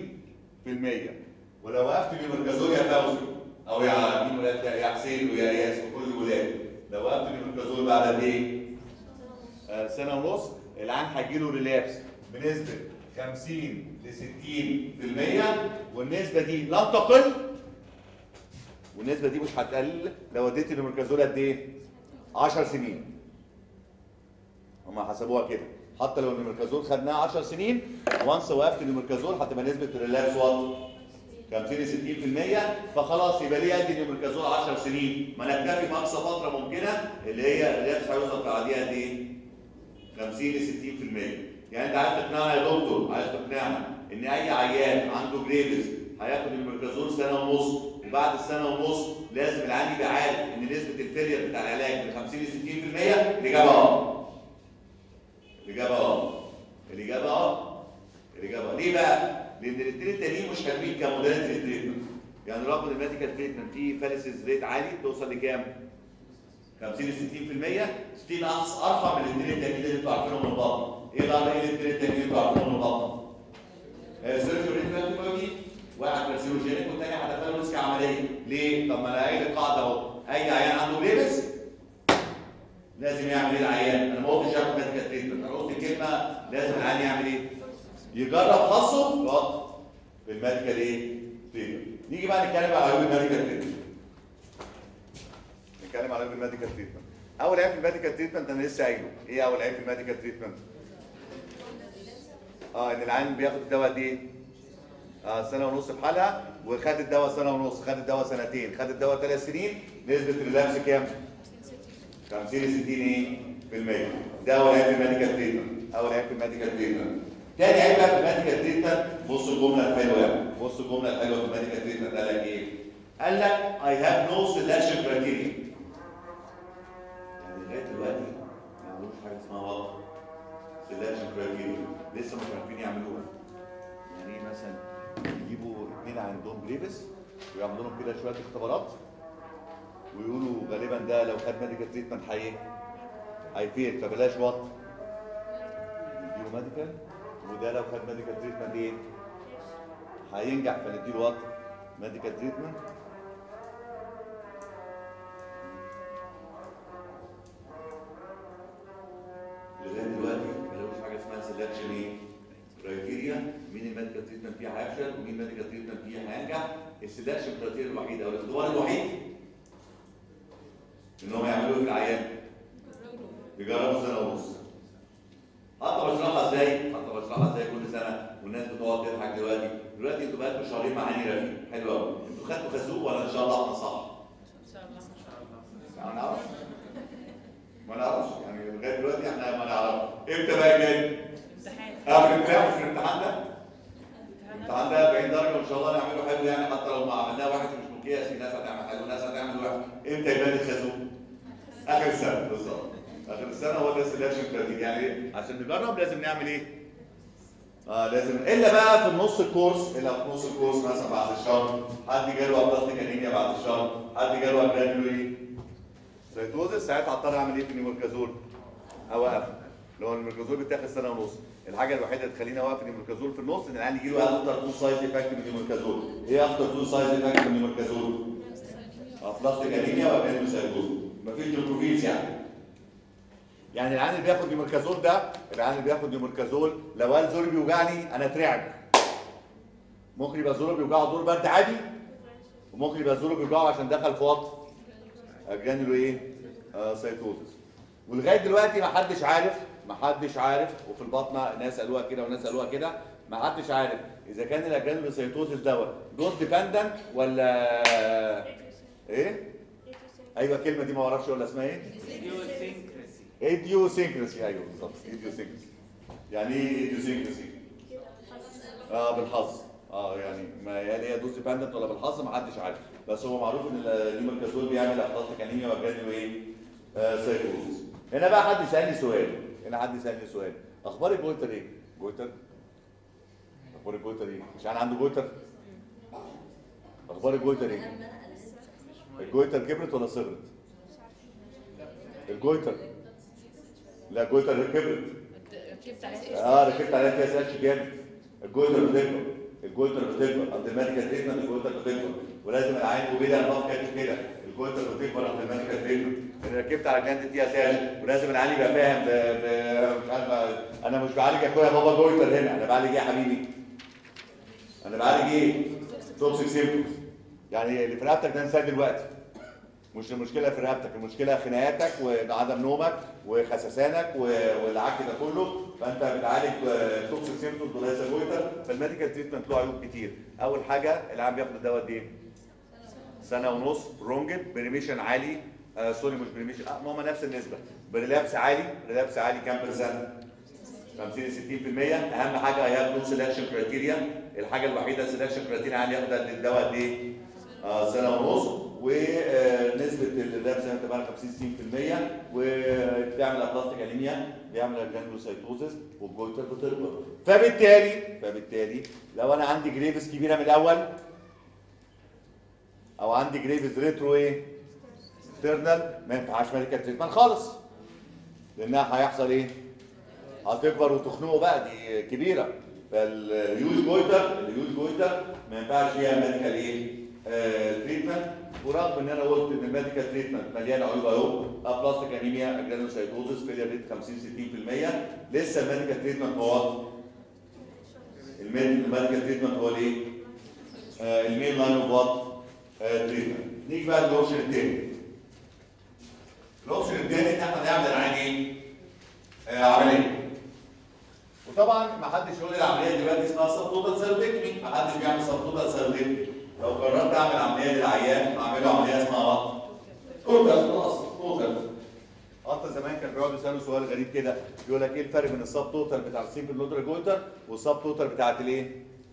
ولو وقفت النيموركازول يا فوزي او يا مين ولاد يا حسين ويا اياس وكل الولاد لو وقفت النيموركازول بعد قد ايه؟ آه، سنه ونص العيان هيجي له ريلابس بنسبه 50 ل 60% والنسبه دي لن تقل والنسبه دي مش هتقل لو اديت النيموركازول قد ايه؟ 10 سنين هم حسبوها كده حتى لو النيومركازول خدناه 10 سنين وانس وقفت النيومركازول هتبقى نسبه الريلابس وات 50 ل 60% فخلاص يبقى ليه ادي النيومركازول 10 سنين ما نكتفي باقصى فتره ممكنه اللي هي الريلابس هيوصل في بعديها قد ايه؟ 50 ل 60% يعني انت عايز تقنعنا يا دكتور عايز تقنعنا ان اي عيان عنده جريفز هياخد الميركازول سنه ونص وبعد السنه ونص لازم العيان يبقى عارف ان نسبه الفيلير بتاع العلاج من 50 ل 60% الاجابه اه الاجابه اه الاجابه اه الاجابه ليه بقى؟ لان الاثنين التانيين مش حلوين كموداليتي تريتمنت يعني رغم ان الميديكال تريتمنت فيه فاليسيز ريت عالي توصل لكام؟ 50 ل 60% 60 اقصى ارقى من الاثنين التانيين اللي انتوا عارفينهم من بره ايه بقى ايه الاثنين التانيين اللي انتوا عارفينهم من بره؟ سيرجري انتيبيوتيك واحد كارسينوجينيك والثاني هدفها ريسك عمليه ليه؟ طب ما انا قايل القاعده اهو اي عيان عنده جريفز لازم يعمل ايه العيان؟ انا ما قلتش ياخد ميديكال تريتمنت انا قلت كلمه لازم العيان يعمل ايه؟ يجرب خاصه يقعد بالميديكال ايه؟ تريتمنت نيجي بقى نتكلم على عيوب الميديكال تريتمنت نتكلم على عيوب الميديكال تريتمنت اول عيب في الميديكال تريتمنت انا لسه قايله ايه اول عيب في الميديكال تريتمنت؟ اه ان العيان بياخد الدواء قد ايه؟ اه سنه ونص بحالها وخد الدواء سنه ونص خد الدواء سنتين خد الدواء ثلاث سنين نسبه الريلابس كام؟ 50 ل 60 ايه؟ في المية ده اول عيب في الميديكال تريتمنت اول عيب في الميديكال تريتمنت تاني عيب بقى في الميديكال تريتمنت بص الجمله الحلوه يعني بص الجمله الحلوه في الميديكال تريتمنت قال لك ايه؟ قال لك I have no selection criteria يعني لغايه دلوقتي ما عملوش حاجه اسمها وقت selection criteria لسه مش عارفين يعملوها يعني ايه مثلا يجيبوا اثنين عندهم جريفس ويعملوا لهم كده شويه اختبارات ويقولوا غالبا ده لو خد ميديكال تريتمنت هي هيفيل فبلاش وات نديله ميديكال وده لو خد ميديكال تريتمنت ايه هينجح فنديله وات ميديكال تريتمنت لغايه دلوقتي ما لقوش حاجه اسمها سelection ايه كرايتيريا مين الميديكال تريتمنت فيه هيفشل ومين الميديكال تريتمنت فيه هينجح السelection كرايتيريا الوحيده او الاختبار الوحيد انهم يعملوه في العيان يجربوا سنه ونص حتى بشرحها ازاي؟ حتى بشرحها ازاي كل سنه والناس بتقعد تضحك دلوقتي دلوقتي انتوا بقالكم شهرين مع هاني رفيق حلو قوي انتوا خدتوا خازوق ولا ان شاء الله احنا صح؟ ما نعرفش ما نعرفش يعني لغايه دلوقتي احنا ما نعرفش امتى بقى جاي؟ اخر امتحان في الامتحان ده؟ الامتحان ده 40 درجه وان شاء الله نعمله حلو يعني حتى لو ما عملناه واحد مش مقياس في ناس هتعمل حلو وناس هتعمل واحد امتى يبان الخازوق؟ اخر السنه بالظبط اخر السنه هو ده السelection كريتيريا يعني ايه؟ عشان نجرب لازم نعمل ايه؟ اه لازم الا بقى في النص الكورس الا في نص الكورس مثلا بعد الشهر حد جاله ابلاستيك انيميا بعد الشهر حد جاله اجرانيولو ايه؟ سيتوزس ساعتها هضطر اعمل ايه في النيموركازول؟ اوقف لو النيموركازول بيتاخد سنه ونص الحاجه الوحيده اللي تخليني اوقف النيموركازول في النص ان العيان يجي له اخطر تو سايد افكت من النيموركازول ايه اخطر تو سايد افكت من النيموركازول؟ ابلاستيك انيميا واجرانيولو سيتوزس مفيش جلوكوفيز يعني يعني العيان اللي بياخد نيموركازول ده العيان اللي بياخد نيموركازول لو قال زوري بيوجعني انا اترعب ممكن يبقى زوره بيوجعه دور برد عادي وممكن يبقى زوره بيوجعه عشان دخل في وط جرانيولو ايه؟ آه سيتوزس ولغايه دلوقتي ما حدش عارف ما حدش عارف وفي البطنه ناس قالوها كده وناس قالوها كده ما حدش عارف اذا كان الاجرانيولو سيتوزس دوت دوز ديبندنت ولا ايه؟ ايوه الكلمه دي ما اعرفش ولا اسمها ايه؟ ايديوسينكراسي ايوه بالظبط ايديوسينكراسي يعني ايه ايديوسينكراسي؟ اه بالحظ اه يعني ما يعني هي دوز ديبندنت ولا بالحظ ما حدش عارف بس هو معروف ان النيمركازول بيعمل اخلاط انيميا وجانيو ايه؟ آه سايكوزس هنا بقى حد يسالني سؤال هنا حد يسالني سؤال اخبار الجويتر ايه؟ جويتر؟ اخبار الجويتر ايه؟ مش انا عنده جويتر؟ اخبار الجويتر ايه؟ الجويتر كبرت ولا صغرت؟ الجويتر لا الجويتر كبرت اه ركبت عليها كده سالش جامد الجويتر بتكبر الجويتر بتكبر عند الميديكال تريتمنت الجويتر بتكبر ولازم العين وبيدا الضغط كاتب كده الجويتر بتكبر عند الميديكال تريتمنت انا ركبت على جلاند دي اساس ولازم العين يبقى فاهم ب... ب... مش عارف انا مش بعالج يا اخويا بابا جويتر هنا انا بعالج ايه يا حبيبي؟ انا بعالج ايه؟ توكسيك سيمبتومز يعني اللي في رقبتك ده انسان دلوقتي مش المشكله في رقبتك المشكله خناقاتك وعدم نومك وخسسانك و- والعك ده كله فانت بتعالج توكسيك سيمتومز وليس جويتر فالميديكال تريتمنت له عيوب كتير اول حاجه العيان بياخد الدواء قد ايه؟ سنه ونص رونجن بريميشن عالي آه سوري مش بريميشن اه ما هم نفس النسبه بريلابس عالي ريلابس عالي كام برسنت 50 ل 60% اهم حاجه هي نو سelection كرايتيريا الحاجه الوحيده سelection كرايتيريا عالي ياخدها للدواء قد ايه؟ آه سنه ونص ونسبه الريلابس هنا بتبقى 50 60% وبتعمل ابلاستيك انيميا بيعمل جرانيولوسايتوزس والجويتر بتكبر فبالتالي فبالتالي لو انا عندي جريفز كبيره من الاول او عندي جريفز ريترو ايه؟ اكسترنال ما ينفعش ميديكال تريتمنت خالص لانها هيحصل ايه؟ هتكبر وتخنقه بقى دي كبيره فاليوز جويتر اليوز جويتر ما ينفعش فيها ميديكال ايه؟ آه تريتمنت ورغم ان انا قلت ان الميديكال تريتمنت مليان عيوب اهو ابلاستيك انيميا اجرانوسايتوزس فيلير ريت 50 60% لسه الميديكال تريتمنت هو الميديكال تريتمنت هو الايه؟ آه المين لاين اوف وات تريتمنت نيجي بقى للاوبشن الثاني الاوبشن الثاني ان احنا نعمل العين ايه؟ آه عمليه وطبعا ما حدش يقول لي العمليه دلوقتي اسمها سب توتال سيرودكتمي ما حدش بيعمل سب توتال سيرودكتمي لو قررت اعمل عمليه للعيان اعمل له عمليه اسمها وات توتال خلاص توتال انت زمان كان بيقعدوا يسالوا سؤال غريب كده يقول لك ايه الفرق بين السب توتال بتاع السيمبل لودر جويتر والسب توتال بتاعت الايه؟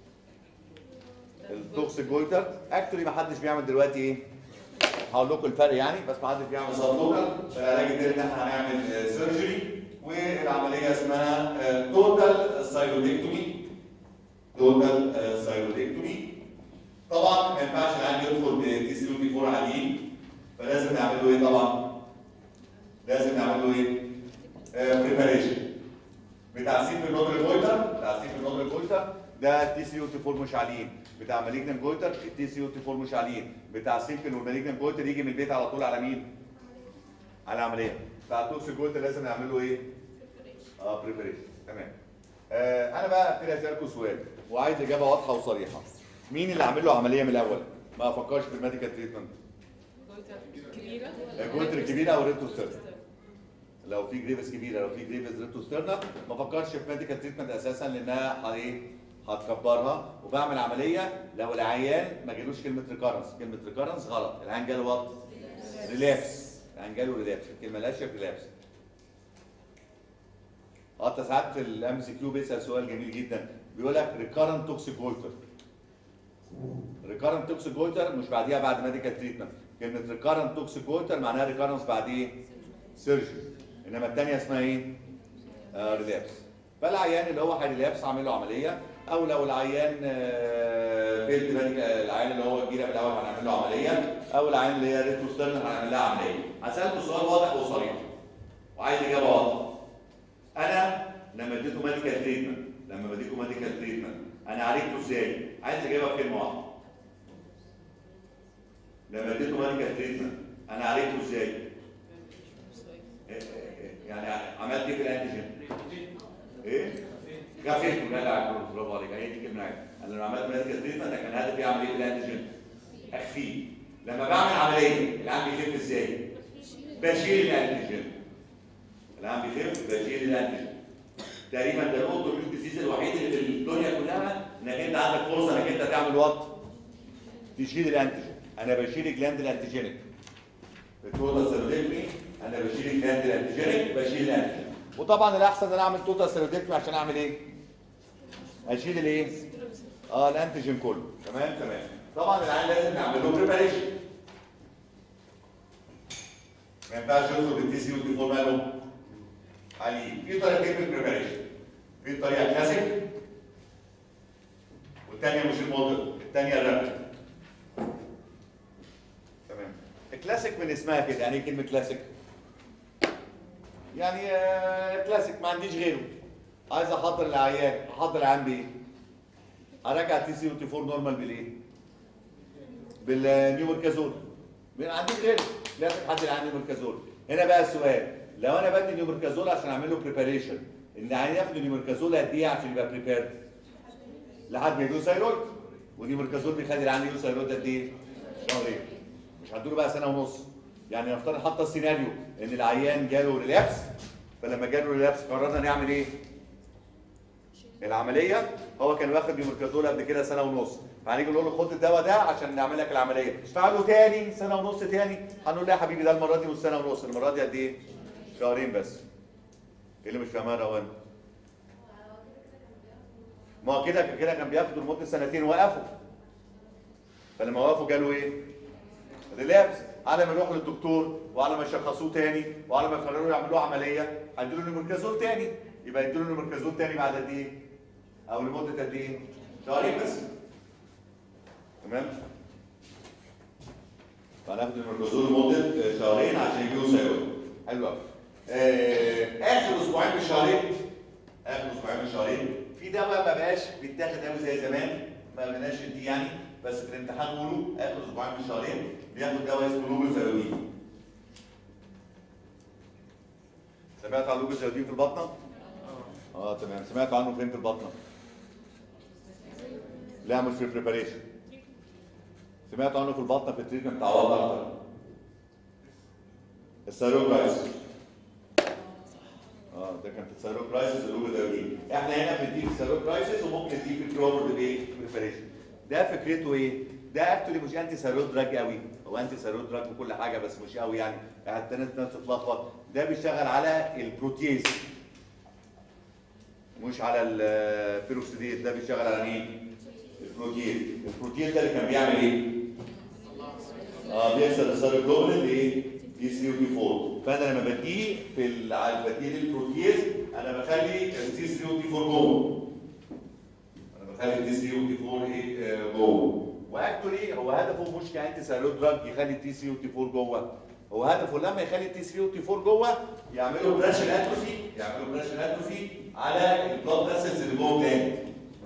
التوكسيك جويتر اكشولي ما حدش بيعمل دلوقتي ايه؟ هقول لكم الفرق يعني بس ما حدش بيعمل سب توتال فالعلاج التاني ان احنا هنعمل سيرجري والعمليه اسمها توتال سايرودكتومي توتال سايرودكتومي طبعا ما ينفعش العيان يدخل بتي سي بي 4 عاديين فلازم نعمل له ايه طبعا؟ لازم نعمل له ايه؟ بريباريشن بتاع سيمبل نودر جويتر بتاع سيمبل نودر جويتر ده تي سي يو تي 4 مش عاليين بتاع مالجنان جويتر التي سي يو تي 4 مش عاليين بتاع سيمبل والمالجنان جويتر يجي من البيت على طول على مين؟ على العمليه بتاع التوكسيك جويتر لازم نعمل له ايه؟ اه بريباريشن تمام آه انا بقى ابتدي اسالكم سؤال وعايز اجابه واضحه وصريحه مين اللي عامل له عمليه من الاول؟ ما افكرش في الميديكال تريتمنت كبيرة الجويتر الكبيره او ريتو ستيرنال لو في جريفز كبيره لو في جريفز ريتو ستيرنال ما افكرش في ميديكال تريتمنت اساسا لانها ه- ايه هتكبرها وبعمل عمليه لو العيان ما جالوش كلمه ريكارنس كلمه ريكارنس غلط العيان جاله وات ريلابس العيان جاله ريلابس الكلمه الاشيك ريلابس اه انت ساعات في الام سي كيو بيسال سؤال جميل جدا بيقول لك ريكارنت توكسيك جويتر ريكارنت توكسيك جويتر مش بعديها بعد ميديكال تريتمنت كلمه ريكارنت توكسيك جويتر معناها ريكارنس بعد ايه؟ سيرجري انما الثانيه اسمها ايه؟ آه ريلابس فالعيان اللي هو هيريلابس هعمل له عمليه او لو العيان آه فيلد ميديكال العيان اللي هو الجيره من الاول هنعمل له عمليه او العيان اللي هي ريتو ستيرن هنعمل لها عمليه هسالكم سؤال واضح وصريح وعايز اجابه واضحه انا لما اديته ميديكال تريتمنت لما بديته ميديكال تريتمنت انا عالجته ازاي؟ عايز اجابه في كلمه واحده لما اديته ميديكال تريتمنت انا عالجته ازاي؟ إيه- إيه- يعني عملت ايه في الانتيجين؟ ايه؟ خفيته لا لا برافو عليك هي دي كلمه عادي. انا لما عملت ميديكال تريتمنت كان هدفي اعمل ايه في الانتيجين؟ اخفيه لما بعمل عمليه العام بيخف ازاي؟ بشيل الانتيجين العام بيخف بشيل الانتيجين تقريبا ده الاوتو ديزيز الوحيد اللي في الدنيا كلها انك انت عندك فرصه انك انت تعمل وات تشيل الانتيجين انا بشيل الجلاند الانتيجينيك في التوتال سيرودكتمي انا بشيل الجلاند الانتيجينيك بشيل الانتيجين وطبعا الاحسن ان انا اعمل توتال سيرودكتمي عشان اعمل ايه؟ اشيل الايه؟ اه الانتيجين كله تمام تمام طبعا العيان لازم نعمل له بريباريشن ما ينفعش يدخل بالتي سي والتي 4 ماله عليه في طريقتين في البريباريشن في طريقه كلاسيك والثانيه مش الموديل الثانيه الرابد تمام الكلاسيك من اسمها كده يعني ايه كلمه كلاسيك يعني آه، كلاسيك ما عنديش غيره عايز احضر العيان احضر العيان بايه هرجع تي سي وتي 4 نورمال بالايه بالنيومركازول ما عنديش غيره لازم حد العيان نيومركازول هنا بقى السؤال لو انا بدي نيومركازول عشان اعمل له بريباريشن ان العيان ياخد نيومركازول قد ايه عشان يبقى بريبيرد لحد ما يجيله ثايرويد ونيومركازول بيخلي العيان يجيله ثايرويد قد ايه شهرين مش هديله بقى سنه ونص يعني نفترض حتى السيناريو ان العيان جاله ريلابس فلما جاله ريلابس قررنا نعمل ايه؟ العمليه هو كان واخد يومركازول قبل كده سنه ونص فهنيجي نقول له خد الدواء ده عشان نعمل لك العمليه فقال له تاني سنه ونص تاني هنقول له يا حبيبي ده المره دي مش سنه ونص المره دي قد ايه؟ شهرين بس ايه اللي مش فاهمها روان؟ ما هو كده كده كان بياخدوا لمده سنتين وقفوا فلما وقفوا جاله ايه؟ ريلابس على ما يروح للدكتور وعلى ما يشخصوه تاني وعلى ما يقرروا يعملوا عمليه هيدوا له نيمركازول تاني يبقى يدوا له نيمركازول تاني بعد قد ايه؟ او لمده قد ايه؟ شهرين بس تمام؟ فهناخد النيمركازول لمده شهرين عشان يجيبوا سيرويد حلو قوي آه، اخر اسبوعين من الشهرين اخر اسبوعين من الشهرين في دواء ما بقاش بيتاخد قوي زي زمان ما بقناش دي يعني بس في الامتحان قولوا اخر اسبوعين من الشهرين بياخد دواء اسمه لوبوزايودين سمعت عن لوبوزايودين في البطنه؟ اه تمام سمعت عنه فين في البطنه؟ لا مش في البريباريشن سمعت عنه في البطنه في التريتمنت بتاع وضع اكتر السيروم رايسس اه ده كان في السيروم رايسس اللوبوزايودين احنا هنا بنديك السيروم رايسس وممكن نديك البروبر بايه؟ بريباريشن ده فكرته ايه؟ ده اكتولي مش انتي ثيرويد دراج قوي هو انتي ثيرويد دراج وكل حاجه بس مش قوي يعني حتى الناس الناس تتلخبط ده بيشتغل على البروتيز مش على البيروكسيديز ده بيشتغل على مين؟ البروتيز البروتيز ده اللي كان بيعمل ايه؟ اه بيكسر السيروجلوبولين لايه؟ دي 3 ودي 4 فانا لما بديه في ال- على بديه للبروتيز انا بخلي الدي 3 ودي 4 جوه انا بخلي الدي 3 ودي 4 ايه آه، جوه واكتولي هو هدفه مش كانتي ثيرويد دراج يخلي التي 3 والتي 4 جوه هو هدفه لما يخلي التي 3 والتي 4 جوه يعملوا براشن اتروفي يعملوا براشن اتروفي على البلاد فيسلز اللي جوه الجلاند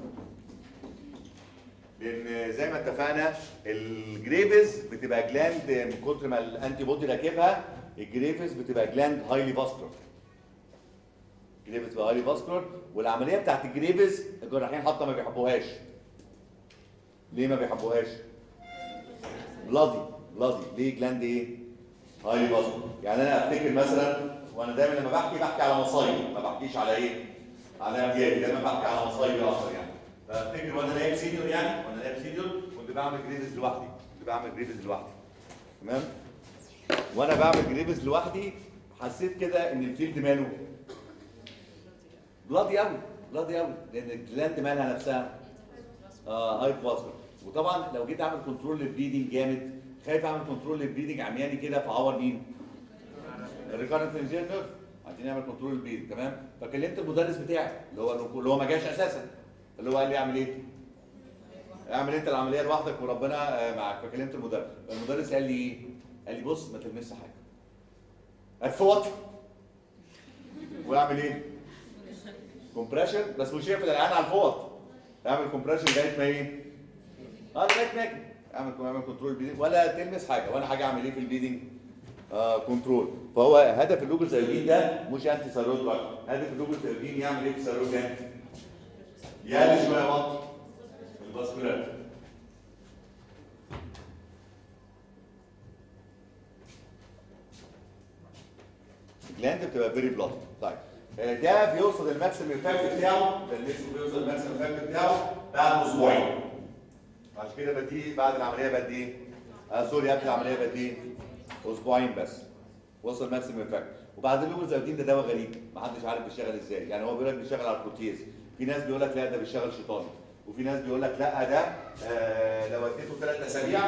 لان زي ما اتفقنا الجريفز بتبقى جلاند من كتر ما الانتي بودي راكبها الجريفز بتبقى جلاند هايلي فاسكولار الجريفز بتبقى هايلي فاسكولار والعمليه بتاعت الجريفز الجراحين حتى ما بيحبوهاش ليه ما بيحبوهاش؟ بلادي بلادي ليه جلاند ايه؟ هايلي فاسكولار يعني انا افتكر مثلا وانا دايما لما بحكي بحكي على مصايبي ما بحكيش على ايه؟ على امجادي دايما بحكي على مصايبي اكتر يعني فافتكر وانا نايم سينيور يعني وانا نايم سينيور كنت بعمل جريفز لوحدي كنت بعمل جريفز لوحدي تمام؟ وانا بعمل جريفز لوحدي حسيت كده ان الفيلد ماله بلادي قوي بلادي قوي لان الجلاند مالها نفسها اه هاي فاسكولار وطبعا لو جيت اعمل كنترول للبليدنج جامد خايف اعمل كنترول للبليدنج عمياني كده فاعور مين؟ الريكارنت نيرف عايزين نعمل كنترول للبليدنج تمام فكلمت المدرس بتاعي اللي هو اللي هو ما جاش اساسا اللي هو قال لي اعمل ايه؟ اعمل انت العمليه لوحدك وربنا آه، معاك فكلمت المدرس المدرس قال لي ايه؟ قال لي بص ما تلمسش حاجه اتفوت واعمل ايه؟ كومبريشن بس مش هيقفل العين على الفوط اعمل كومبريشن لغايه ما ايه؟ اه لغايه ما اجي اعمل اعمل كنترول بليدنج ولا تلمس حاجه وانا حاجه اعمل ايه في البليدنج؟ آه كنترول فهو هدف اللوجوزايدين ده مش انتي ثيرويد دراج هدف اللوجوزايدين يعمل ايه في الثيرويد جلاند؟ يقلل شويه وقت الفاسكولار الجلاند بتبقى فيري بلاد طيب آه، ده بيوصل الماكسيمم افكت بتاعه ده اللي اسمه بيوصل الماكسيمم افكت بتاعه بعد اسبوعين عشان كده بديه بعد العمليه بدي ايه؟ آه سوري قبل العمليه بدي ايه؟ اسبوعين بس وصل ماكسيمم افكت وبعد اللوبوزايدين ده دواء غريب محدش عارف بيشتغل ازاي يعني هو بيقول لك بيشتغل على البروتيز في ناس بيقول لك لا ده بيشتغل شيطاني وفي ناس بيقول لك لا ده آه لو اديته ثلاث اسابيع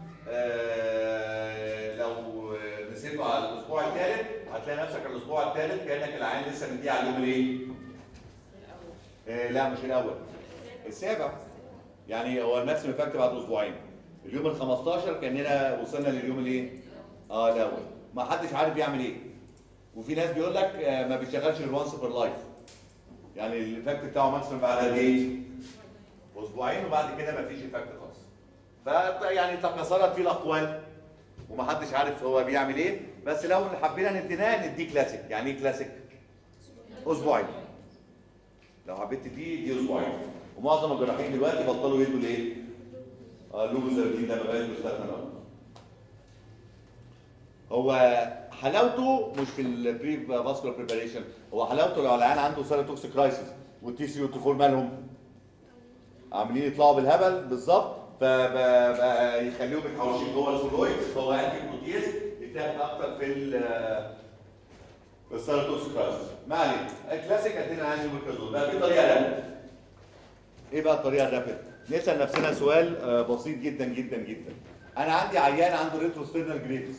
آه لو نسيته على الاسبوع الثالث هتلاقي نفسك على الاسبوع الثالث كانك العيان لسه مديه على اليوم الايه؟ آه لا مش الاول السابع يعني هو الماكسيمم افكت بعد اسبوعين اليوم ال 15 كاننا وصلنا لليوم الايه؟ اه الاول ما حدش عارف يعمل ايه وفي ناس بيقول لك آه ما بيشتغلش غير وانس بير لايف يعني الايفكت بتاعه ماكسيمم بعد قد ايه؟ اسبوعين وبعد كده ما فيش ايفكت خالص ف يعني تكاثرت فيه الاقوال ومحدش عارف هو بيعمل ايه بس لو حبينا نديناه نديه كلاسيك يعني ايه كلاسيك؟ اسبوعين لو حبيت تديه دي اسبوعين ومعظم الجراحين دلوقتي بطلوا يدوا الايه؟ اه اللوبوزايدين ده ما بقاش بيستخدم أوي. هو حلاوته مش في البري فاسكولار بريباريشن هو حلاوته لو العيان عنده سيروتوكسيك كرايسيس والتي سي او 4 مالهم عاملين يطلعوا بالهبل بالظبط فبقى يخليهم متحوشين جوه الفلويد فهو انتي بروتيز يتاخد اكتر في ال في السيروتوكسيك كرايسيس ما علينا الكلاسيك ادينا عن الميركازول بقى في طريقه رابد ايه بقى الطريقه الرابد؟ نسال نفسنا سؤال آه، بسيط جدا جدا جدا انا عندي عيان عنده ريتروستيرنال جريفز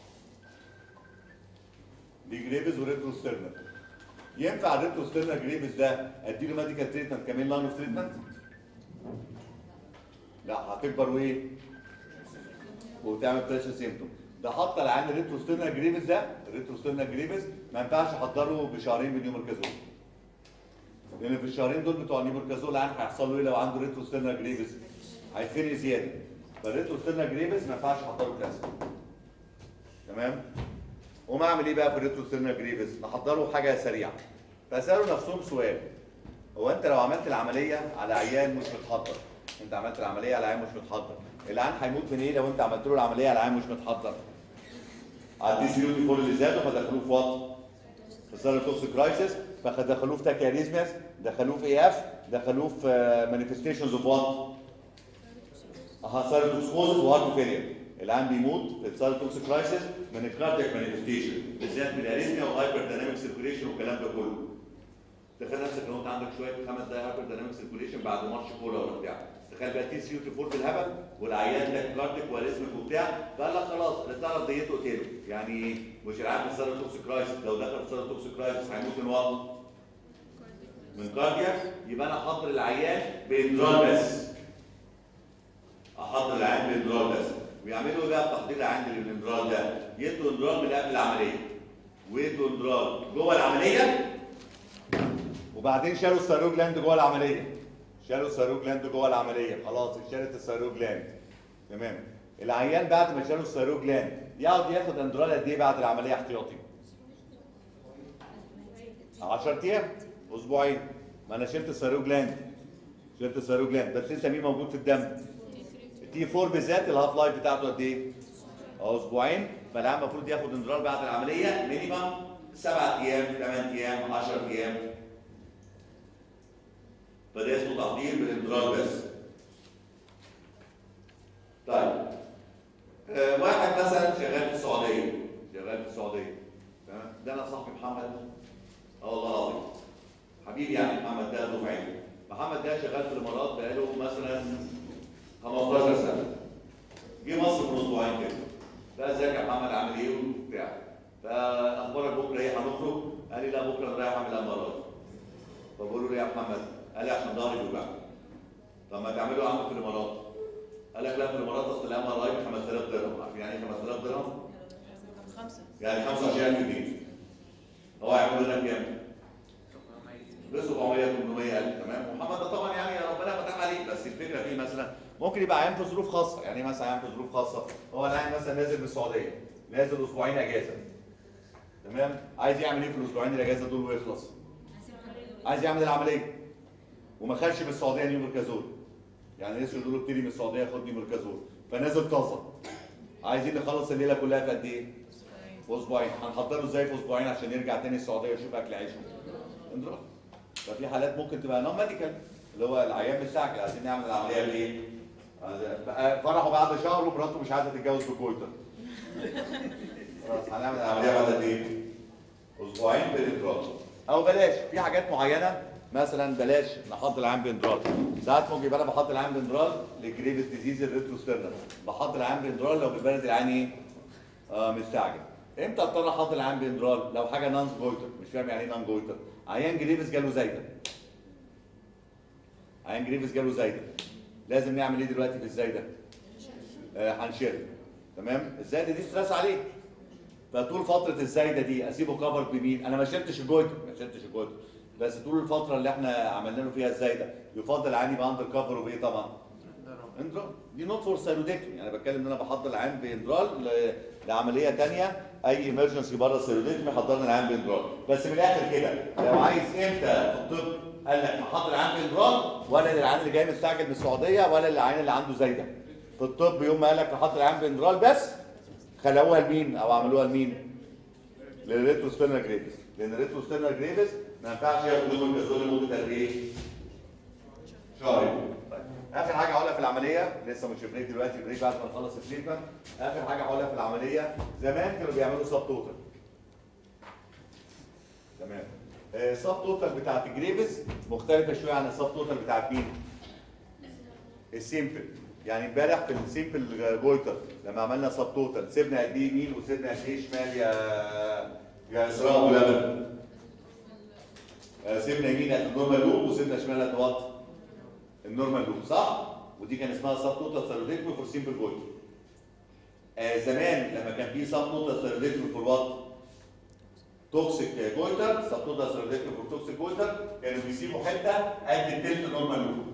دي جريفز وريتروستيرنال ينفع الريتروستيرنال جريفز ده اديله ميديكال تريتمنت كمان لاين اوف تريتمنت؟ لا هتكبر وايه؟ وتعمل بريشر سيمتوم ده حتى العيان الريتروستيرنال جريفز ده الريتروستيرنال جريفز ما ينفعش احضره بشهرين من نيومركازول لان في الشهرين دول بتوع النيومركازول العيان هيحصل له ايه لو عنده ريتروستيرنال جريفز؟ هيتخنق زياده فالريتروستيرنال جريفز ما ينفعش احضره كلاسيك تمام؟ وما اعمل ايه بقى في الريتروستيرنال جريفز؟ نحضره حاجه سريعه فسالوا نفسهم سؤال هو انت لو عملت العمليه على عيان مش متحضر انت عملت العمليه على عيان مش متحضر العيان هيموت من ايه لو انت عملت له العمليه على عيان مش متحضر على الدي سي يو دي كل اللي زادوا فدخلوه في وط في سيروتوكسيك كرايسيس فدخلوه في تاكياريزمياس دخلوه في اي اف دخلوه في مانيفستيشنز اوف وات اها سيروتوكسكوز وهارت فيلير العيان بيموت في السيروتوكسيك كرايسيس من الكاردياك مانيفستيشن بالذات من الاريثميا وهايبر دايناميك سيركيوليشن والكلام ده كله تخيل نفسك لو انت عندك شويه خمس دقايق هايبر دايناميك سيركيوليشن بعد ماتش كوره ولا بتاع تخيل بقى تي سي يو تي 4 بالهبل والعيان ده كارديك واريثميك وبتاع فقال لك خلاص اللي تعرف ديته قتله يعني مش العيان في السيروتوكسيك كرايسيس لو دخل في السيروتوكسيك كرايسيس هيموت من وقت من كاردياك يبقى انا احضر العيان باندرال بس احضر العيان باندرال بس ويعملوا ايه بقى في تحضير العيان للاندرال ده يدوا اندرال من قبل العمليه ويدوا اندرال جوه العمليه وبعدين شالوا الثيرويد جلاند جوه العمليه شالوا الثيرويد جلاند جوه العمليه خلاص اتشالت الثيرويد جلاند تمام العيان بعد ما شالوا الثيرويد جلاند يقعد ياخد اندرال قد ايه بعد العمليه احتياطي 10 ايام اسبوعين ما انا شلت الثيرويد جلاند شلت الثيرويد جلاند بس لسه مين موجود في الدم التي 4 بالذات الهاف لايف بتاعته قد ايه اه اسبوعين فالعيان المفروض ياخد اندرال بعد العمليه مينيمم 7 ايام 8 ايام 10 ايام فده اسمه تحضير بالاندرال بس. طيب آه واحد مثلا شغال في السعوديه شغال في السعوديه تمام ده انا صاحبي محمد اه والله العظيم حبيبي يعني محمد ده دفعتي محمد ده شغال في الامارات بقاله مثلا 15 سنه جه مصر من اسبوعين كده لا ازيك يا محمد عامل ايه وبتاع فاخبارك بكره ايه هنخرج؟ قال لي لا بكره انا رايح اعمل امارات فبقول له ليه يا محمد؟ قال لي عشان ظهري بيوجعني. طب ما تعملوا يا عم في الامارات. قال لك لا في الامارات اصل الام ار اي ب 5000 درهم، عارفين يعني ايه 5000 درهم؟ خمسة يعني 25000 جنيه. هو هيعمل لنا كام؟ ب 700 800000 تمام؟ محمد ده طبعا يعني ربنا فتح عليه بس الفكره فيه مثلا ممكن يبقى عيان في ظروف خاصه، يعني إيه مثلا عيان في ظروف خاصه، هو العيان مثلا نازل من السعوديه، نازل اسبوعين اجازه. تمام؟ عايز يعمل ايه في الاسبوعين الاجازه دول ويخلص؟ عايز يعمل العمليه وما خدش من السعوديه نيومركازول يعني لسه يقولوا له ابتدي من السعوديه خد نيومركازول فنازل طازه عايزين نخلص الليله كلها في قد ايه؟ في اسبوعين هنحضره ازاي في اسبوعين عشان يرجع تاني السعوديه يشوف اكل عيشه اندرا ففي حالات ممكن تبقى نون ميديكال اللي هو العيان مستعجل عايزين نعمل العمليه بايه؟ بقى فرحوا بعد شهر ومراته مش عايزه تتجوز بكويتر خلاص هنعمل العمليه بعد قد ايه؟ اسبوعين بالاندرال او بلاش في حاجات معينه مثلا بلاش نحط العام باندرال ساعات ممكن يبقى انا بحط العام باندرال لجريفز ديزيز الريتروسترنال بحط العام باندرال لو بالبلد العين ايه آه مستعجل امتى اضطر احط العام باندرال لو حاجه نانس جويتر مش فاهم يعني ايه نان جويتر عيان جريفز جاله زايده عيان جريفز جاله زايده لازم نعمل ايه دلوقتي في الزايده آه هنشيل تمام الزايده دي ستريس عليه فطول فتره الزايده دي اسيبه كفر بمين انا ما شلتش الجويتر ما شلتش الجويتر بس طول الفتره اللي احنا عملنا له فيها الزايده يفضل العين يبقى اندر كفر وبايه طبعا اندرال دي نوت فور سيرودكتومي انا بتكلم ان انا بحضر العين باندرال ل- لعمليه ثانيه اي ايمرجنسي بره السيرودكتومي حضرنا العين باندرال بس من الاخر كده لو عايز امتى في الطب قال لك نحضر العين باندرال ولا للعين اللي جاي مستعجل من السعوديه ولا للعين اللي عنده زايده في الطب يوم ما قال لك نحضر العين باندرال بس خلقوها لمين او عملوها لمين؟ للريتروستيرنال جريفز لان الريتروستيرنال جريفز ما ينفعش ياخدوا الميكازول لمده قد ايه؟ شهرين طيب. اخر حاجه هقولها في العمليه لسه مش بريك دلوقتي بريك بعد ما نخلص التريتمنت اخر حاجه هقولها في العمليه زمان كانوا بيعملوا سب توتال تمام السب توتال بتاعت الجريفز مختلفه شويه عن السب توتال بتاعت مين؟ السيمبل يعني امبارح في السيمبل جويتر لما عملنا سب توتال سيبنا قد ايه يمين وسيبنا قد ايه شمال يا يا اسراء ولبن آه، سيبنا يمين قد النورمال لوب وسيبنا شمال قد وات النورمال لوب صح؟ ودي كان اسمها سب توتال ثيروديكمي فور سيمبل جويتر آه زمان لما كان في سب توتال ثيروديكمي فور وات توكسيك جويتر سب توتال ثيروديكمي فور توكسيك جويتر كانوا بيسيبوا حته قد التلت نورمال لوب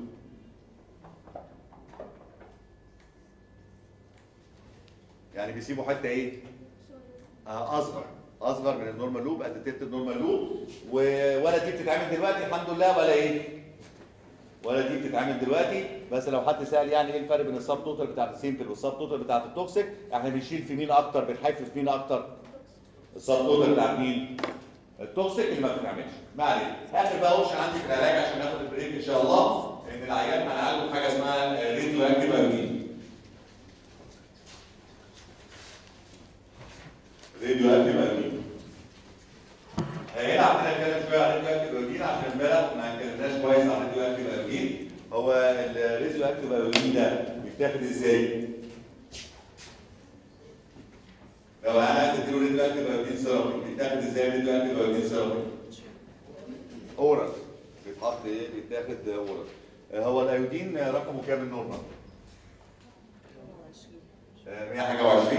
يعني بيسيبوا حته ايه؟ آه اصغر اصغر من النورمال لوب قد تلت النورمال لوب و... ولا دي بتتعمل دلوقتي الحمد لله ولا ايه؟ ولا دي بتتعمل دلوقتي بس لو حد سال يعني ايه الفرق بين السب توتال بتاعت السيمبل والسب توتال بتاعت التوكسيك احنا بنشيل في مين اكتر بنحيف في مين اكتر؟ السب توتال بتاع مين؟ التوكسيك اللي ما بتتعملش ما علينا اخر بقى اوبشن عندي في العلاج عشان ناخد البريك ان شاء الله ان العيان هنعالجه حاجه اسمها ريديو اكتيف ايودين راديو اكتيف ايودين هنا عندنا نتكلم شويه عن راديو اكتيف ايودين عشان امبارح ما اتكلمناش كويس عن راديو اكتيف ايودين هو الراديو اكتيف ايودين ده بيتاخد ازاي؟ لو انا عايز اديله راديو اكتيف ايودين سيرابي بيتاخد ازاي راديو اكتيف ايودين سيرابي؟ اورال بيتحط ايه؟ بيتاخد اورال هو الايودين رقمه كام النورمال؟ 100 حاجه و20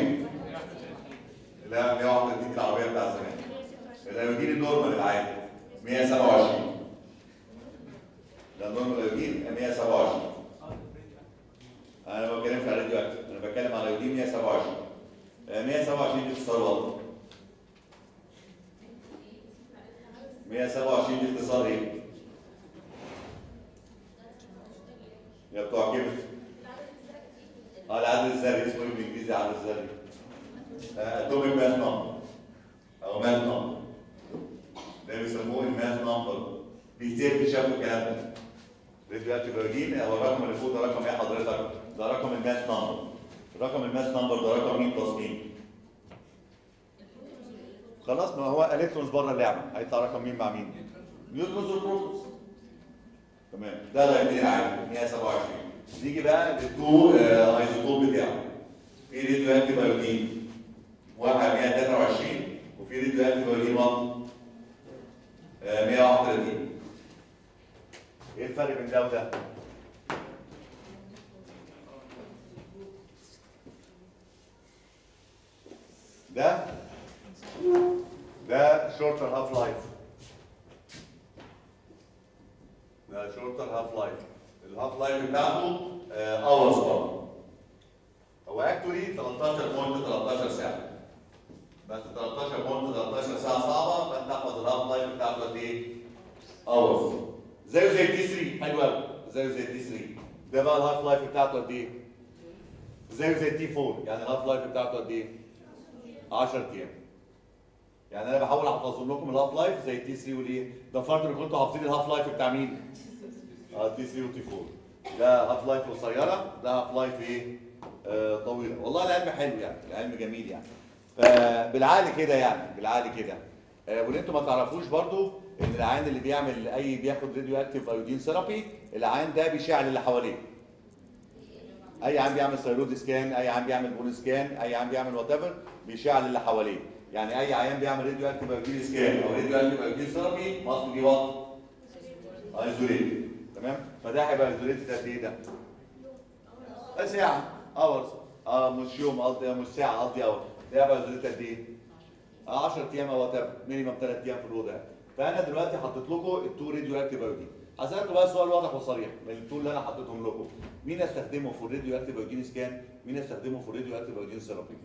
لا 131 دي العربيه بتاع زمان الايودين النورمال العادي 127 ده النورمال الايودين 127 انا ما بتكلمش على راديو اكتيف انا بتكلم على الايودين 127 آه، 127 دي اختصار وضع 127 دي اختصار ايه؟ يا بتوع كيمستري اه العدد الذري اسمه ايه بالانجليزي العدد الذري؟ اتوميك ماث نمبر او ماث نمبر ده بيسموه الماث نمبر بيكتب شافوا الكلام ده راديو اكتيف ايودين هو الرقم اللي فوق ده رقم ايه حضرتك؟ ده رقم الماث نمبر رقم الماث نمبر ده رقم مين بلس مين؟ خلاص ما هو الكترونز بره اللعبه هيطلع رقم مين مع مين؟ نيوترونز وبروتونز تمام ده الايودين عادي 127 نيجي بقى للتو آه، ايزوتوب بتاعه في راديو اكتيف ايودين واحد 123 وفي راديو اكتيف ايودين واحد آه، 131 ايه الفرق بين ده وده؟ ده ده شورتر هاف لايف ده شورتر هاف لايف الهاف لايف بتاعته اورز برضه هو اكتوري 13.13 ساعه بس 13.13 ساعه صعبه فانت تاخد الهاف لايف بتاعته قد ايه؟ اورز زيه زي تي 3 حلو قوي زيه زي تي 3 ده بقى الهاف لايف بتاعته قد ايه؟ زيه زي تي 4 يعني الهاف لايف بتاعته قد ايه؟ 10 ايام يعني انا بحاول احفظ لكم الهاف لايف زي تي 3 وليه؟ ده فرض ان كنتوا حافظين الهاف لايف بتاع مين؟ اه تي 3 وتي 4 ده هاف لايف قصيره ده هاف لايف ايه؟ آه طويله والله العلم حلو يعني العلم جميل يعني فبالعقل كده يعني بالعقل كده آه واللي انتوا ما تعرفوش برضو ان العيان اللي بيعمل اي بياخد راديو اكتيف ايودين ثيرابي العيان ده بيشعل اللي حواليه اي عيان بيعمل ثيرويد سكان اي عيان بيعمل بون سكان اي عيان بيعمل وات ايفر بيشعل اللي حواليه يعني اي عيان بيعمل راديو اكتيف ايودين سكان او راديو اكتيف ايودين ثيرابي مصر دي وات ايزوليت تمام فده هيبقى ايزوليت قد ايه ده؟ ساعه اورز اه مش يوم قصدي مش ساعه قصدي اور ده هيبقى ايزوليت قد ايه؟ 10 ايام او وات ايفر مينيمم 3 ايام في الاوضه يعني. فانا دلوقتي حطيت لكم التو راديو اكتيف ايودين هسألكم بقى سؤال واضح وصريح من التول اللي انا حطيتهم لكم مين استخدمه في الراديو اكتيف ايودين سكان مين استخدمه في الراديو اكتيف ايودين ثيرابي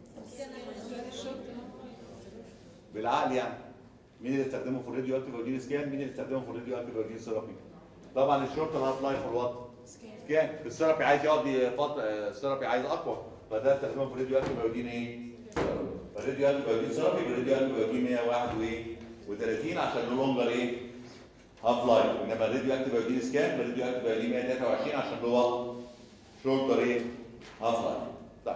بالعقل يعني مين اللي استخدمه في الراديو اكتيف ايودين سكان مين اللي استخدمه في الراديو اكتيف ايودين ثيرابي طبعا الشورت الهاف لايف والوات سكان الثيرابي عايز يقضي فتره الثيرابي عايز اقوى فده استخدمه في الراديو اكتيف ايودين ايه الراديو اكتيف ايودين ثيرابي بالراديو اكتيف ايودين 101 وايه و30 عشان له لونجر ايه هاف لايف انما الراديو اكتيف ايودين سكان بالراديو اكتيف ايودين 123 عشان له وقت شورتر ايه هاف لايف طيب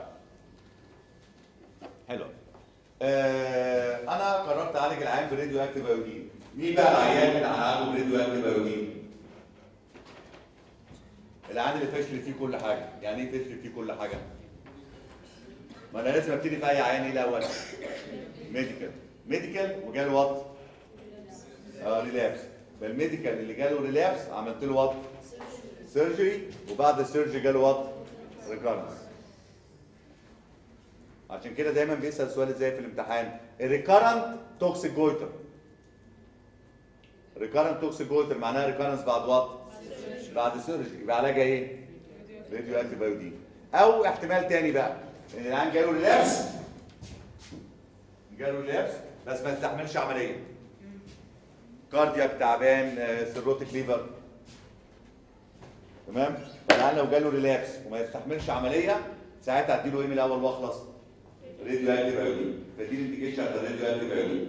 حلو آه انا قررت اعالج العيان براديو اكتيف ايودين مين بقى العيان اللي هنعالجه براديو اكتيف ايودين العيان اللي فشل فيه كل حاجه يعني ايه فشل فيه كل حاجه ما انا لازم ابتدي في اي عيان ايه الاول ميديكال ميديكال وجاله وات اه ريلابس فالميديكال اللي جاله ريلابس عملت له وات سيرجري وبعد السيرجري جاله وات ريكارنس عشان كده دايما بيسال سؤال ازاي في الامتحان الريكارنت توكسيك جويتر ريكارنت توكسيك جويتر معناها ريكارنس بعد وات بعد سيرجري يبقى علاجها ايه راديو اكتيف ايودين او احتمال تاني بقى ان العيان جاله ريلابس جاله ريلابس بس ما يستحملش عمليه كاردياك تعبان آه، سيروتيك ليفر تمام فالعيان لو جاله ريلابس وما يستحملش عمليه ساعتها اديله ايه من الاول واخلص راديو اكتيف ايودين فدي الانديكيشن بتاع الراديو اكتيف ايودين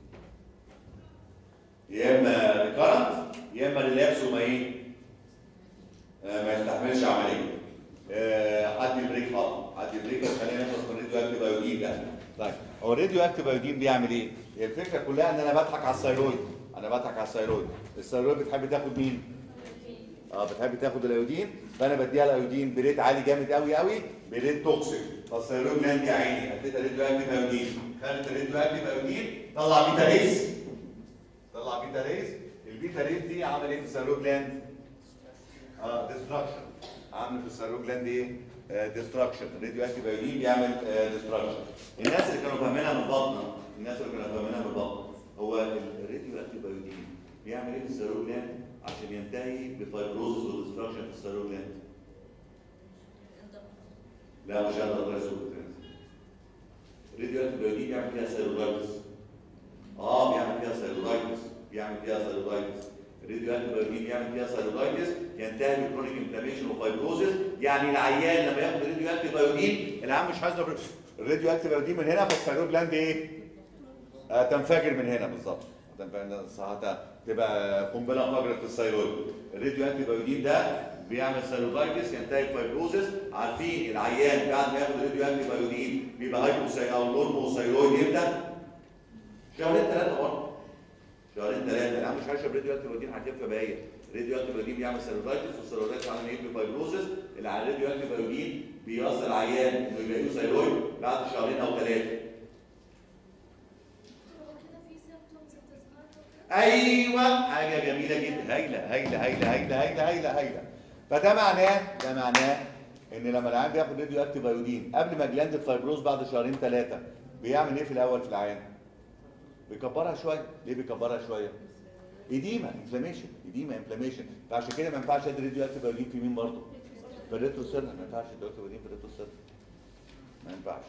يا اما ريكارنت يا اما ريلابس وما ايه آه، ما يستحملش عمليه آه، عدي البريك حاضر عدي البريك بس خلينا نخلص من الراديو اكتيف ايودين ده طيب هو الراديو اكتيف ايودين بيعمل ايه؟ هي الفكره كلها ان انا بضحك على الثيرويد انا بضحك على الثيرويد الثيرويد بتحب تاخد مين؟ اه بتحب تاخد الايودين فانا بديها الايودين بريت عالي جامد قوي قوي بريت توكسيك فالثيرويد جلاند يا عيني اديتها راديو اكتيف ايودين خدت الراديو اكتيف ايودين طلع بيتا ريز طلع بيتا ريز البيتا ريز دي عمل ايه في الثيرويد جلاند؟ اه ديستراكشن عامل في الثيرويد جلاند ايه؟ ديستراكشن راديو اكتيف ايودين بيعمل ديستراكشن الناس اللي كانوا فاهمينها من بطنه الناس اللي كانوا فاهمينها من بطنه هو الراديو اكتيف ايودين بيعمل ايه في الثيرويد جلاند عشان ينتهي بفايبروزس وديستراكشن في الثيرويد جلاند لا مش هقدر ادرس الراديو اكتيف ايودين بيعمل فيها ثيرويدايتس اه بيعمل فيها ثيرويدايتس بيعمل فيها ثيرويدايتس الراديو اكتيف ايودين بيعمل فيها ثيرويدايتس ينتهي بكرونيك انفلاميشن وفايبروزس يعني العيان لما ياخد الراديو اكتيف ايودين العيان مش حاسس الراديو اكتيف ايودين من هنا فالثيرويد جلاند ايه؟ آه تنفجر من هنا بالظبط تنفجر ساعتها تبقى قنبله انفجرت في الثيرويد الراديو اكتيف ايودين ده بيعمل ثيرويدايتس ينتهي بفايبروزس عارفين العيان بعد ما ياخد الراديو اكتيف ايودين بيبقى هايبوثاي او نورموثايرويد امتى؟ شهرين ثلاثه برضه شهرين ثلاثه العيان مش هيشرب راديو اكتيف ايودين هتلف بايه الراديو اكتيف ايودين بيعمل ثيرويدايتس والثيرويدايتس عامل ايه فايبروزس اللي على الراديو اكتيف ايودين بيوصل العيان انه يبقى له ثيرويد بعد شهرين او ثلاثه ايوه حاجه جميله جدا هايله هايله هايله هايله هايله هايله هايله فده معناه ده معناه ان لما العيان بياخد راديو اكتيف ايودين قبل ما جلاند الفايبروز بعد شهرين ثلاثه بيعمل ايه في الاول في العيان؟ بيكبرها شويه ليه بيكبرها شويه؟ ايديما انفلاميشن ايديما انفلاميشن فعشان كده ما ينفعش ادي راديو اكتيف ايودين في مين برضه؟ في الريترو سيرنا ما ينفعش ادي راديو ايودين في الريترو سيرنا ما ينفعش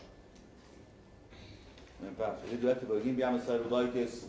ما ينفعش الراديو اكتيف ايودين بيعمل ثايرويدايتس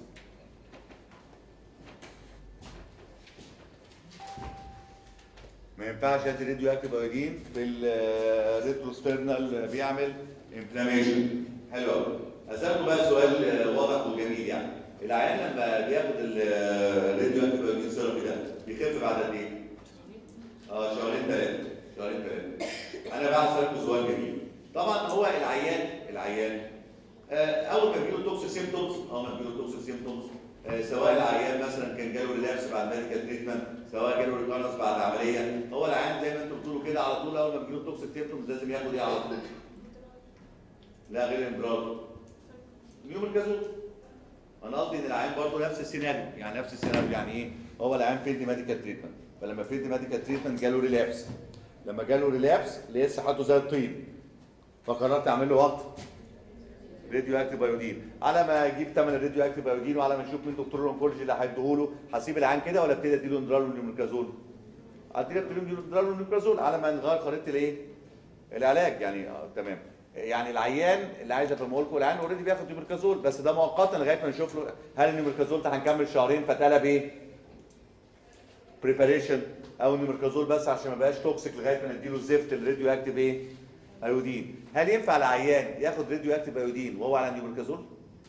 ما ينفعش ادي راديو اكتيف ايودين في الريتروسترنال بيعمل انفلاميشن حلو قوي اسالكم بقى سؤال واضح وجميل يعني العيان لما بياخد الراديو اكتيف ايودين ثيرابي ده بيخف بعد قد ايه؟ اه شهرين ثلاثه شهرين ثلاثه انا بقى اسالكم سؤال جميل طبعا هو العيان العيان آه، اول ما بيجيله توكسيك سيمتومز اول ما بيجيله توكسيك سيمتومز سواء العيان مثلا كان جاله ريلابس بعد ميديكال تريتمنت سواء جاله ريكونس بعد عمليه هو العيان زي ما انتم بتقولوا كده على طول اول ما بيجيله توكسيك سيمتومز لازم ياخد ايه على طول؟ لا غير امبراض نيوم الجازول انا قصدي ان العيان برضه نفس السيناريو يعني نفس السيناريو يعني ايه؟ هو العيان فيلد ميديكال تريتمنت فلما فيلد ميديكال تريتمنت جاله ريلابس لما جاله ريلابس لقيت صحته زي الطين فقررت اعمل له وقت راديو اكتيف ايودين على ما اجيب ثمن الراديو اكتيف ايودين وعلى ما نشوف مين دكتور الاونكولوجي اللي هيديه له هسيب العيان كده ولا ابتدي اديله اندرال ونيوميركازول؟ اديله اندرال ونيوميركازول على ما نغير خريطه الايه؟ العلاج يعني آه تمام يعني العيان اللي عايز افهمه لكم العيان اوريدي بياخد نيوميركازول بس ده مؤقتا لغايه ما نشوف له هل النيوميركازول ده هنكمل شهرين فتقلب ايه؟ بريباريشن او نيوميركازول بس عشان ما يبقاش توكسيك لغايه ما نديله زفت الراديو اكتيف ايه؟ ايودين هل ينفع العيان ياخد راديو اكتيف ايودين وهو على نيومركازول؟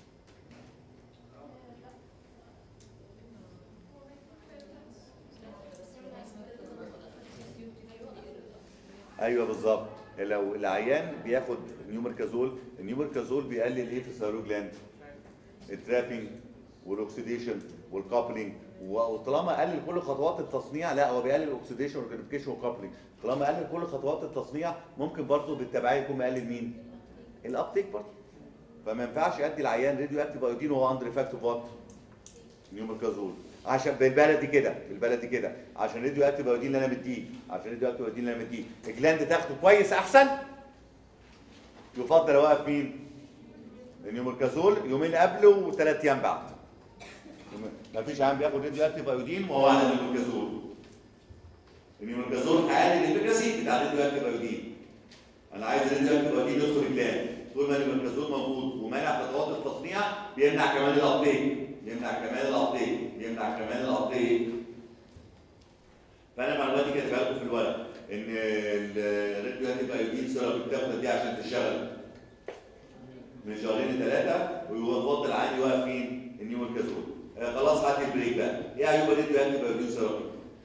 ايوه بالظبط لو العيان بياخد نيومركازول النيومركازول بيقلل ايه في الثيرويد جلاند الترابينج والاكسيديشن والكابلينج وطالما قلل كل خطوات التصنيع لا هو بيقلل الاكسيديشن والجريفيكيشن والكابلينج طالما قلل كل خطوات التصنيع ممكن برضه بالتبعيه يكون مقلل مين؟ الابتيك برضه فما ينفعش يدي العيان راديو اكتيف ايودين وهو اندر افكتيف وات نيومركازول عشان بالبلدي كده بالبلدي كده عشان راديو اكتيف ايودين اللي انا مديه عشان راديو اكتيف ايودين اللي انا مديه الجلاند تاخده كويس احسن يفضل اوقف مين؟ النيومركازول يومين قبله وثلاث ايام بعد ما فيش عام بياخد راديو اكتيف ايودين وهو على النيومركازول النيومركازول هيقلل الافكاسي بتاع الراديو اكتيف ايودين انا عايز الراديو اكتيف ايودين يدخل الجلاند طول ما النيومركازول موجود ومانع خطوات التصنيع بيمنع كمان الابديت يمنع كمان الابديت يمنع كمان الابديت فانا معلوماتي كاتبها لكم في الورق ان الراديو اكتيف ايودين سيرم بتاخد دي عشان تشتغل من شهرين لثلاثه ويفضل عادي يوقف مين؟ النيومركازول آه خلاص هات البريك بقى ايه عيوب الراديو اكتيف ايودين سيرم؟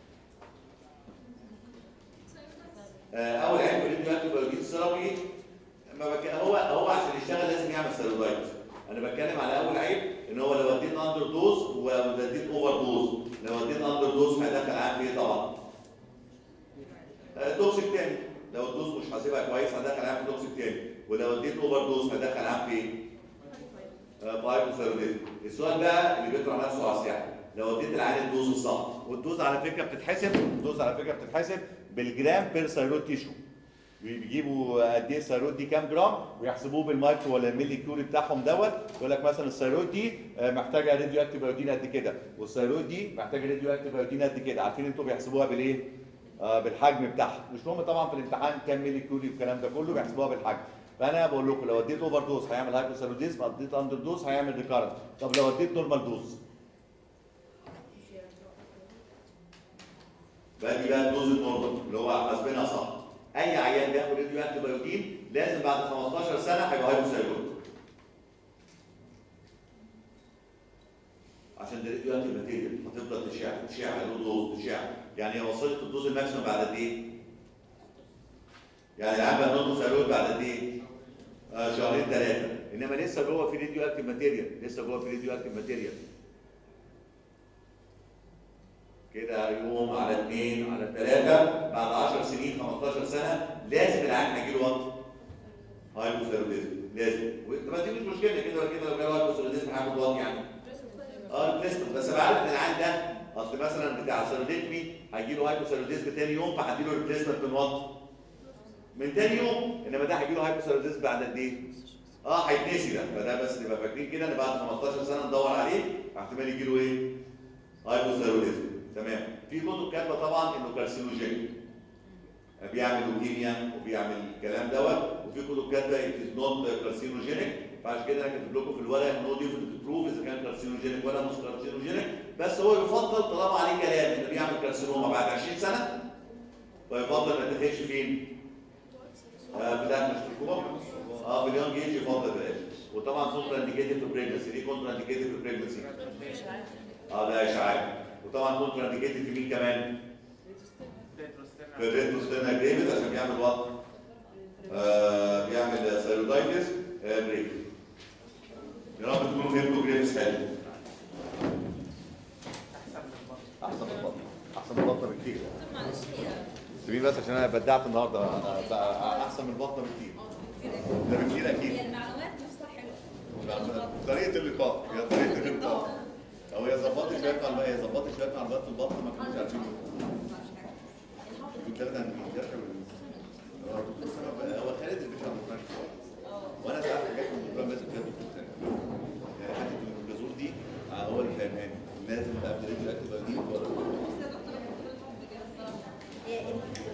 آه اول عيب في الراديو اكتيف ايودين سيرم ما بك... هو هو عشان يشتغل لازم يعمل سيرولايت انا بتكلم على اول عيب ان هو لو اديت اندر دوز ولو اديت اوفر دوز لو اديت اندر دوز هيدخل عام فيه طبعا آه، توكسيك تاني لو الدوز مش حاسبها كويس هدخل عام في توكسيك تاني ولو اديت اوفر دوز هدخل عام في بايبوثيروديزم السؤال بقى اللي بيطرح نفسه على الساحه لو اديت العيان الدوز الصح والدوز على فكره بتتحسب الدوز على فكره بتتحسب بالجرام بير ثيرويد تيشو بيجيبوا قد ايه الثيرويد دي كام جرام ويحسبوه بالمايكرو ولا الميلي كيوري بتاعهم دوت يقول لك مثلا الثيرويد دي آه، محتاجه راديو اكتيف ايودين قد كده والثيرويد دي محتاجه راديو اكتيف ايودين قد كده عارفين انتوا بيحسبوها بالايه؟ آه بالحجم بتاعها مش مهم طبعا في الامتحان كام ميلي كيوري والكلام ده كله بيحسبوها بالحجم فانا بقول لكم لو اديت اوفر دوز هيعمل هايبوثيروديزم اديت اندر دوز هيعمل ريكارنت طب لو اديت نورمال دوز بقى دي بقى الدوز النورمال اللي هو حاسبينها صح اي عيان بياخد راديو اكتيف ايودين لازم بعد 15 سنه هيبقى هايبوثيرود عشان ده راديو اكتيف ماتيريال هتفضل تشع تشع له دوز تشع يعني هي وصلت الدوز الماكسيمم بعد قد ايه؟ يعني العيان بقى نورمال ثيرويد بعد قد ايه؟ آه شهرين ثلاثه انما لسه جوه في راديو اكتيف ماتيريال لسه جوه في راديو اكتيف ماتيريال كده يوم على اثنين على ثلاثة بعد 10 سنين 15 سنة لازم العيان هيجي له وقت هايبوثيروديزم لازم وانت ما دي مش مشكلة كده ولا كده لو جاله هايبوثيروديزم هياخد وقت يعني اه ريبليسمنت بس ابقى عارف ان العيان ده اصل مثلا بتاع سيروديتمي هيجي له هايبوثيروديزم تاني يوم فهدي له ريبليسمنت من وقت من تاني يوم انما ده هيجي له هايبوثيروديزم بعد قد ايه؟ اه هيتنسي ده فده بس نبقى فاكرين كده ان بعد 15 سنة ندور عليه احتمال يجي له ايه؟ هايبوثيروديزم تمام في كتب كاتبه طبعا انه كارسينوجين بيعمل لوكيميا وبيعمل الكلام دوت وفي كتب كاتبه ات از نوت كارسينوجينيك فعشان كده انا كاتب لكم في الورق ان هو دي بروف اذا كان كارسينوجينيك ولا مش كارسينوجينيك بس هو يفضل طالما عليه كلام انه بيعمل كارسينوما بعد 20 سنه فيفضل ما تاخدش فين؟ آه بتاعت مش الكوما اه في اليونج ايج يفضل بلاش وطبعا كونترا انديكيتد في بريجنسي ليه كونترا انديكيتد في بريجنسي؟ اه ده اشعاع وطبعا كونترا انديكيتد في مين كمان؟ في الريتروستينا جريفز عشان بيعمل وات؟ آه بيعمل ثيرويدايتس آه بريك يا رب تكونوا فهمتوا جريفز حلو احسن من البطن احسن من البطن بكتير معلش هي سيبيه بس عشان انا بدعت النهارده أنا بقى احسن من البطن بكتير ده بكتير اكيد هي المعلومات نفسها حلوه طريقه اللقاء هي طريقه اللقاء او هي ظبطت شويه مع هي ظبطت شويه معلومات في البطن ما كانوش عارفين كنت انا هو خالد اللي بيشرح الدكتور وانا ساعات حاجات من الدكتور لازم فيها دكتور تاني يعني حته الجزور دي آه، هو اللي فاهماني لازم قبل رجل اكتب دي ولا هي